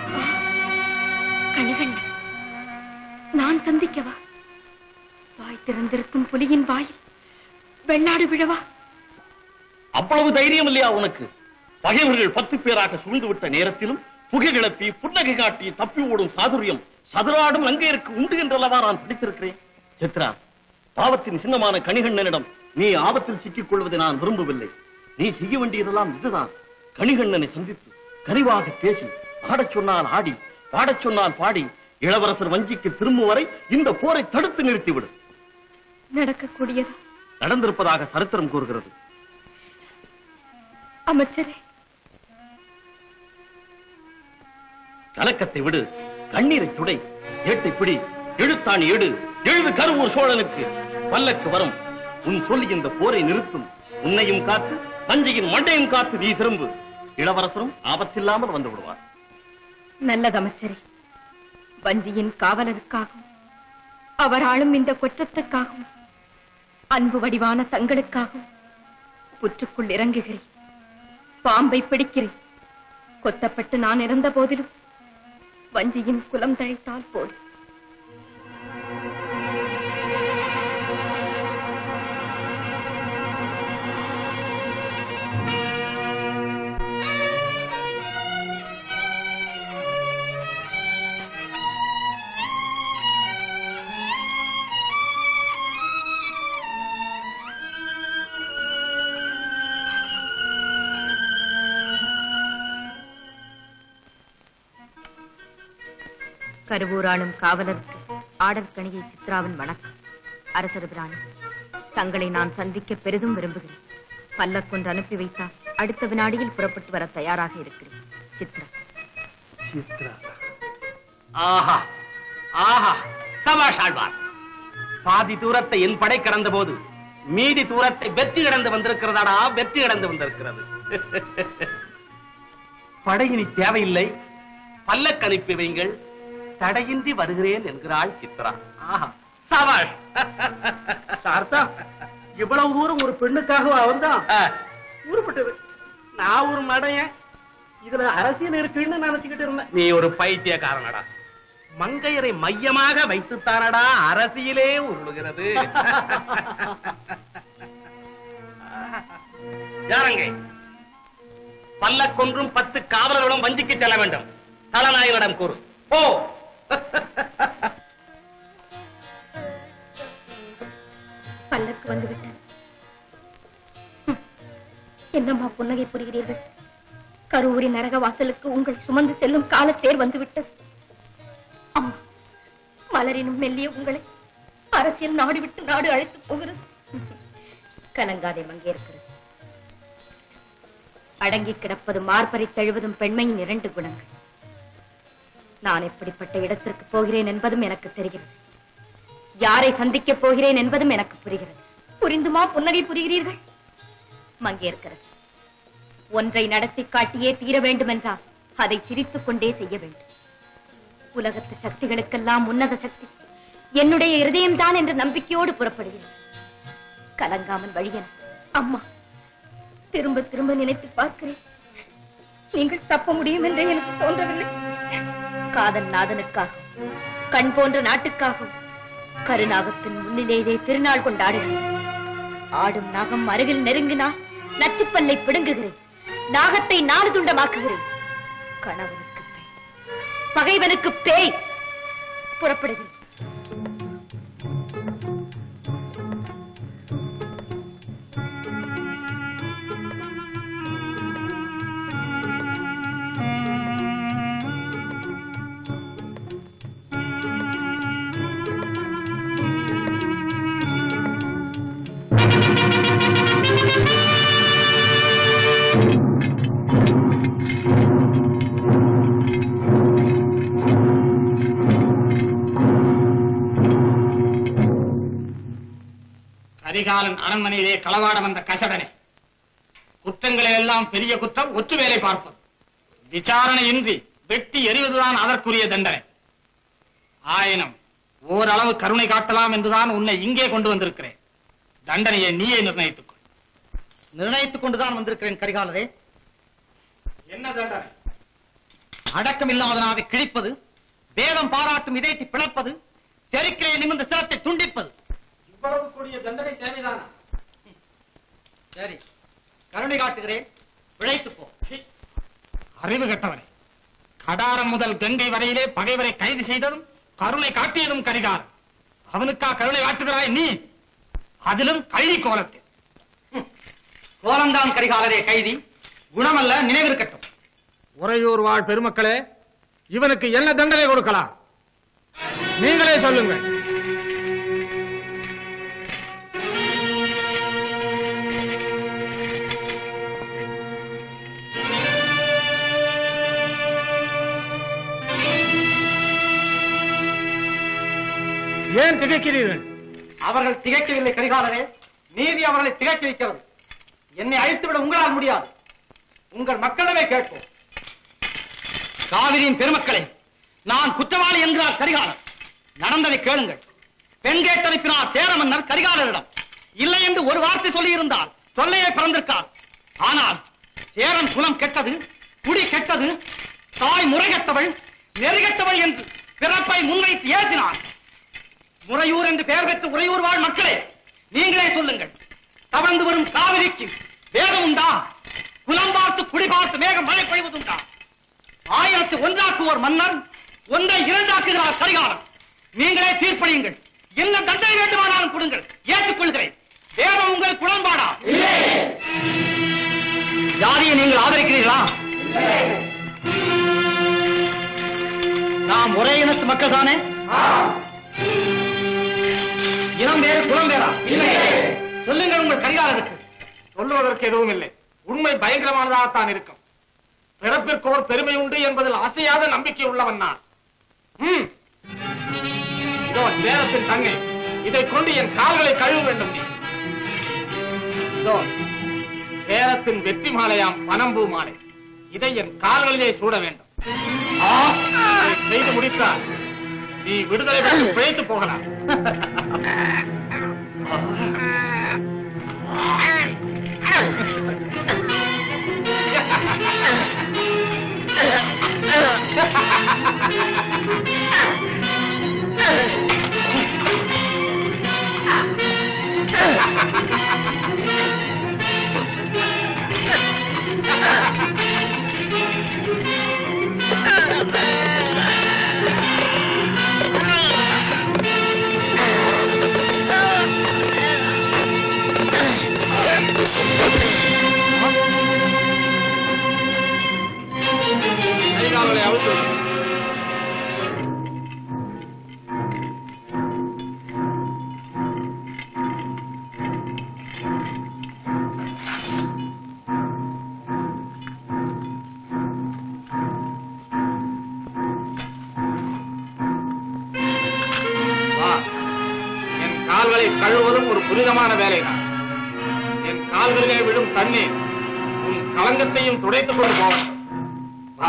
கணிகண்டன் நான் சந்திக்கவா வாய் திறந்திருக்கும் புலியின் வாயில் வெள்ளாடு விழவா அவ்வளவு தைரியம் இல்லையா உனக்கு பகைவர்கள் பத்து பேராக சூழ்ந்து விட்ட நேரத்திலும் புகை கிளப்பி புன்னகை காட்டி தப்பி ஓடும் சாதுரியம் சதுராடும் அங்கேற்கு உண்டு என்றல்லவா நான் பிடித்திருக்கிறேன் சித்ரா பாவத்தின் சின்னமான கணிகண்ணனிடம் நீ ஆபத்தில் சிக்கிக் கொள்வதை நான் விரும்பவில்லை நீ செய்ய வேண்டியதெல்லாம் இதுதான் கணிகண்ணனை சந்தித்து கனிவாக பேசி ஆடச் சொன்னால் ஆடி பாடச் சொன்னால் பாடி இளவரசர் வஞ்சிக்கு திரும்பும் வரை இந்த போரை தடுத்து நிறுத்திவிடு நடக்கக்கூடியதா நடந்திருப்பதாக சரித்திரம் கூறுகிறது அமைச்சரே கலக்கத்தை விடு கண்ணீரை துடை ஏட்டை பிடி எழுத்தாணி எடு எழுது கருவூர் சோழனுக்கு பல்லக்கு வரும் உன் சொல்லி இந்த போரை நிறுத்தும் உன்னையும் காத்து தஞ்சையின் மண்டையும் காத்து நீ திரும்பு இளவரசரும் ஆபத்தில்லாமல் வந்து விடுவார் நல்லது அமைச்சரே வஞ்சியின் காவலருக்காகவும் அவர் ஆளும் இந்த குற்றத்துக்காகவும் அன்பு வடிவான தங்களுக்காகவும் புற்றுக்குள் இறங்குகிறேன் பாம்பை பிடிக்கிறேன் கொத்தப்பட்டு நான் இறந்த போதிலும் வஞ்சியின் குலம் தழைத்தால் போதும் கருவூராளும் காவலருக்கு ஆடர் கணிகை சித்ராவின் வணக்கம் அரசர் பிராணி தங்களை நான் சந்திக்க பெரிதும் விரும்புகிறேன் பல்லக்கொன்று அனுப்பி வைத்தால் அடுத்த வினாடியில் புறப்பட்டு வர தயாராக இருக்கிறேன் சித்ரா சித்ரா ஆஹா ஆஹா சபாஷ் ஆழ்வார் பாதி தூரத்தை என் படை கடந்த போது மீதி தூரத்தை வெற்றி கடந்து வந்திருக்கிறதாடா வெற்றி கடந்து வந்திருக்கிறது படையினி தேவையில்லை பல்லக்கு அனுப்பி வைங்கள் தடையின்றி வருகிறேன் என்கிறாள் சித்ரா ஆஹா சபாஷ் சார்த்தா இவ்வளவு தூரம் ஒரு பெண்ணுக்காகவா வந்தான் உருப்பட்டது நான் ஒரு மடையன் இதுல அரசியல் இருக்குன்னு நினைச்சுக்கிட்டு இருந்தேன் நீ ஒரு பைத்தியக்காரனடா மங்கையரை மையமாக வைத்துத்தானடா அரசியலே உருளுகிறது யாரங்கே பல்லக்கொன்றும் பத்து காவலர்களும் வஞ்சிக்கு செல்ல வேண்டும் தலநாயகனிடம் கூறு ஓ முடிவுக்கு வந்துவிட்டது ஹம். என்னம்மா புன்னகை புரிகிறீர்கள் கருவூரி நரக வாசலுக்கு உங்கள் சுமந்து செல்லும் காலத்தேர் வந்துவிட்டது அம்மா மலரினும் மெல்லிய உங்களை அரசியல் நாடு விட்டு நாடு அழைத்து போகிறது கலங்காதே மங்கேற்கிறது அடங்கி கிடப்பது மார்பரை தழுவதும் பெண்மையின் இரண்டு குணங்கள் நான் எப்படிப்பட்ட இடத்திற்கு போகிறேன் என்பதும் எனக்கு தெரிகிறது யாரை சந்திக்கப் போகிறேன் என்பதும் எனக்கு புரிகிறது புரிந்துமா புன்னகை புரிகிறீர்கள் மங்கேற்கிறது ஒன்றை நடத்தி காட்டியே தீர வேண்டுமென்றால் அதை சிரித்துக் கொண்டே செய்ய வேண்டும் உலகத்து சக்திகளுக்கெல்லாம் உன்னத சக்தி என்னுடைய இருதயம்தான் என்ற நம்பிக்கையோடு புறப்படுகிறேன் கலங்காமல் வழியன் அம்மா திரும்ப திரும்ப நினைத்து பார்க்கிறேன் நீங்கள் தப்ப முடியும் என்று எனக்கு தோன்றவில்லை காதல் நாதனுக்காக கண் போன்ற நாட்டுக்காகவும் கருநாகத்தின் முன்னிலேயே திருநாள் கொண்டாடுகிறேன் ஆடும் நாகம் அருகில் நெருங்கினால் நச்சுப்பல்லை பிடுங்குகிறேன் நாகத்தை நாடு துண்டமாக்குகிறேன் கணவனுக்கு பேய் பகைவனுக்கு பேய் புறப்படுகிறேன் கரிகாலன் அரண்மனையிலே களவாட வந்த கசடனே குற்றங்களை எல்லாம் பெரிய குற்றம் ஒற்று வேலை பார்ப்பது விசாரணையின்றி வெட்டி எறிவதுதான் அதற்குரிய தண்டனை ஆயினும் ஓரளவு கருணை காட்டலாம் என்றுதான் உன்னை இங்கே கொண்டு வந்திருக்கிறேன் தண்டனையை நீயே நிர்ணயித்துக் கொள் நிர்ணயித்துக் கொண்டுதான் வந்திருக்கிறேன் கரிகாலரே என்ன தண்டனை அடக்கம் இல்லாத நாவை கிழிப்பது வேதம் பாராட்டும் இதயத்தை பிளப்பது செருக்கிலே நிமிர்ந்த சிரத்தை துண்டிப்பது இவ்வளவு கூடிய தண்டனை தேவைதானா சரி கருணை காட்டுகிறேன் பிழைத்து போ அறிவு கெட்டவனே கடாரம் முதல் கங்கை வரையிலே பகைவரை கைது செய்ததும் கருணை காட்டியதும் கரிகாலன் அவனுக்கா கருணை காட்டுகிறாய் நீ அதிலும் கைதி கோலத்தில் கோலம்தான் கரிகாலரே கைதி குணமல்ல நினைவிருக்கட்டும் உறையூர் வாழ் பெருமக்களே இவனுக்கு என்ன தண்டனை கொடுக்கலாம் நீங்களே சொல்லுங்கள் ஏன் திகைக்கிறீர்கள் அவர்கள் திகைக்கவில்லை கரிகாலரே நீதி அவர்களை திகைக்க வைக்கிறது என்னை அழித்துவிட உங்களால் முடியாது உங்கள் மக்களிடமே கேட்போம் காவிரியின் பெருமக்களே நான் குற்றவாளி என்கிறார் கரிகாலர் நடந்ததை கேளுங்கள் பெண் கேட்டனுப்பினார் சேர மன்னர் கரிகாலரிடம் இல்லை என்று ஒரு வார்த்தை சொல்லியிருந்தால் சொல்லையே பிறந்திருக்கார் ஆனால் சேரன் குலம் கெட்டது குடி கெட்டது தாய் முறை கெட்டவள் நெறி கெட்டவள் என்று பிறப்பை முன்வைத்து ஏற்றினார் முறையூர் என்று பெயர் பெற்ற உறையூர் வாழ் மக்களே நீங்களே சொல்லுங்கள் தவழ்ந்து வரும் காவிரிக்கு வேகம் உண்டா குலம் பார்த்து குடி பார்த்து மேகம் மழை பொழிவதுண்டா ஆயிரத்து ஒன்றாக்குவோர் மன்னர் ஒன்றை இரண்டாக்குகிறார் கரிகாலன் நீங்களே தீர்ப்பளியுங்கள் என்ன தண்டனை வேண்டுமானாலும் கொடுங்கள் ஏற்றுக்கொள்கிறேன் வேதம் உங்களுக்கு உடன்பாடா ஜாதியை நீங்கள் ஆதரிக்கிறீர்களா நாம் ஒரே இனத்து மக்கள் தானே இனம் வேறு குலம் வேறா சொல்லுங்கள் உங்கள் கரிகாலருக்கு சொல்லுவதற்கு எதுவும் இல்லை உண்மை பயங்கரமானதாகத்தான் இருக்கும் பிறப்பிற்கு ஒரு பெருமை உண்டு என்பதில் அசையாத நம்பிக்கை உள்ளவன் நான் ம். இதோ சேரத்தின் தங்கை இதை கொண்டு என் கால்களை கழுவ வேண்டும் நீ இதோ சேரத்தின் வெற்றி மாலையாம் பனம்பூ மாலை இதை என் கால்களிலே சூட வேண்டும் ஆ, இதை செய்து முடித்தால் நீ விடுதலை பெற்று பிழைத்து போகலாம் Ah! கைகால்களை அவுத்து விடு. வா. என் கால்களை கழுவுவதும் ஒரு புனிதமான வேலைதான் என் கால்களிலே விழும் தண்ணீர் உன் களங்கத்தையும் துடைத்துக் கொண்டு போவன் வா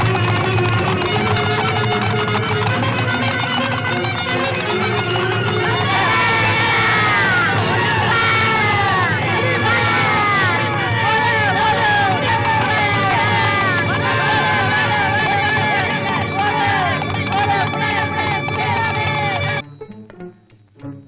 ஆ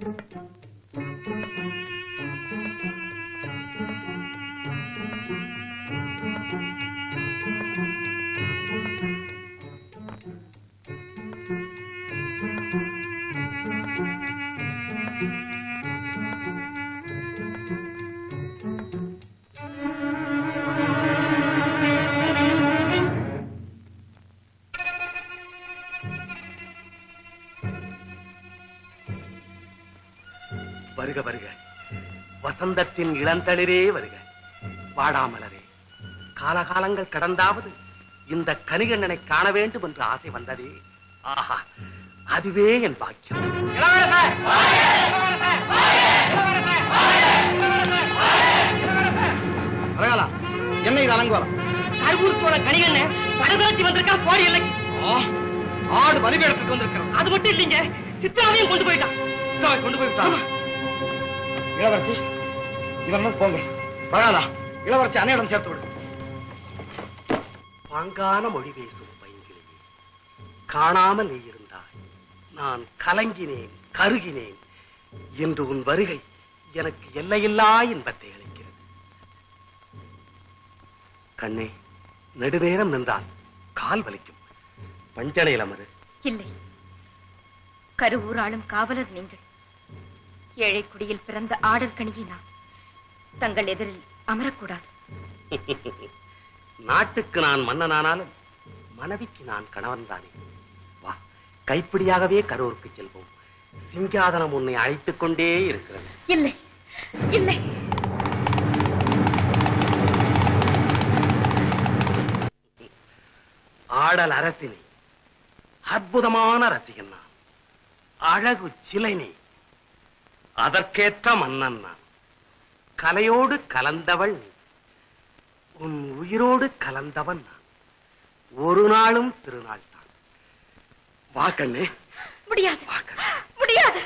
வருக வருக வசந்தத்தின் இளந்தளிரே வருக வாடாமலரே காலகாலங்கள் கடந்தாவது இந்த கனிகண்ணனை காண வேண்டும் என்று ஆசை வந்ததே ஆஹா அதுவே என் பாக்கியம் அழகலா என்ன இது அலங்கோலம் கருவூர்த்தோட கணிகண்ண படபரத்தி வந்திருக்கான் கோடி இல்லைக்கு ஆடு பலிபீடத்துக்கு வந்திருக்கிறோம் அது மட்டும் இல்லைங்க சித்ராவையும் கொண்டு போயிட்டான் சித்ராவை கொண்டு போய்விட்டான் இளவரசி இவன் போங்க பரவாயில்ல இளவரசி அன்னையிடம் சேர்த்து விடு பாங்கான மொழி பேசும் பைங்கிலே காணாமல் நீ இருந்தாய் நான் கலங்கினேன் கருகினேன் என்று உன் வருகை எனக்கு எல்லையில்லா இன்பத்தை அளிக்கிறது கண்ணே நெடுநேரம் நின்றால் கால் வலிக்கும் பஞ்சனையில் அமரு இல்லை கருவூராளும் காவலர் நீங்கள் ஏழை குடியில் பிறந்த ஆடற்கணியை நான் தங்கள் எதிரில் அமரக்கூடாது நாட்டுக்கு நான் மன்னனானாலும் மனைவிக்கு நான் கணவன் தானே வா கைப்பிடியாகவே கரூருக்கு செல்வோம் சிங்காதனம் உன்னை அழைத்துக் கொண்டே இருக்கிறது இல்லை இல்லை ஆடல் அரசினை அற்புதமான ரசிகன் நான் அழகு சிலை நீ அதற்கேற்ற மன்னன் நான் கலையோடு கலந்தவள் நீ உன் உயிரோடு கலந்தவன் நான் ஒரு நாளும் திருநாள் தான் வா கண்ணே முடியாது முடியாது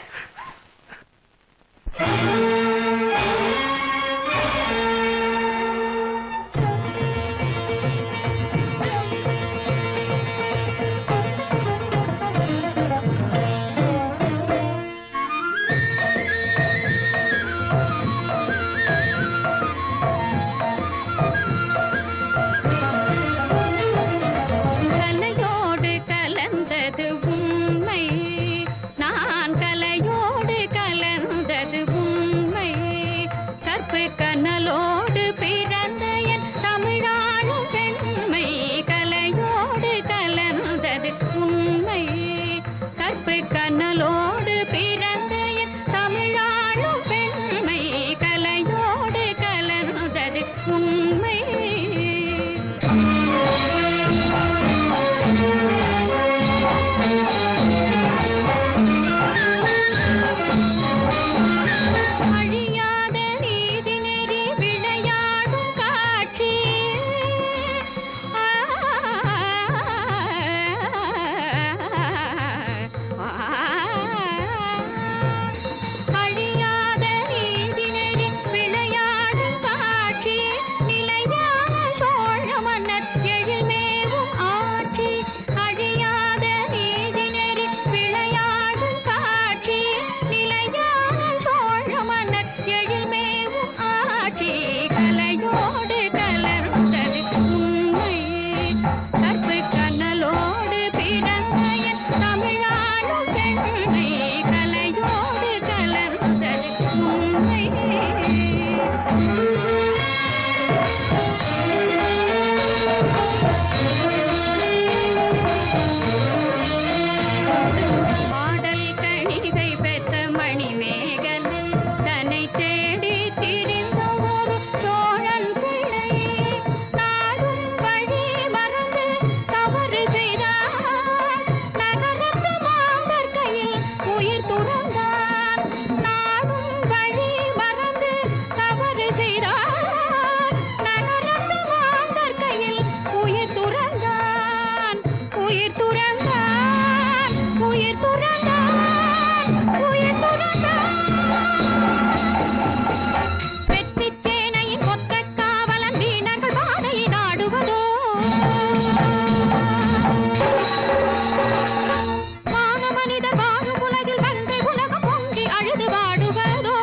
கலையோடு கலந்தது உண்மை நான் கலையோடு வாடுவதோ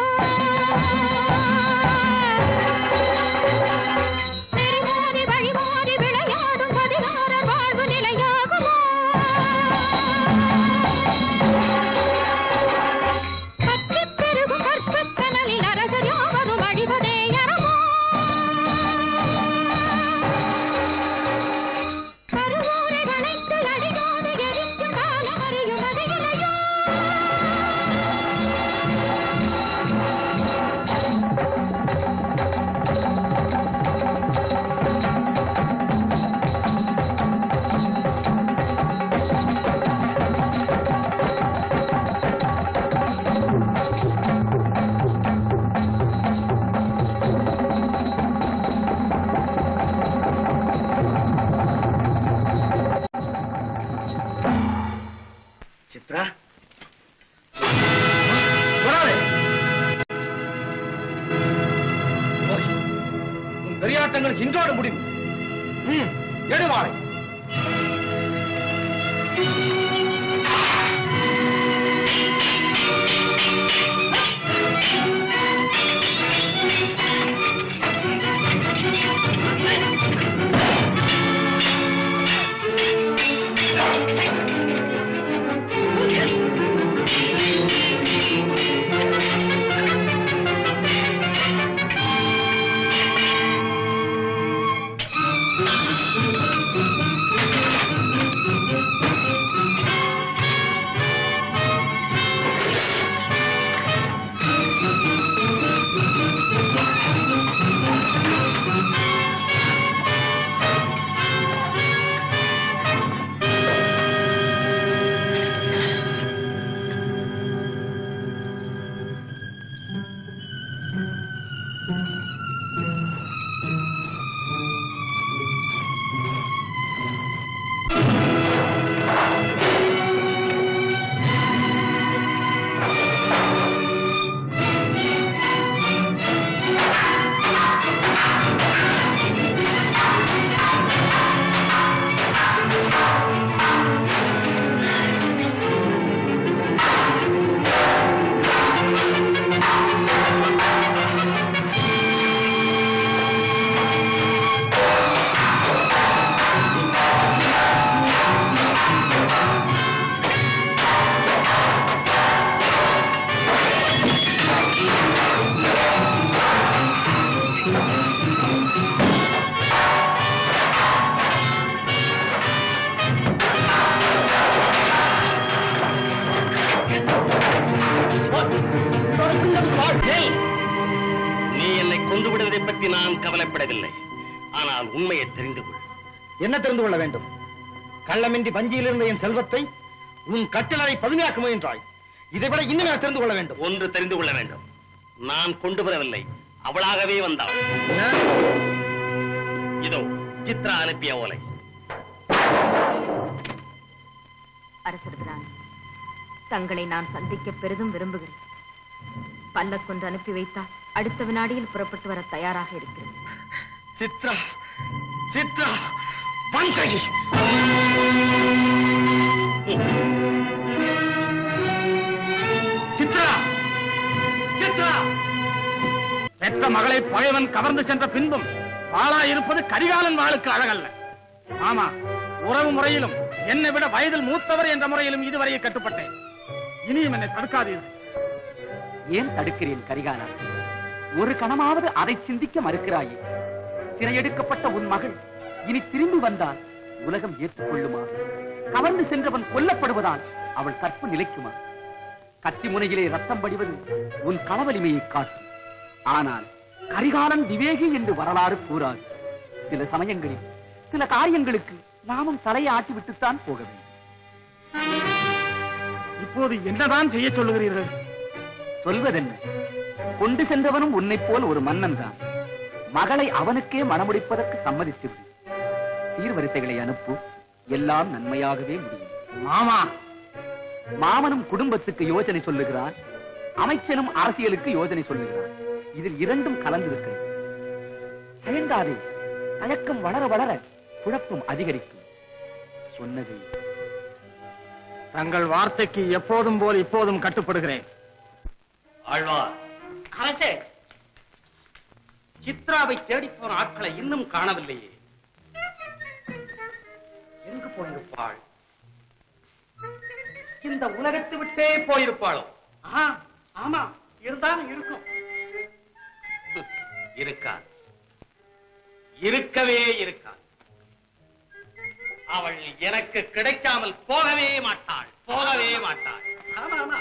நெறிமாறி வழிமாறி விளையாடும் பதினாறர் வாழ்வு நிலையாகுமோ பற்றிப் பெருகும் கற்புக் கனலில் அரசர் யாவரும் அழிவதே அறமோ கருவூரை களைத்து அடியோடு எரிக்கும் காலம் அறியும் அது இலையோ சித்ரா வராதே. போய். உன் வெறியாட்டங்கள் இன்றோடு முடிவு ம், எடு வாளை நீ என்னை கொண்டு விடுவதை பற்றி நான் கவலைப்படவில்லை ஆனால் உண்மையை தெரிந்து கொள் என்ன தெரிந்து கொள்ள வேண்டும் கள்ளமின்றி வஞ்சியில் இருந்த என் செல்வத்தை உன் கட்டிலரை பதுமையாக்க முயன்றாய் இதைவிட இன்னும் எனக்கு தெரிந்து கொள்ள வேண்டும் ஒன்று தெரிந்து கொள்ள வேண்டும் நான் கொண்டு வரவில்லை அவளாகவே வந்தாள் இதோ சித்ரா அனுப்பிய ஓலை அரசர் பிரான் தங்களை நான் சந்திக்க பெரிதும் விரும்புகிறேன் பல்லக்கொன்று அனுப்பி வைத்தால் அடுத்த வினாடியில் புறப்பட்டு வர தயாராக இருக்கிறேன் சித்ரா சித்ரா வஞ்சகி சித்ரா சித்ரா பெற்ற மகளை பகைவன் கவர்ந்து சென்ற பின்பும் வாளா இருப்பது கரிகாலன் வாளுக்கு அழகல்ல ஆமா உறவு முறையிலும் என்னை விட வயதில் மூத்தவர் என்ற முறையிலும் இதுவரையே கட்டுப்பட்டேன் இனியும் என்னை தடுக்காதீர்கள் ஏன் தடுக்கிறேன் கரிகாலா ஒரு கணமாவது அதை சிந்திக்க மறுக்கிறாயே சிறையெடுக்கப்பட்ட உன் மகள் இனி திரும்பி வந்தால் உலகம் ஏற்றுக்கொள்ளுமா கவர்ந்து சென்றவன் கொல்லப்படுவதால் அவள் கற்பு நிலைக்குமா கத்தி முனையிலே ரத்தம் படிவது உன் களவலிமையை காட்டும் ஆனால் கரிகாலன் விவேகி என்று வரலாறு கூறாது சில சமயங்களில் சில காரியங்களுக்கு நாமும் தலையை ஆட்டிவிட்டுத்தான் போக வேண்டும் இப்போது என்னதான் செய்ய சொல்லுகிறீர்கள் சொல்வதென்ன கொண்டு சென்றவனும் உன்னைப் போல் ஒரு மன்னன் தான் மகளை அவனுக்கே மணமுடிப்பதற்கு சம்மதித்து விடு சீர்வரிசைகளை அனுப்பு எல்லாம் நன்மையாகவே முடியும் மாமா மாமனும் குடும்பத்துக்கு யோசனை சொல்லுகிறான் அமைச்சனும் அரசியலுக்கு யோசனை சொல்லுகிறான் இதில் இரண்டும் கலந்திருக்கிறது தயங்காதே தயக்கம் வளர வளர குழப்பம் அதிகரிக்கும் சொன்னதை தங்கள் வார்த்தைக்கு எப்போதும் போல் இப்போதும் கட்டுப்படுகிறேன் ஆழ்வார் அரசே சித்ராவை தேடிப் போன ஆட்களை இன்னும் காணவில்லையே எங்கு போயிருப்பாள் இந்த உலகத்தை விட்டே போயிருப்பாளோ ஆஹா, ஆமா இருந்தாலும் இருக்கும் இருக்காது இருக்கவே இருக்காது அவள் எனக்கு கிடைக்காமல் போகவே மாட்டாள் போகவே மாட்டாள் ஆமா ஆமா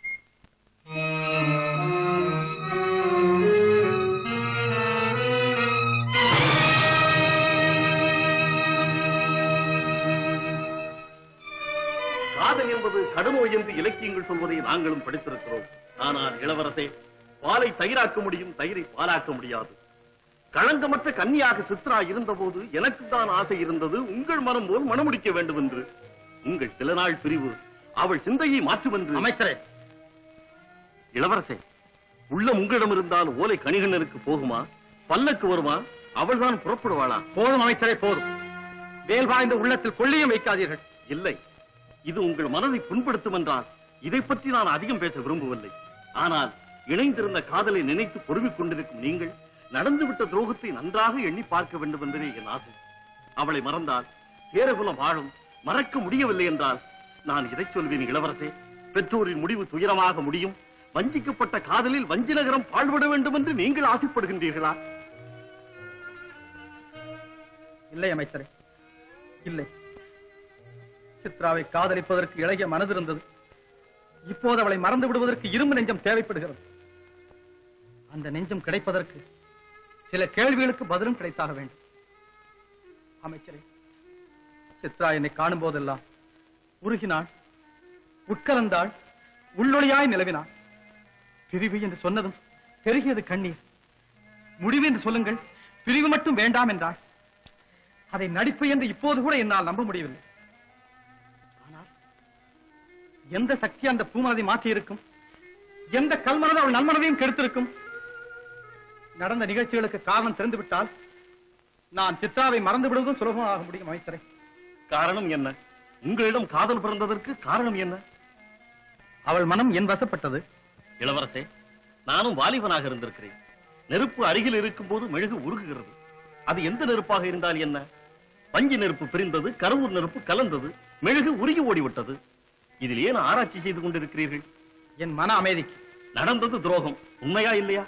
காதல் என்பது கடுநோய் என்று இலக்கியங்கள் சொல்வதை நாங்களும் படித்திருக்கிறோம் ஆனால் இளவரசே பாலை தயிராக்க முடியும் தயிரை பாலாக்க முடியாது களங்கமற்ற கன்னியாக சித்ரா இருந்தபோது எனக்கு தான் ஆசை இருந்தது உங்கள் மனம் போல் மணமுடிக்க வேண்டும் என்று உங்கள் சில நாள் பிரிவு அவள் சிந்தையை மாற்றும் என்று அமைச்சரே இளவரசே உள்ளம் உங்களிடம் இருந்தால் ஓலை கணிகண்ணனுக்கு போகுமா பல்லக்கு வருமா அவள்தான் புறப்படுவாளா போதும் அமைச்சரே போதும் வேல் வாய்ந்த உள்ளத்தில் கொள்ளியும் வைக்காதீர்கள் இல்லை இது உங்கள் மனதை புண்படுத்தும் என்றால் இதை பற்றி நான் அதிகம் பேச விரும்பவில்லை ஆனால் இணைந்திருந்த காதலை நினைத்து பொறுமிக் கொண்டிருக்கும் நீங்கள் நடந்துவிட்ட துரோகத்தை நன்றாக எண்ணி பார்க்க வேண்டும் என்பதே என் ஆசை அவளை மறந்தால் பேரகுலம் வாழும் மறக்க முடியவில்லை என்றால் நான் இதை சொல்வேன் இளவரசே பெற்றோரின் முடிவு துயரமாக முடியும் வஞ்சிக்கப்பட்ட காதலில் வஞ்சி நகரம் பாழ்பட வேண்டும் என்று நீங்கள் ஆசைப்படுகின்றீர்களா இல்லை அமைச்சரே இல்லை சித்ராவை காதலிப்பதற்கு இளைய மனது இருந்தது இப்போது அவளை மறந்து விடுவதற்கு இரும்பு நெஞ்சம் தேவைப்படுகிறது அந்த நெஞ்சம் கிடைப்பதற்கு சில கேள்விகளுக்கு பதிலும் கிடைத்தாக வேண்டும் அமைச்சரே சித்ரா என்னை காணும் போதெல்லாம் உருகினாள் உட்கலந்தாள் உள்ளொளியாய் நிலவினாள் பிரிவு என்று சொன்னதும் பெருகியது கண்ணீர் முடிவு என்று சொல்லுங்கள் பிரிவு மட்டும் வேண்டாம் என்றாள் அதை நடிப்பு என்று இப்போது கூட என்னால் நம்ப முடியவில்லை ஆனால் எந்த சக்தி அந்த பூமனதை மாற்றி இருக்கும் எந்த கல்மனது அவள் நல்மனதையும் கெடுத்திருக்கும் நடந்த நிகழ்ச்சிகளுக்கு காரணம் தெரிந்துவிட்டால் நான் சித்ராவை மறந்து விடுவதும் சுலபமாக முடியும் அமைச்சரே காரணம் என்ன உங்களிடம் காதல் பிறந்ததற்கு காரணம் என்ன அவள் மனம் என் வசப்பட்டது இளவரசே நானும் வாலிபனாக இருந்திருக்கிறேன் நெருப்பு அருகில் இருக்கும் போது மெழுகு உருகுகிறது அது எந்த நெருப்பாக இருந்தால் என்ன பஞ்சு நெருப்பு பிரிந்தது கருவூர் நெருப்பு கலந்தது மெழுகு உருகி ஓடிவிட்டது இதில் ஏன் ஆராய்ச்சி செய்து கொண்டிருக்கிறீர்கள் என் மன அமைதிக்கு நடந்தது துரோகம் உண்மையா இல்லையா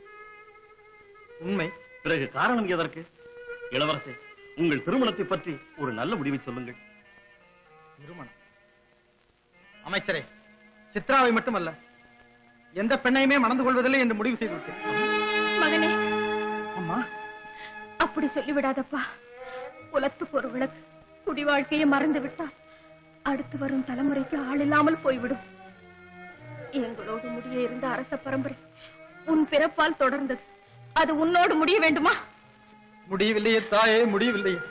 உண்மை பிறகு காரணம் எதற்கு இளவரசே உங்கள் திருமணத்தை பற்றி ஒரு நல்ல முடிவை சொல்லுங்கள் திருமணம் அமைச்சரே சித்ராவை மட்டுமல்ல எந்த பெண்ணையுமே மணந்து கொள்வதில்லை என்று முடிவு செய்து விட்டேன் மகனே அம்மா அப்படி சொல்லிவிடாதப்பா குலத்துக்கு ஒரு விளக்கு குடி வாழ்க்கையை மறந்து விட்டால் அடுத்து வரும் தலைமுறைக்கு ஆள் இல்லாமல் போய்விடும் எங்களோடு முடிய இருந்த அரச பரம்பரை உன் பிறப்பால் தொடர்ந்தது அது உன்னோடு முடிய வேண்டுமா முடியவில்லையே தாயே முடியவில்லையே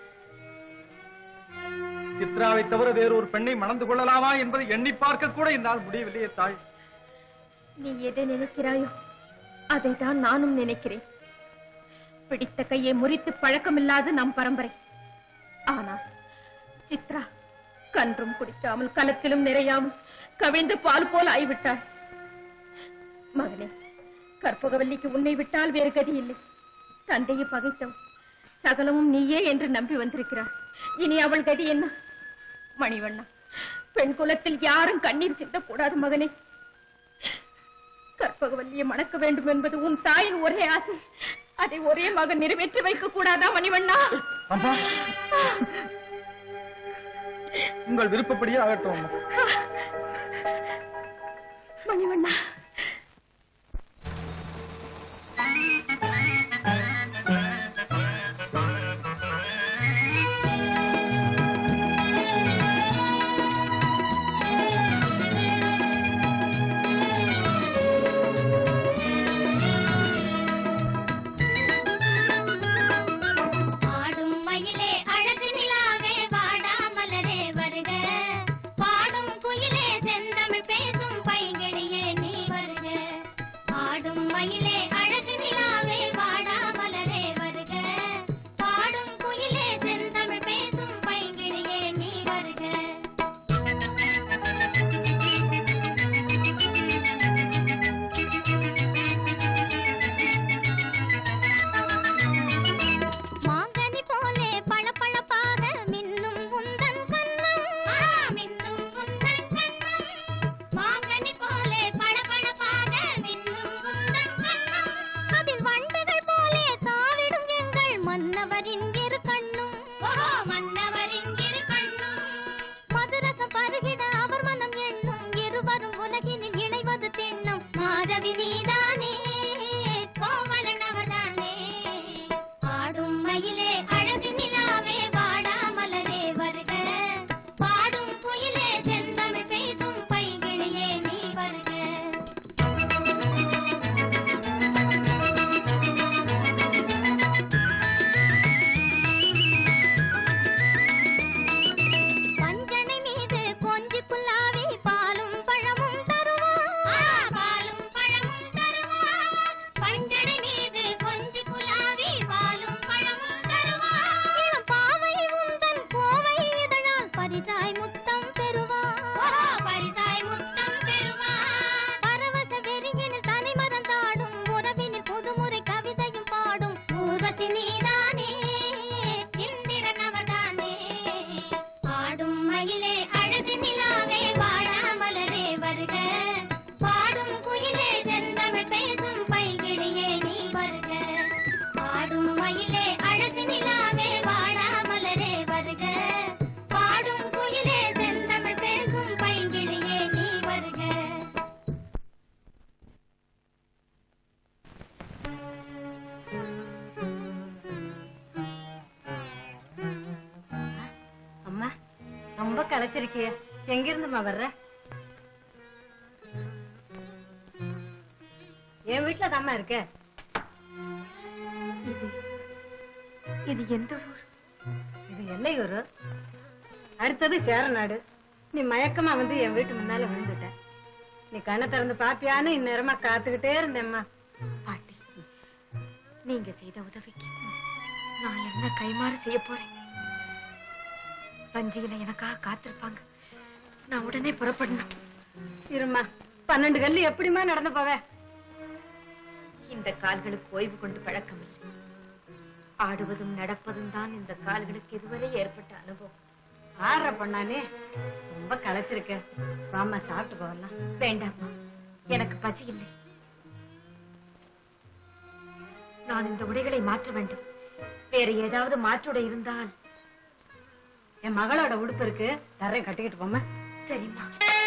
சித்ராவை தவிர வேறொரு பெண்ணை மணந்து கொள்ளலாமா என்பதை எண்ணி பார்க்க கூட என்னால் முடியவில்லையே தாய் நீ எதை நினைக்கிறாயோ அதை தான் நானும் நினைக்கிறேன் பிடித்த கையை முறித்து பழக்கமில்லாத நம் பரம்பரை ஆனால் சித்ரா கன்றும் குடிக்காமல் கலத்திலும் நிறையாமல் கவிழ்ந்து பால் போல் ஆய்விட்டாள் மகனே கற்பகவல்லிக்கு உன்னை விட்டால் வேறு கதி இல்லை தந்தையை பகைத்தவன் சகலமும் நீயே என்று நம்பி வந்திருக்கிறார் இனி அவள் கதி என்ன மணிவண்ணா பெண் குலத்தில் யாரும் கண்ணீர் சிந்தக்கூடாது மகனே கற்பகவல்லியை மணக்க வேண்டும் என்பது உன் தாயின் ஒரே ஆசை அதை ஒரே மகன் நிறைவேற்றி வைக்க கூடாதா மணிவண்ணா அம்மா உங்கள் விருப்பப்படியே ஆகட்டும் அம்மா மணிவண்ணா ஆடும் மயிலே அழகு நிலாவே வாடா மலரே வருக பாடும் குயிலே செந்தமிழ் பேசும் பைங்கிழியே நீ வருக ஆடும் மயிலே அழகு நிலாவே வாடா மலரே வருக பாடும் குயிலே செந்தமிழ் பேசும் பைங்கிழியே நீ வருக கவி நீதானே கோவலன் அவர்தானே ஆடும் மயிலே அழகு நிலாவே வாடா மலரே வருக பாடும் குயிலே செந்தமிழ் பேசும் பைங்கிழியே நீ வருக பஞ்சனை மீது கொஞ்சி புல்லாவி பாலும் பழமும் தருவான் பாலும் பழமும் தருவான் பஞ்சனை மீது கொஞ்சி குலாவி பாலும் பழமும் தருவான் இளம் பாவை உந்தன் கோவை இதழால் பரிசாய் முத்தம் பெறுவான் பரிசாய் முத்தம் பெறுவான் பரவச வெறியினில் தனி மறந்தாடும் உறவினில் புதுமுறை கவிதையும் பாடும் ஊர்வசி நீதானே இந்திரன் அவர்தானே ஆடும் மயிலே அழகு நிலாவே வாழா மலரே வருக பாடும் குயிலே செந்தமிழ் பேசும் பைங்கிழியே நீ வருக ஆடும் மயிலே அழகு நிலாவே வாழா மலரே வருக பாடும் குயிலே செந்தமிழ் பேசும் பைங்கிழியே நீ வருக அம்மா ரொம்ப களைச்சிருக்கிய எங்க இருந்துமா வர்ற என் வீட்டுல தாம்மா இருக்க இது எந்த ஊர் இது எல்லையூர் அடுத்தது சேரநாடு நீ மயக்கமா வந்து என் வீட்டு முன்னால விழுந்துட்ட நீ கண்ணை திறந்து பாப்பியான்னு இந்நேரமா காத்துக்கிட்டே இருந்தேம்மா பாட்டி நீங்க செய்த உதவிக்கு நான் என்ன கைமாறு செய்ய போறேன் வஞ்சியில எனக்காக காத்திருப்பாங்க நான் உடனே புறப்படணும் இருமா பன்னெண்டு கல்லு எப்படிம்மா நடந்து போவ இந்த கால்களுக்கு ஓய்வு கொண்டு பழக்கம் இல்லை ஆடுவதும் நடப்பதும் தான் இந்த கால்களுக்கு இதுவரை ஏற்பட்ட அனுபவம் ஆடுற பொண்ணானே ரொம்ப களைச்சிருக்க வாமா சாப்பிட்டு போகலாம் வேண்டாம்மா எனக்கு பசி இல்லை நான் இந்த உடைகளை மாற்ற வேண்டும் வேற ஏதாவது மாற்றுடை இருந்தால் என் மகளோட உடுப்பு இருக்கு தரேன் கட்டிக்கிட்டு போமா சரிம்மா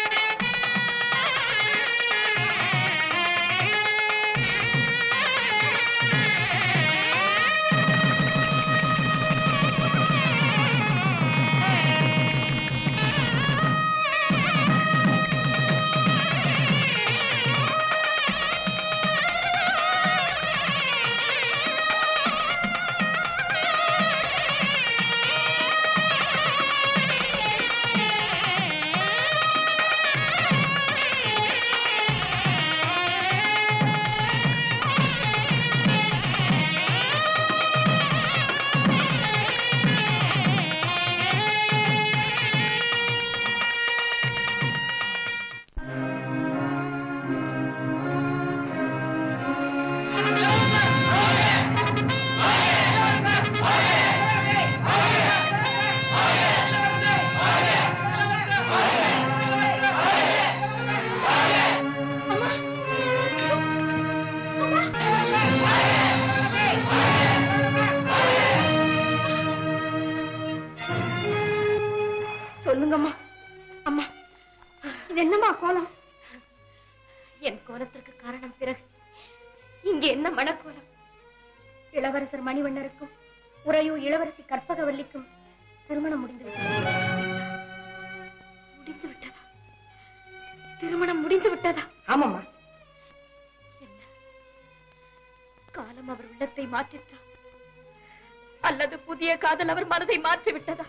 சொல்லுங்கம்மா அம்மா இது என்னம்மா கோலம் என் கோலத்திற்கு காரணம் பிறகு இங்கே என்ன மணக்கோலம் இளவரசர் மணிவண்ணருக்கும் உறையூர் இளவரசி கற்பகவல்லிக்கும் திருமணம் முடிந்து விட்டதா முடிந்து விட்டதா திருமணம் முடிந்து விட்டதா ஆமாம்மா காலம் அவர் உள்ளத்தை மாற்றிட்டா அல்லது புதிய காதல் அவர் மனதை மாற்றி விட்டதா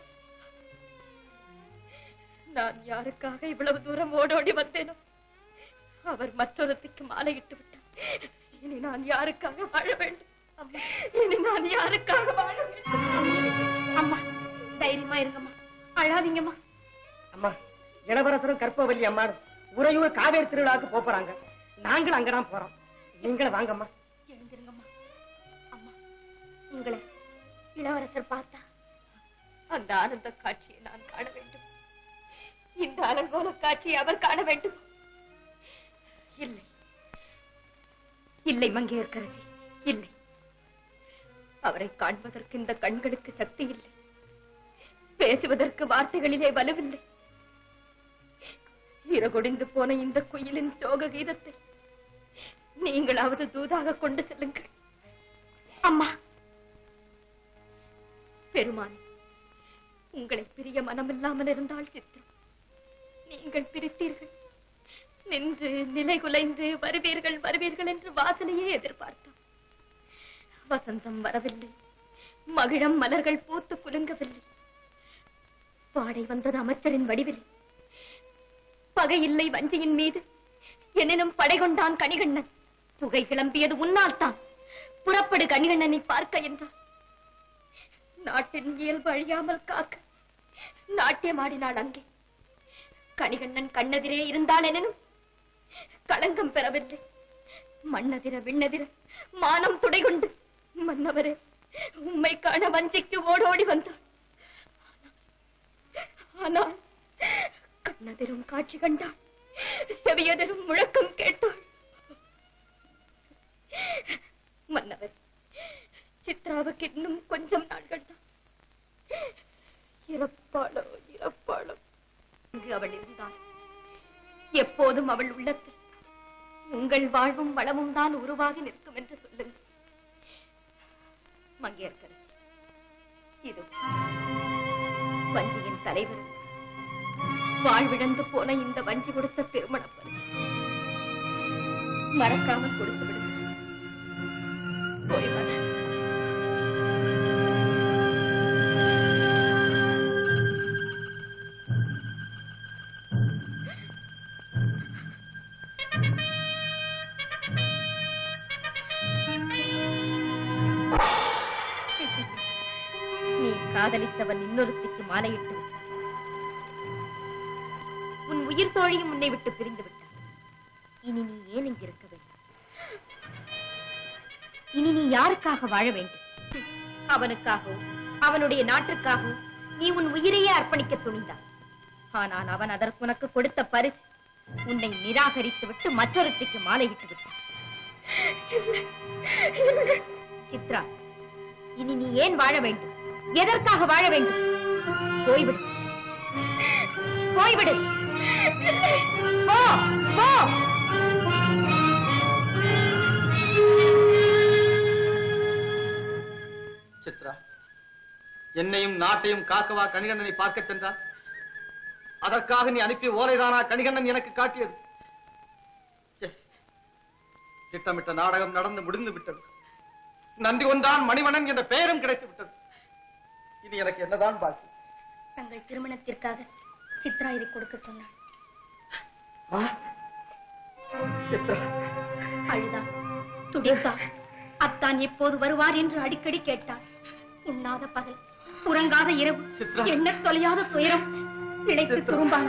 நான் யாருக்காக இவ்வளவு தூரம் ஓடோடி வந்தேனோ அவர் மற்றொருத்திக்கு மாலையிட்டு விட்டார் இனி நான் யாருக்காக வாழ வேண்டும் அம்மா, இனி நான் யாருக்காக வாழ வேண்டும் அம்மா தைரியமா இருங்கம்மா அழாதீங்கம்மா அம்மா இளவரசரும் கற்பவல்லி அம்மாரும் உறையூர் காவேரி திருவிழாவுக்கு போப் போறாங்க நாங்களும் அங்கதான் போறோம் நீங்களும் வாங்கம்மா எழுந்திருங்கம்மா அம்மா உங்களை இளவரசர் பார்த்தா அந்த ஆனந்த காட்சியை நான் காண வேண்டும் இந்த அலங்கோல காட்சியை அவர் காண வேண்டும் இல்லை இல்லை மங்கையர்க்கரசி இல்லை அவரை காண்பதற்கு இந்த கண்களுக்கு சக்தி இல்லை பேசுவதற்கு வார்த்தைகளிலே வலுவில்லை இரகொடிந்து போன இந்த குயிலின் சோக கீதத்தை நீங்களாவது தூதாக கொண்டு செல்லுங்கள் அம்மா பெருமானே உங்களை பிரிய மனமில்லாமல் இருந்தால் சித்திரம் நீங்கள் பிரித்தீர்கள் நின்று நிலை குலைந்து வருவீர்கள் வருவீர்கள் என்று வாசலையே எதிர்பார்த்தோம் வசந்தம் வரவில்லை மகிழம் மலர்கள் பூத்து குலுங்கவில்லை வாடை வந்தது அமைச்சரின் வடிவில் பகை இல்லை வஞ்சியின் மீது எனினும் படை கொண்டான் கணிகண்ணன் புகை கிளம்பியது உன்னால் தான் புறப்படு கணிகண்ணனை பார்க்க என்றார் நாட்டின் இயல்பு அழியாமல் காக்க நாட்டியமாடினாள் அங்கே கணிகண்ணன் கண்ணெதிரே இருந்தால் எனினும் களங்கம் பெறவில்லை மண்ணதிர விண்ணதிர மானம் துடை கொண்டு மன்னவரே உம்மை காண வஞ்சிக்கு ஓடோடி வந்தாள் ஆனால் கண்ணதிரும் காட்சி கண்டாள் செவியதிரும் முழக்கம் கேட்டாள் மன்னவர் சித்ராவுக்கு இன்னும் கொஞ்சம் நாட்கள் தான் இறப்பாளோ இறப்பாளோ இங்கு அவள் இருந்தாள் எப்போதும் அவள் உள்ளத்தில் உங்கள் வாழ்வும் வளமும் தான் உருவாகி நிற்கும் என்று சொல்லுங்கள் மங்கையர்கரசி இது வஞ்சியின் தலைவர் வாழ்விழந்து போன இந்த வஞ்சி கொடுத்த திருமண பரிசு மறக்காமல் கொடுத்து விடுங்கள் போய் வர நீ காதலித்தவன் இன்னொருத்திக்கு மாலையிட்டு விட்டான் உன் உயிர் தோழியும் உன்னை விட்டு பிரிந்து விட்டான் இனி நீ ஏன் இங்கு இருக்க வேண்டும் இனி நீ யாருக்காக வாழ வேண்டும் அவனுக்காகவும் அவனுடைய நாட்டுக்காகவும் நீ உன் உயிரையே அர்ப்பணிக்க துணிந்தான் ஆனால் அவன் அதற்கு உனக்கு கொடுத்த பரிசு உன்னை நிராகரித்து விட்டு மற்றொருத்திக்கு மாலையிட்டு விட்டான் சித்ரா இனி நீ ஏன் வாழ வேண்டும் எதற்காக வாழ வேண்டும் போய்விடு போய்விடு போ போ சித்ரா என்னையும் நாட்டையும் காக்கவா கணிகண்ணனை பார்க்க சென்றார் அதற்காக நீ அனுப்பிய ஓலைதானா கணிகண்ணன் எனக்கு காட்டியது ச்சே. திட்டமிட்ட நாடகம் நடந்து முடிந்து விட்டது நன்றி கொண்டான் மணிவண்ணன் என்ற பெயரும் கிடைத்து விட்டது இனி எனக்கு என்னதான் பாக்கி தங்கள் திருமணத்திற்காக சித்ரா இதை கொடுக்க சொன்னாள் சித்ரா அழுதாள் துடித்தாள் அத்தான் எப்போது வருவார் என்று அடிக்கடி கேட்டாள் உண்ணாத பகல் உறங்காத இரவு எண்ணத் தொலையாத துயரம் இழைத்து துரும்பான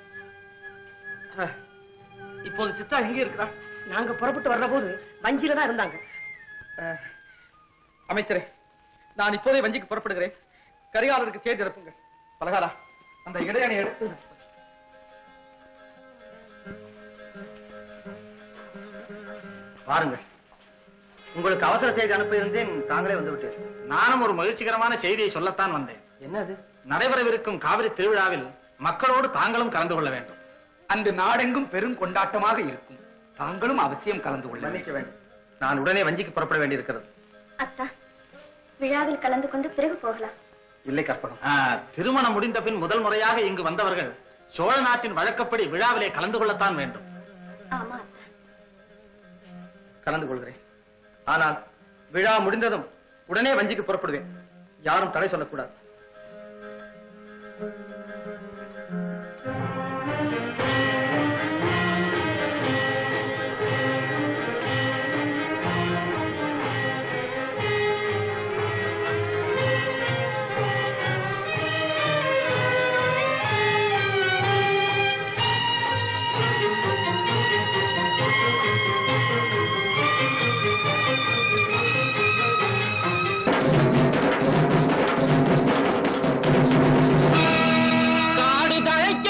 இப்போது சித்ரா எங்க இருக்கிறார் நாங்க புறப்பட்டு வர்ற போது வஞ்சியில தான் இருந்தாங்க அஹ், அமைச்சரே நான் இப்போதே வஞ்சிக்கு புறப்படுகிறேன் கரிகாலருக்கு செய்தி அனுப்புங்க பலகாரா அந்த இடையணை எடுத்து வாருங்கள் உங்களுக்கு அவசர செய்தி அனுப்ப இருந்தேன் தாங்களே வந்து விட்டீர்கள் நானும் ஒரு மகிழ்ச்சிகரமான செய்தியை சொல்லத்தான் வந்தேன் என்னது நடைபெறவிருக்கும் காவிரி திருவிழாவில் மக்களோடு தாங்களும் கலந்து கொள்ள வேண்டும் அன்று நாடெங்கும் பெரும் கொண்டாட்டமாக இருக்கும் தாங்களும் அவசியம் கலந்து கொள்ள மன்னிக்க வேண்டும் நான் உடனே வஞ்சிக்கு புறப்பட வேண்டியிருக்கிறது அத்தா விழாவில் கலந்து கொண்டு பிறகு போகலாம் இல்லை கற்பகம் ஆ, திருமணம் முடிந்த பின் முதல் முறையாக இங்கு வந்தவர்கள் சோழ நாட்டின் வழக்கப்படி விழாவிலே கலந்து கொள்ளத்தான் வேண்டும் ஆமா கலந்து கொள்கிறேன் ஆனால் விழா முடிந்ததும் உடனே வஞ்சிக்கு புறப்படுவேன் யாரும் தடை சொல்லக்கூடாது காடு தழைக்க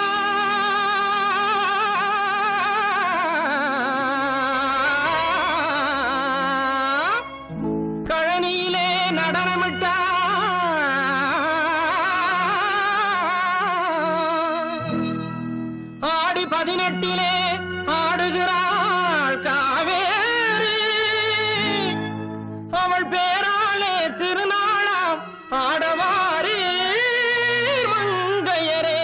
வைத்தான் கழனியிலே நடனமிட்டா ஆடி பதினெட்டிலே ஆடுகிறாள் காவே ஆடவாரே மங்கையரே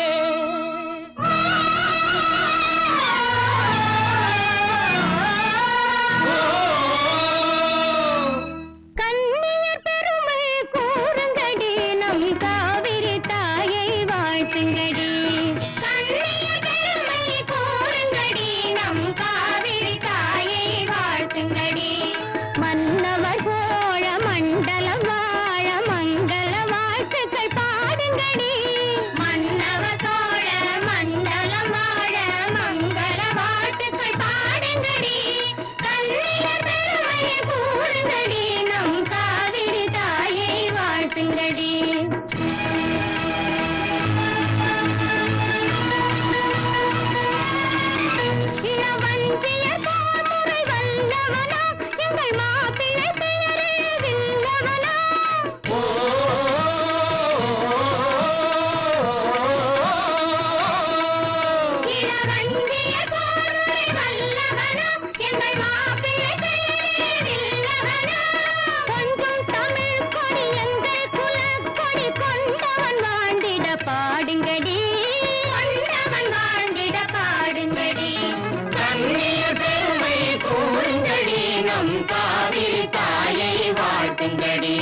கண்ணியர் பெருமை கூறுங்கடி நம் காவிரி தாயை வாழ்த்துங்கடி கண்ணியர் பெருமை கூறுங்கடி நம் காவிரி தாயை வாழ்த்துங்கடி மன்னவர் சோழ மண்டலம் வாழ மங்கள வாழ்த்துக்கள் பாடுங்கடி மன்னவர் சோழ மண்டலம் வாழ மங்கள வாழ்த்துக்கள் பாடுங்கடி கண்ணியர் பெருமையை கூறுங்கடி நம் காவிரி தாயை வாழ்த்துங்கடி இளவஞ்சியர் போர்முறை வல்லவனா எங்கள் மாப்பிள்ளை பெயரே வில்லவனா இளவஞ்சியர் போர்முறை வல்லவனா எங்கள் மாப்பிள்ளை பெயரே வில்லவனா கொஞ்சம் தமிழ் கொடி எங்கள் குலக்கொடி கொண்டவன் வாழ்ந்திட பாடுங்கடி கொண்டவன் வாழ்ந்திட பாடுங்கடி கண்ணியர் பெருமை கூறுங்கடி நம் காவிரி தாயை வாழ்த்துங்கடி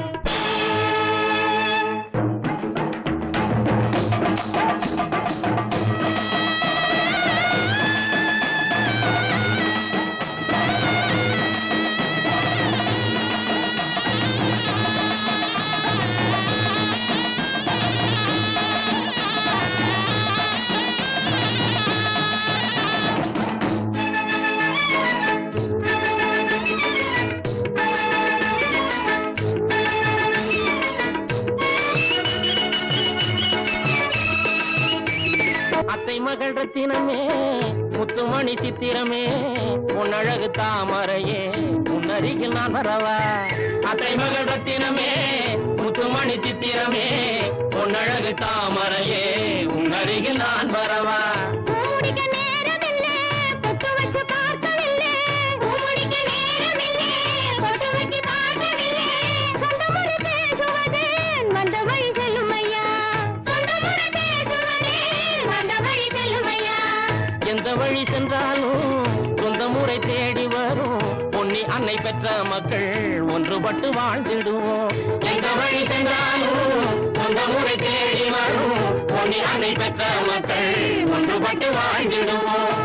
அத்தை மகள் ரத்தினமே முத்துமணி சித்திரமே உன்னழகு தாமரையே உன்னருகில் நான் வரவா அத்தை மகள் ரத்தினமே முத்துமணி சித்திரமே உன்னழகு தாமரையே உன்னருகில் நான் வரவா பூமுடிக்க நேரமில்லை பொட்டு வச்சு பார்க்கவில்லை பூமுடிக்க நேரமில்லை பொட்டு வச்சு பார்க்கவில்லை சொந்த முறை பேசுவது வந்த வழி செல்லும் ஐயா சொந்த முறை பேசுவது வந்த வழி செல்லும் ஐயா எந்த வழி சென்றாலும் சொந்த முறை தேடி வரும் பொன்னி அன்னை பெற்ற மக்கள் ஒன்றுபட்டு வாழ்ந்திடுவோம் எந்த வழி சென்றாலும் சொந்த முறை தேடி வரும் பொன்னி அன்னை பெற்ற மக்கள் ஒன்றுபட்டு வாழ்ந்திடுவோம்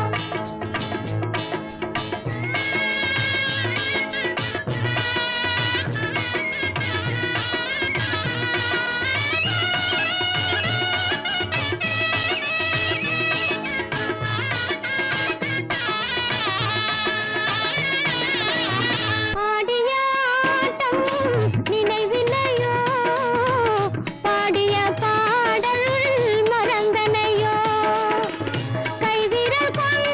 ஆடிய ஆட்டம் நினைவில்லையோ பாடிய பாடல் மறந்தனையோ கைவிரல் கொண்ட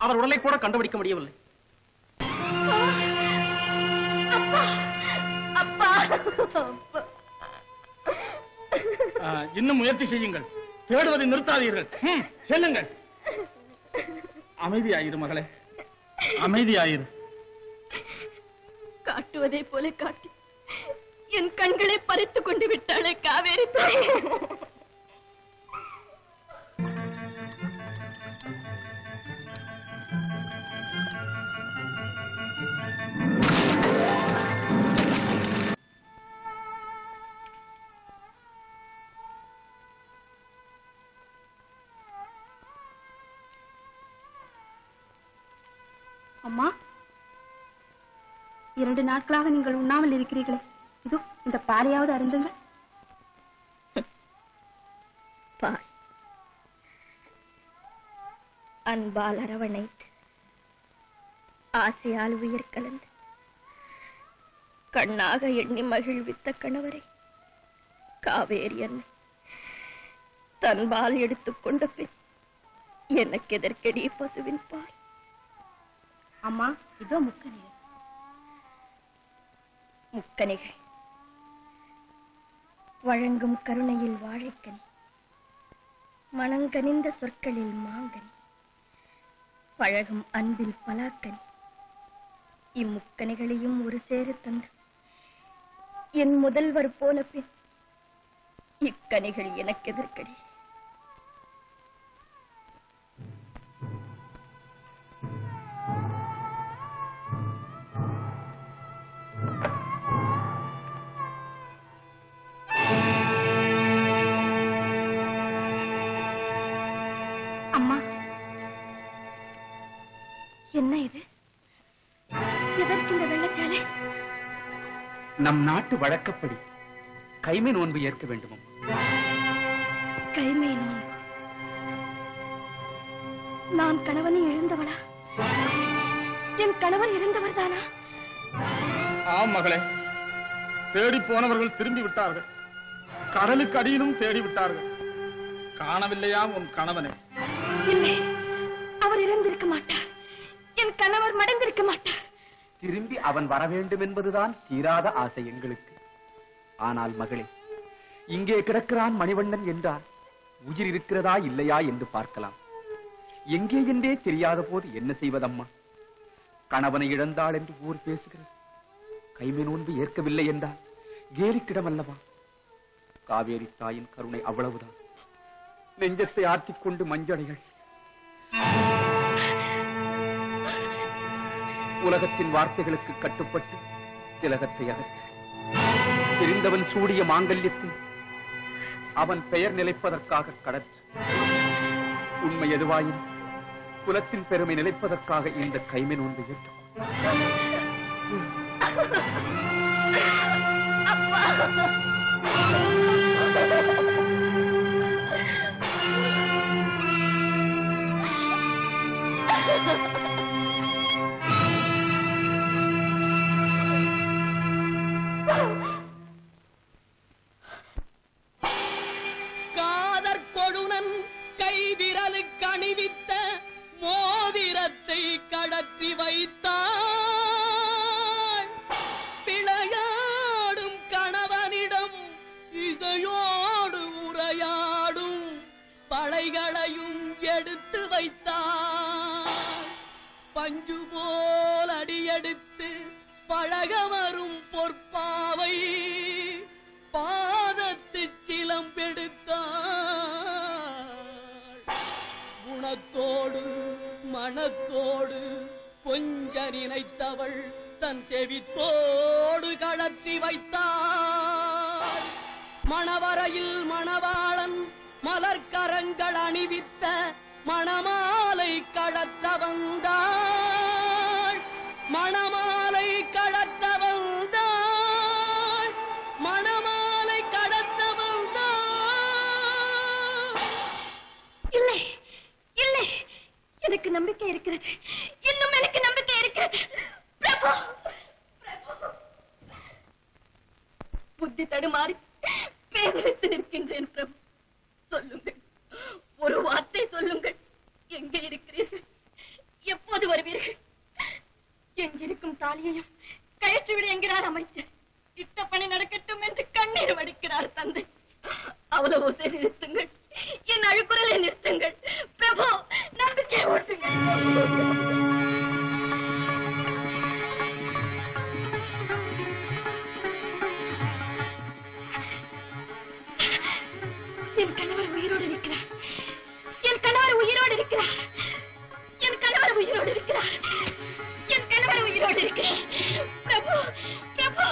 அவர் உடலை கூட கண்டுபிடிக்க முடியவில்லை அப்பா ஆ, இன்னும் முயற்சி செய்யுங்கள் தேடுவதை நிறுத்தாதீர்கள் ம், செல்லுங்கள் அமைதியாயிரு மகளே அமைதியாயிரு காட்டுவதை போல காட்டி என் கண்களை பறித்துக் கொண்டு விட்டாளே காவேரி தாய். அம்மா இரண்டு நாட்களாக நீங்கள் உண்ணாமல் இருக்கிறீர்களே இதோ இந்த பாலையாவது அருந்துங்கள் பார் அன்பால் அரவணைத்து ஆசையால் உயிர் கலந்து கண்ணாக எண்ணி மகிழ்வித்த கணவரை காவேரி அன்னை தன்பால் எடுத்துக்கொண்ட பின் எனக்கு எதற்கடி பசுவின் பால் அம்மா இதோ முக்கணிகள் முக்கணிகள் வழங்கும் கருணையில் வாழைக்கனி மணங்கனிந்த சொற்களில் மாங்கனி பழகும் அன்பில் பலாக்கனி இம்முக்கணிகளையும் ஒரு சேர தந்து என் முதல்வர் போன பின் இக்கனிகள் எனக்கு எதற்கடி அம்மா என்ன இது எதற்கு இந்த வெள்ளச்சாலை நம் நாட்டு வழக்கப்படி கைமை நோன்பு ஏற்க வேண்டும் கைமை நோன்பு நான் கணவனை இழந்தவளா என் கணவன் இறந்தவர் தானா ஆம் மகளே தேடி போனவர்கள் திரும்பி விட்டார்கள் கடலுக்கு அடியிலும் தேடி விட்டார்கள் காணவில்லையாம் உன் கணவனை இல்லை அவர் இறந்திருக்க மாட்டார் என் கணவர் மடங்கிருக்க மாட்டார் திரும்பி அவன் வர வேண்டும் என்பதுதான் தீராத ஆசை எங்களுக்கு ஆனால் மகளே இங்கே கிடக்கிறான் மணிவண்ணன் என்றால் உயிர் இருக்கிறதா இல்லையா என்று பார்க்கலாம் எங்கே என்றே தெரியாத போது என்ன செய்வதம்மா கணவனை இழந்தாள் என்று ஊர் பேசுகிறது கைமை நோன்பு ஏற்கவில்லை என்றால் கேலிக்கிடம் அல்லவா காவேரி தாயின் கருணை அவ்வளவுதான் நெஞ்சத்தை ஆற்றிக் கொண்டு மஞ்சளைகள் உலகத்தின் வார்த்தைகளுக்கு கட்டுப்பட்டு திலகத்தை அகற்று தெரிந்தவன் சூடிய மாங்கல்யத்தை அவன் பெயர் நிலைப்பதற்காக கடற்று உண்மை எதுவாயின் குலத்தின் பெருமை நிலைப்பதற்காக இந்த கைமை நோன்பை ஏற்றுக்கொள் காதற் கொடுனன் கை விரலுக்கு அணிவித்த மோதிரத்தை கடற்றி வைத்தாள் பிழையாடும் கணவனிடம் இசையோடு உரையாடும் பழைகளையும் எடுத்து வைத்தாள் பஞ்சு போல் அடியெடுத்து பழக வரும் பொற்பாவை பாதத்து சிலம்பெடுத்தாள் குணத்தோடு மனத்தோடு கொஞ்ச நினைத்தவள் தன் செவித்தோடு கழற்றி வைத்தாள் மணவரையில் மணவாளன் மலர்க்கரங்கள் அணிவித்த மணமாலை கடற்ற வந்தாள் மணமாலை கடற்ற வந்தாள் மணமாலை கடற்ற வந்தாள் இல்லை இல்லை எனக்கு நம்பிக்கை இருக்கிறது இன்னும் எனக்கு நம்பிக்கை இருக்கிறது பிரபு பிரபு. புத்தி தடுமாறி பேதலித்து நிற்கின்றேன் பிரபு சொல்லுங்கள் ஒரு வார்த்தை சொல்லுங்கள் எங்கே இருக்கிறீர்கள் எப்ப தாலியையும் கழற்றி விடு என்கிறார் அமைச்சர் இட்ட பணி நடக்கட்டும் என்று கண்ணீர் வடிக்கிறார் தந்தை அவ்வளவு சரி நிறுத்துங்கள் என் அழுக்குறலை நிறுத்துங்கள் பிரபு நம்பிக்கை ஓட்டுங்கள் என் கணவர் உயிரோடு இருக்கிறார் என் கணவர் உயிரோடு இருக்கிறார் என் கணவர் உயிரோடு இருக்கிறார் என் கணவர் உயிரோடு இருக்கிறார் பிரபு பிரபு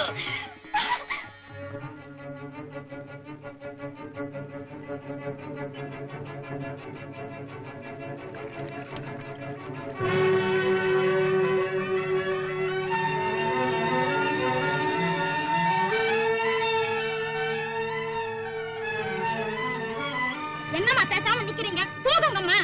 என்னம்மா பேசாம நிக்கிறீங்க போதுங்கம்மா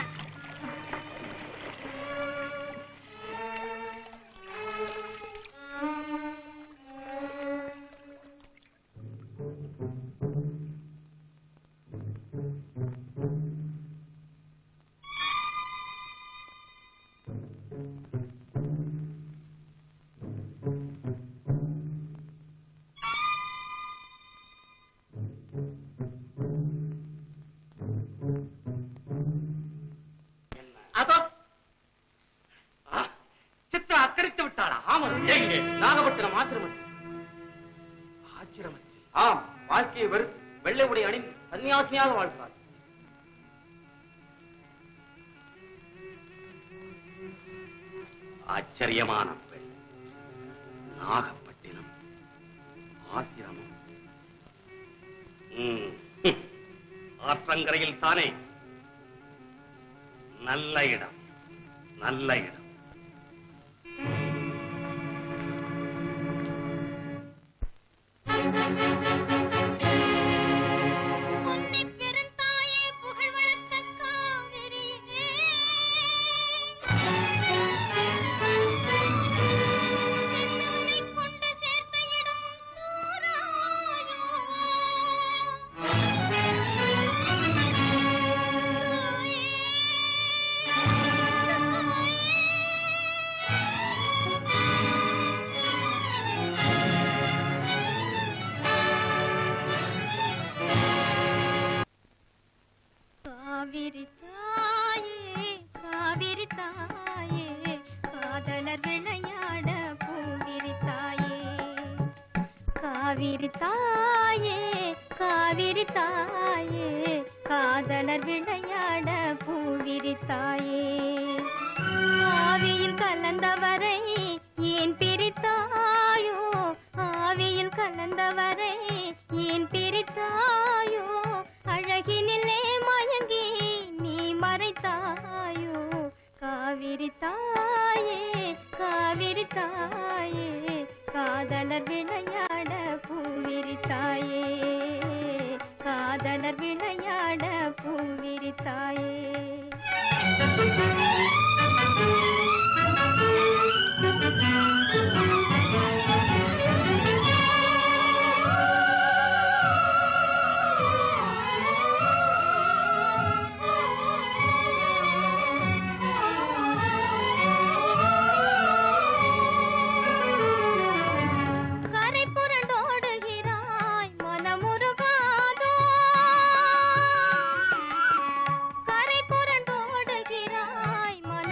அதோ ஆ, சித்ரா அக்கறித்து விட்டாளா ஆமாம் எங்கே நாகப்பட்டினம் ஆசிரமத்தில் ஆசிரமத்தில் ஆம் வாழ்க்கையை வெறுத்து வெள்ளை உடை அணிந்து சன்னியாசியாக வாழ்ந்தாள் ஆச்சரியமான பெண் நாகப்பட்டினம் ஆசிரமம் ம், ஹம். ஆற்றங்கரையில் தானே நல்ல இடம் நல்ல இடம் காவிரி தாயே காவிரி தாயே காதலர் விளையாட பூவிரி தாயே காவிரி தாயே காவிரி தாயே காதலர் விளையாட பூவிரி தாயே ஆவியில் கலந்தவரை ஏன் பிரித்தாயோ ஆவியில் கலந்தவரை ஏன் பிரித்தாயோ அழகினிலே மயங்கி நீ மறைத்தாயோ காவிரி தாயே காவிரி தாயே காதலர் விளையாட பூவிரி தாயே காதலர் விளையாட பூவிரி தாயே கரை புரண்டோடுகிறாய் மனமுருகாதோ கரை புரண்டோடுகிறாய் மன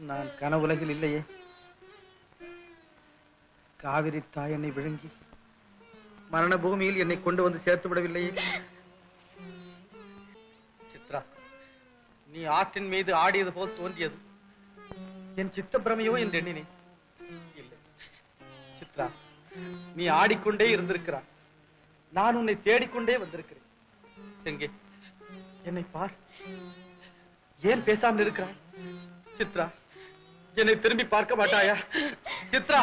நான் கனவுலகில் இல்லையே காவிரி தாய் என்னை விழுங்கி மரண பூமியில் என்னை கொண்டு வந்து சேர்த்து விடவில்லையே சித்ரா நீ ஆற்றின் மீது ஆடியது போல் தோன்றியது என் சித்த பிரமையோ என்று எண்ணினேன் இல்லை சித்ரா நீ ஆடிக்கொண்டே இருந்திருக்கிறாய் நான் உன்னை தேடிக்கொண்டே வந்திருக்கிறேன் எங்கே என்னை பார் ஏன் பேசாமல் இருக்கிறாய் சித்ரா என்னை திரும்பி பார்க்க மாட்டாயா சித்ரா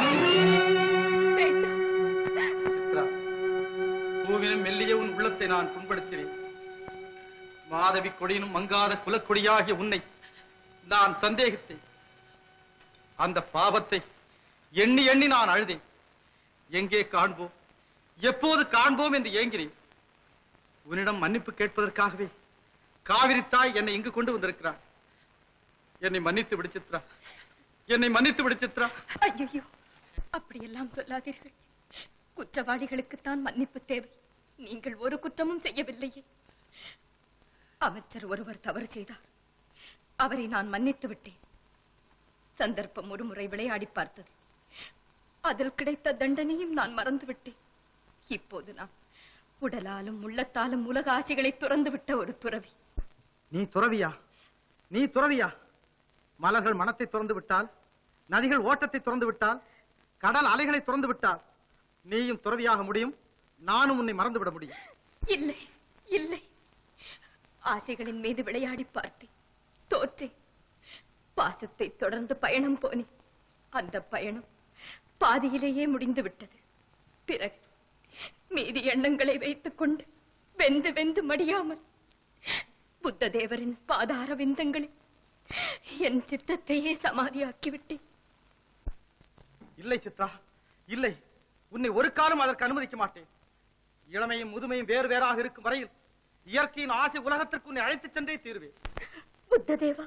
சித்ரா பூவினும் மெல்லிய உன் உள்ளத்தை நான் புண்படுத்தினேன் மாதவி கொடியினும் மங்காத குலக்கொடியாகிய உன்னை நான் சந்தேகித்தேன் அந்த பாவத்தை எண்ணி எண்ணி நான் அழுதேன் எங்கே காண்போம் எப்போது காண்போம் என்று ஏங்கினேன் உன்னிடம் மன்னிப்பு கேட்பதற்காகவே காவிரி தாய் என்னை இங்கு கொண்டு வந்திருக்கிறார் என்னை மன்னித்து விடு சித்ரா என்னை மன்னித்து விடு சித்ரா ஐயோ அப்படியெல்லாம் சொல்லாதீர்கள் குற்றவாளிகளுக்குத்தான் மன்னிப்பு தேவை நீங்கள் ஒரு குற்றமும் செய்யவில்லையே அமைச்சர் ஒருவர் தவறு செய்தார் அவரை நான் மன்னித்து விட்டேன் சந்தர்ப்பம் ஒரு முறை விளையாடி பார்த்தது அதில் கிடைத்த தண்டனையும் நான் மறந்து விட்டேன் இப்போது நான் உடலாலும் உள்ளத்தாலும் உலக ஆசைகளை துறந்து விட்ட ஒரு துறவி நீ துறவியா நீ துறவியா மலர்கள் மனத்தை துறந்து விட்டால் நதிகள் ஓட்டத்தை துறந்து விட்டால் கடல் அலைகளை துறந்து விட்டால் நீயும் துறவியாக முடியும் நானும் உன்னை மறந்து விட முடியும் இல்லை இல்லை ஆசைகளின் மீது விளையாடி பார்த்தேன் தோற்றேன் பாசத்தை தொடர்ந்து பயணம் போனேன் அந்த பயணம் பாதியிலேயே முடிந்து விட்டது பிறகு மீதி எண்ணங்களை வைத்துக் கொண்டு வெந்து வெந்து மடியாமல் புத்த தேவரின் பாதார விந்தங்களில் என் சித்தத்தையே சமாதியாக்கி விட்டேன் இல்லை சித்ரா இல்லை உன்னை ஒரு காலம் அதற்கு அனுமதிக்க மாட்டேன் இளமையும் முதுமையும் வேறு வேறாக இருக்கும் வரையில் இயற்கையின் ஆசை உலகத்திற்கு உன்னை அழைத்துச் சென்றே தீர்வேன் புத்த தேவா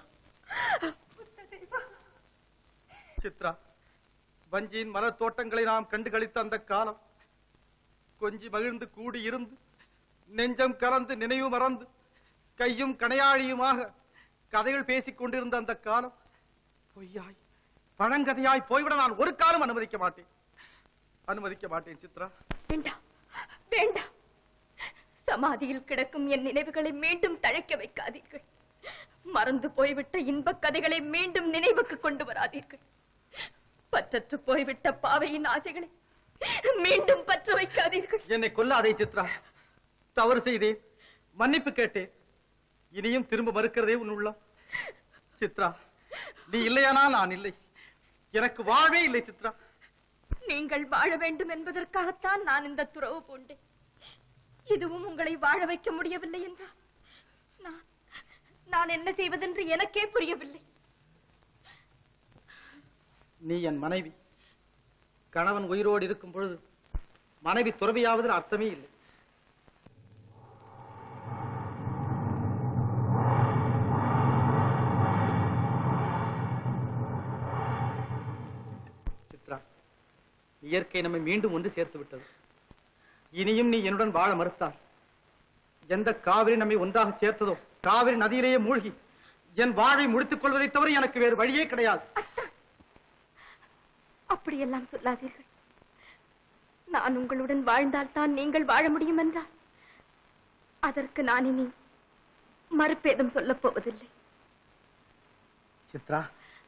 சித்ரா வஞ்சியின் மலர் தோட்டங்களை நாம் கண்டு களித்த அந்த காலம் கொஞ்சி மகிழ்ந்து கூடி இருந்து நெஞ்சம் கலந்து நினைவு மறந்து கையும் கணையாழியுமாக கதைகள் பேசிக் கொண்டிருந்த அந்த காலம் பொய்யாய் பழங்கதையாய் போய்விட நான் ஒரு காலம் அனுமதிக்க மாட்டேன் அனுமதிக்க மாட்டேன் சித்ரா வேண்டாம் வேண்டாம் சமாதியில் கிடக்கும் என் நினைவுகளை மீண்டும் தழைக்க வைக்காதீர்கள் மறந்து போய்விட்ட இன்பக் கதைகளை மீண்டும் நினைவுக்கு கொண்டு வராதீர்கள் பற்றற்று போய்விட்ட பாவையின் ஆசைகளை மீண்டும் பற்ற வைக்காதீர்கள் என்னை கொல்லாதே சித்ரா தவறு செய்தேன் மன்னிப்பு கேட்டேன் இனியும் திரும்ப மறுக்கிறதே உன் உள்ளம் சித்ரா நீ இல்லையானா நான் இல்லை எனக்கு வாழ்வே இல்லை சித்ரா நீங்கள் வாழ வேண்டும் என்பதற்காகத்தான் நான் இந்த துறவு பூண்டேன் இதுவும் உங்களை வாழ வைக்க முடியவில்லை என்றால் நான் நான் என்ன செய்வதென்று எனக்கே புரியவில்லை நீ என் மனைவி கணவன் உயிரோடு இருக்கும் பொழுது மனைவி துறவியாவதில் அர்த்தமே இல்லை சித்ரா இயற்கை நம்மை மீண்டும் ஒன்று சேர்த்து விட்டது இனியும் நீ என்னுடன் வாழ மறுத்தால் எந்த காவிரி நம்மை ஒன்றாக சேர்த்ததோ காவிரி நதியிலேயே மூழ்கி என் வாழை முடித்துக் கொள்வதை தவிர எனக்கு வேறு வழியே கிடையாது அப்படியெல்லாம் சொல்லாதீர்கள் நான் உங்களுடன் வாழ்ந்தால் தான் நீங்கள் வாழ முடியும் என்றால் அதற்கு நான் இனி மறுபேதம் சொல்லப் போவதில்லை சித்ரா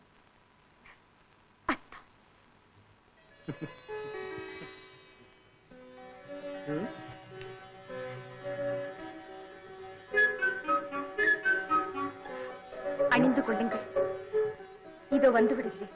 ம்? அணிந்து கொள்ளுங்கள் இதோ வந்து விடுகிறேன்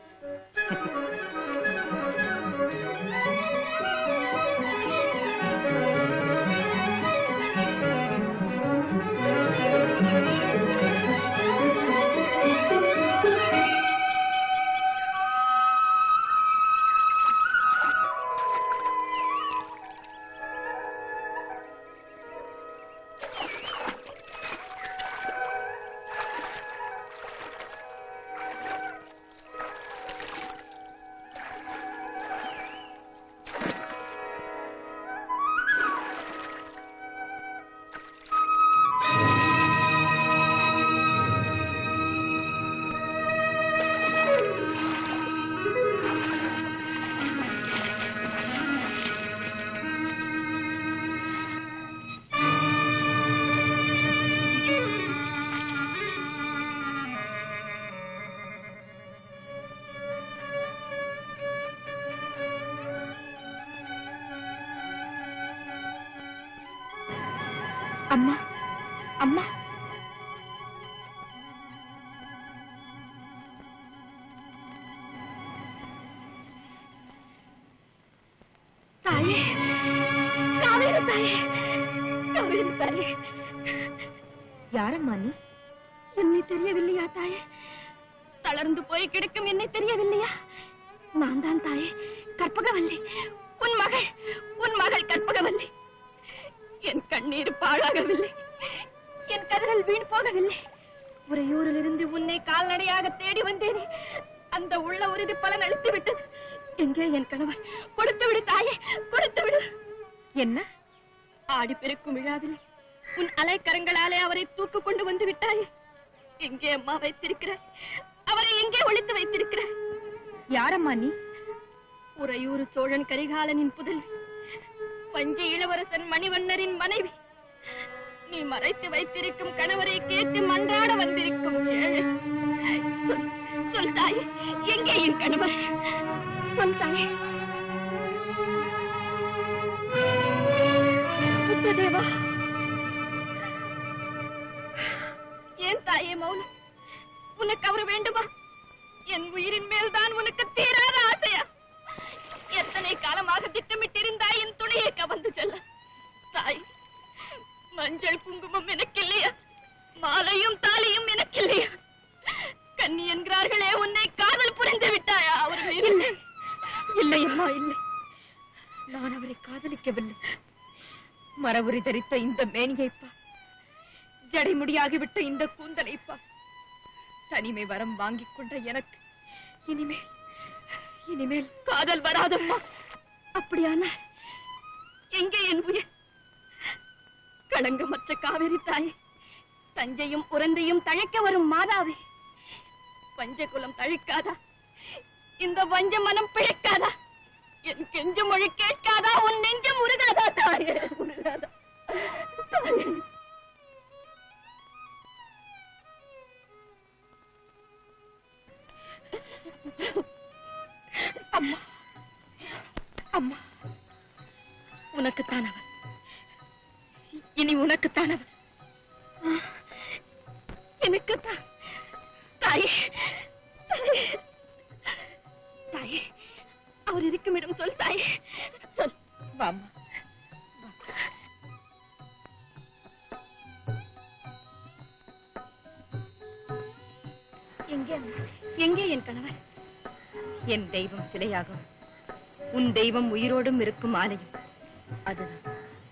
அம்மா அம்மா தாயே காவேரி தாயே காவேரி தாயே யாரம்மா நீ என்னை தெரியவில்லையா தாயே தளர்ந்து போய் கிடக்கும் என்னை தெரியவில்லையா நான் தான் தாயே கற்பகவல்லி உன் மகள் உன் மகள் கற்பகவல்லி என் கண்ணீர் பாழாகவில்லை என் கதறல் வீண் போகவில்லை உறையூரிலிருந்து உன்னை கால்நடையாக தேடி வந்தேனே அந்த உள்ள உறுதி பலன் அளித்து விட்டது எங்கே என் கணவர் கொடுத்து விடு தாயே கொடுத்து விடு என்ன ஆடி பெருக்கும் விழாவில் உன் அலைக்கரங்களாலே அவரை தூக்கு கொண்டு வந்து விட்டாயே எங்கே அம்மா வைத்திருக்கிறாய் அவரை எங்கே ஒளித்து வைத்திருக்கிறாய் யாரம்மா நீ உறையூர் சோழன் கரிகாலனின் புதல்வி வஞ்சி இளவரசன் மணிவண்ணரின் மனைவி நீ மறைத்து வைத்திருக்கும் கணவரை கேட்டு மன்றாட வந்திருக்கும் ஏழை சொல், சொல் தாயே எங்கே என் கணவர் சொல் தாயே புத்ததேவா ஏன் தாயே மௌனம் உனக்கு அவர் வேண்டுமா என் உயிரின் மேல்தான் உனக்கு தீராத ஆசையா எத்தனை காலமாக திட்டமிட்டிருந்தாய் என் துணையை கவர்ந்து செல்ல தாய் மஞ்சள் குங்குமம் எனக்கு இல்லையா மாலையும் தாலியும் எனக்கு இல்லையா கன்னி என்கிறார்களே உன்னை காதல் புரிந்து விட்டாயா அவர்கள் இல்லை இல்லை அம்மா இல்லை நான் அவரை காதலிக்கவில்லை மரவுரி தரித்த இந்த மேனியைப்பா ஜடைமுடியாகிவிட்ட இந்த கூந்தலைப்பா தனிமை வரம் வாங்கிக் கொண்ட எனக்கு இனிமேல் இனிமேல் காதல் வராதம்மா அப்படியானா எங்கே என் உயிர் களங்கமற்ற காவிரி தாயே தஞ்சையும் உரந்தையும் தழைக்க வரும் மாதாவே பஞ்சகுலம் தழைக்காதா இந்த வஞ்ச மனம் பிழைக்காதா என் கெஞ்சு மொழி கேட்காதா உன் நெஞ்சம் உருகாதா தாயே உருகாதா தாயே அம்மா அம்மா உனக்குத்தான் அவர் இனி உனக்குத்தான் அவர் எனக்குத்தான் தாயே தாயே தாயே அவர் இருக்கும் இடம் சொல் தாயே சொல் வாம்மா எங்கே அம்மா? எங்கே என் கணவர் என் தெய்வம் சிலையாகும் உன் தெய்வம் உயிரோடும் இருக்கும் ஆலயம் அதுதான்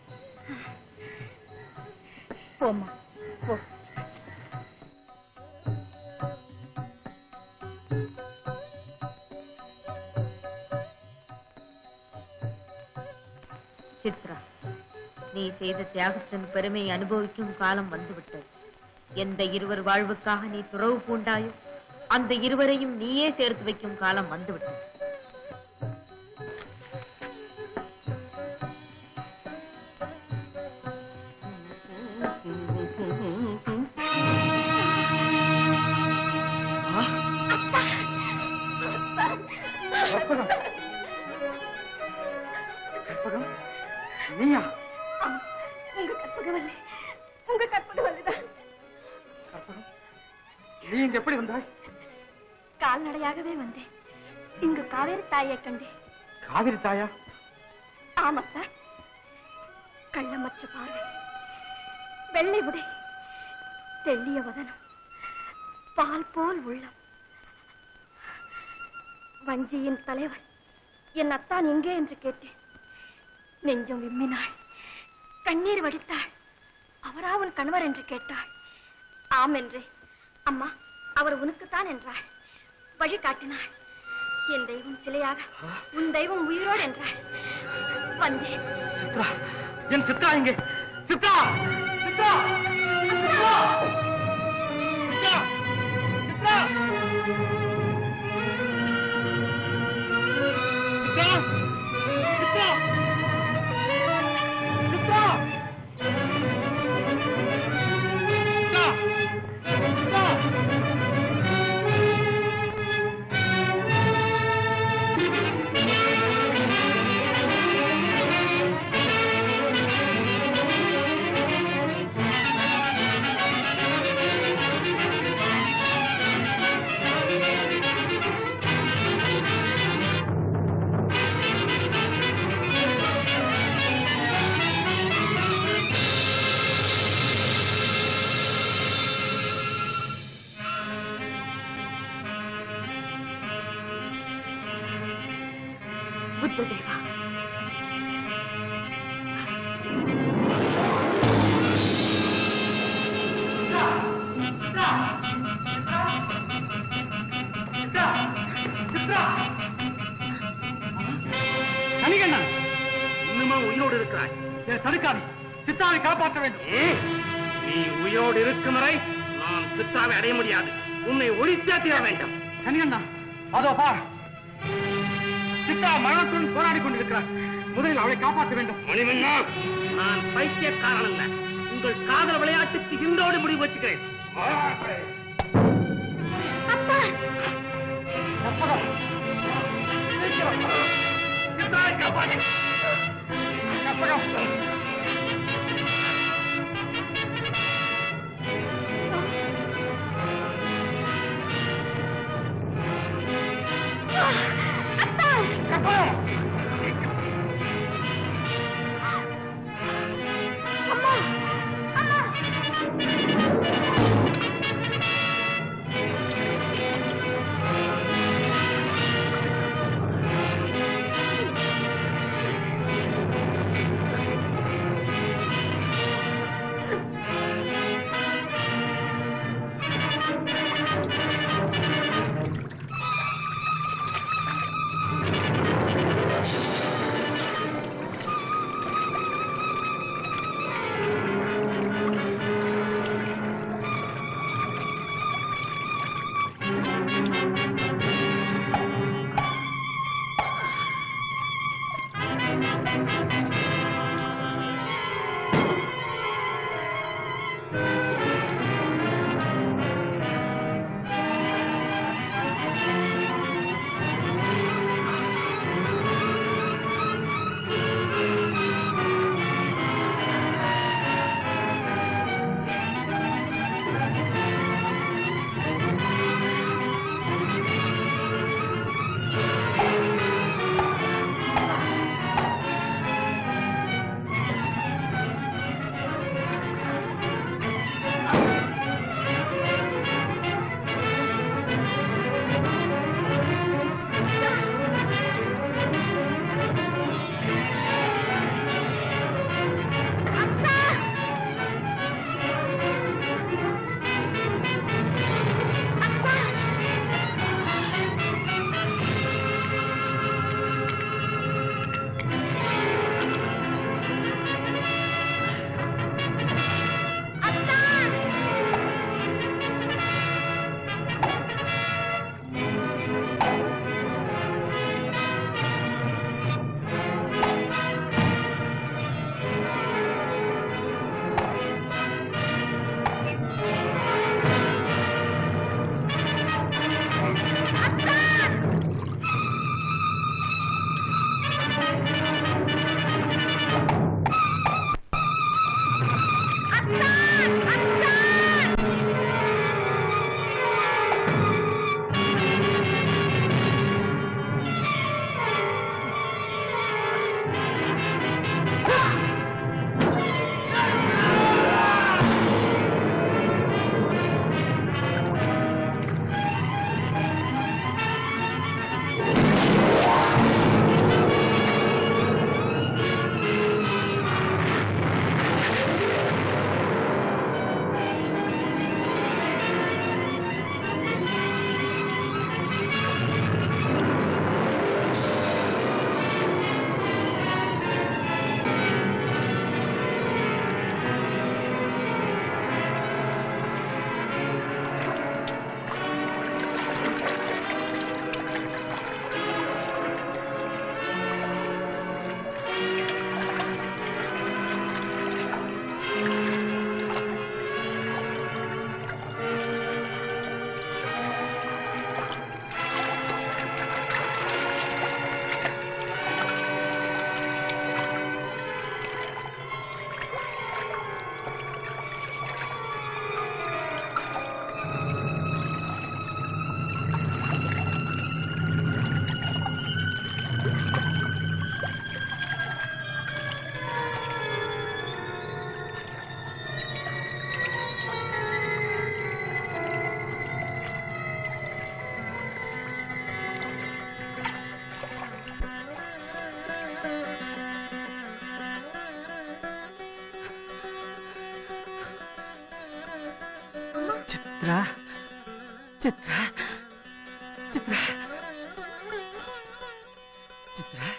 போம்மா போ சித்ரா நீ செய்த தியாகத்தின் பெருமையை அனுபவிக்கும் காலம் வந்துவிட்டது எந்த இருவர் வாழ்வுக்காக நீ துறவு பூண்டாயோ அந்த இருவரையும் நீயே சேர்த்து வைக்கும் காலம் வந்துவிட்டது கற்பகம் கற்பகம் நீயா ஆமா, உங்க கற்பகவல்லி உங்க கற்பகவல்லிதான் கற்பகம் நீ இங்க எப்படி வந்தாய் கால்நடையாகவே வந்தேன் இங்கு காவேரி தாயை கண்டேன் காவிரி தாயா ஆமா சார் கள்ளமற்ற பார்வை வெள்ளை உடை தெள்ளிய வதனம் பால் போல் உள்ளம் வஞ்சியின் தலைவன் என் அத்தான் எங்கே என்று கேட்டேன் நெஞ்சம் விம்மினாள் கண்ணீர் வடித்தாள் அவரா உன் கணவர் என்று கேட்டாள் ஆம் என்றே அம்மா அவர் உனக்குத்தான் என்றாள் வழி காட்டினாள் என் தெய்வம் சிலையாக உன் தெய்வம் உயிரோடு என்றாள் வந்தேன் சித்ரா என் சித்ரா இங்கே சித்ரா சித்ரா சித்ரா சித்ரா சித்ரா சித்ரா சித்ரா சித்ரா சித்ரா குருதேவா கணிகண்ணன் இன்னுமா உயிரோடு இருக்கிறாய் என் தடுக்காது சித்தாவை காப்பாற்ற வேண்டும் ம்? நீ உயிரோடு இருக்கும் வரை நான் சித்தாவை அடைய முடியாது உன்னை ஒழித்தே தீர வேண்டும் கணிகண்ணா அதோ பார் சித்தா மரணத்துடன் போராடி கொண்டிருக்கிறார் முதலில் அவளை காப்பாற்ற வேண்டும் மணிவண்ணா நான் பைத்தியக்காரன் அல்ல உங்கள் காதல் விளையாட்டுக்கு இன்றோடு முடிவு வச்சுக்கிறேன் சித்தாவை காப்பாற்று சித்ரா சித்ரா சித்ரா சித்ரா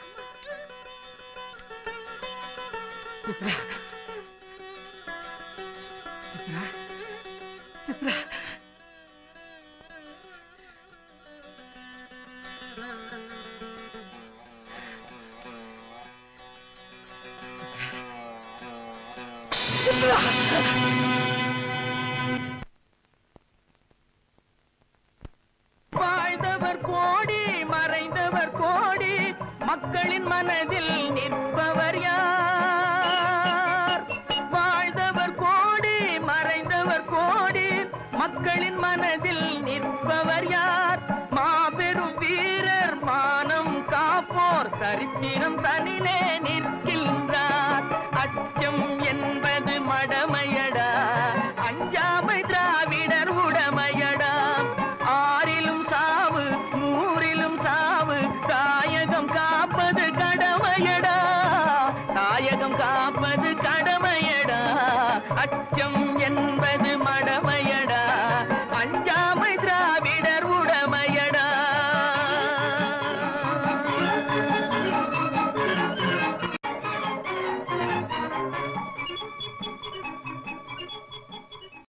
சித்ரா சித்ரா சித்ரா வாழ்ந்தவர் கோடி மறைந்தவர் கோடி மக்களின் மனதில் நிற்பவர் யார் வாழ்ந்தவர் கோடி மறைந்தவர் கோடி மக்களின் மனதில் நிற்பவர் யார் மாபெரும் வீரர் மானம் காப்போர் சரித்திரம்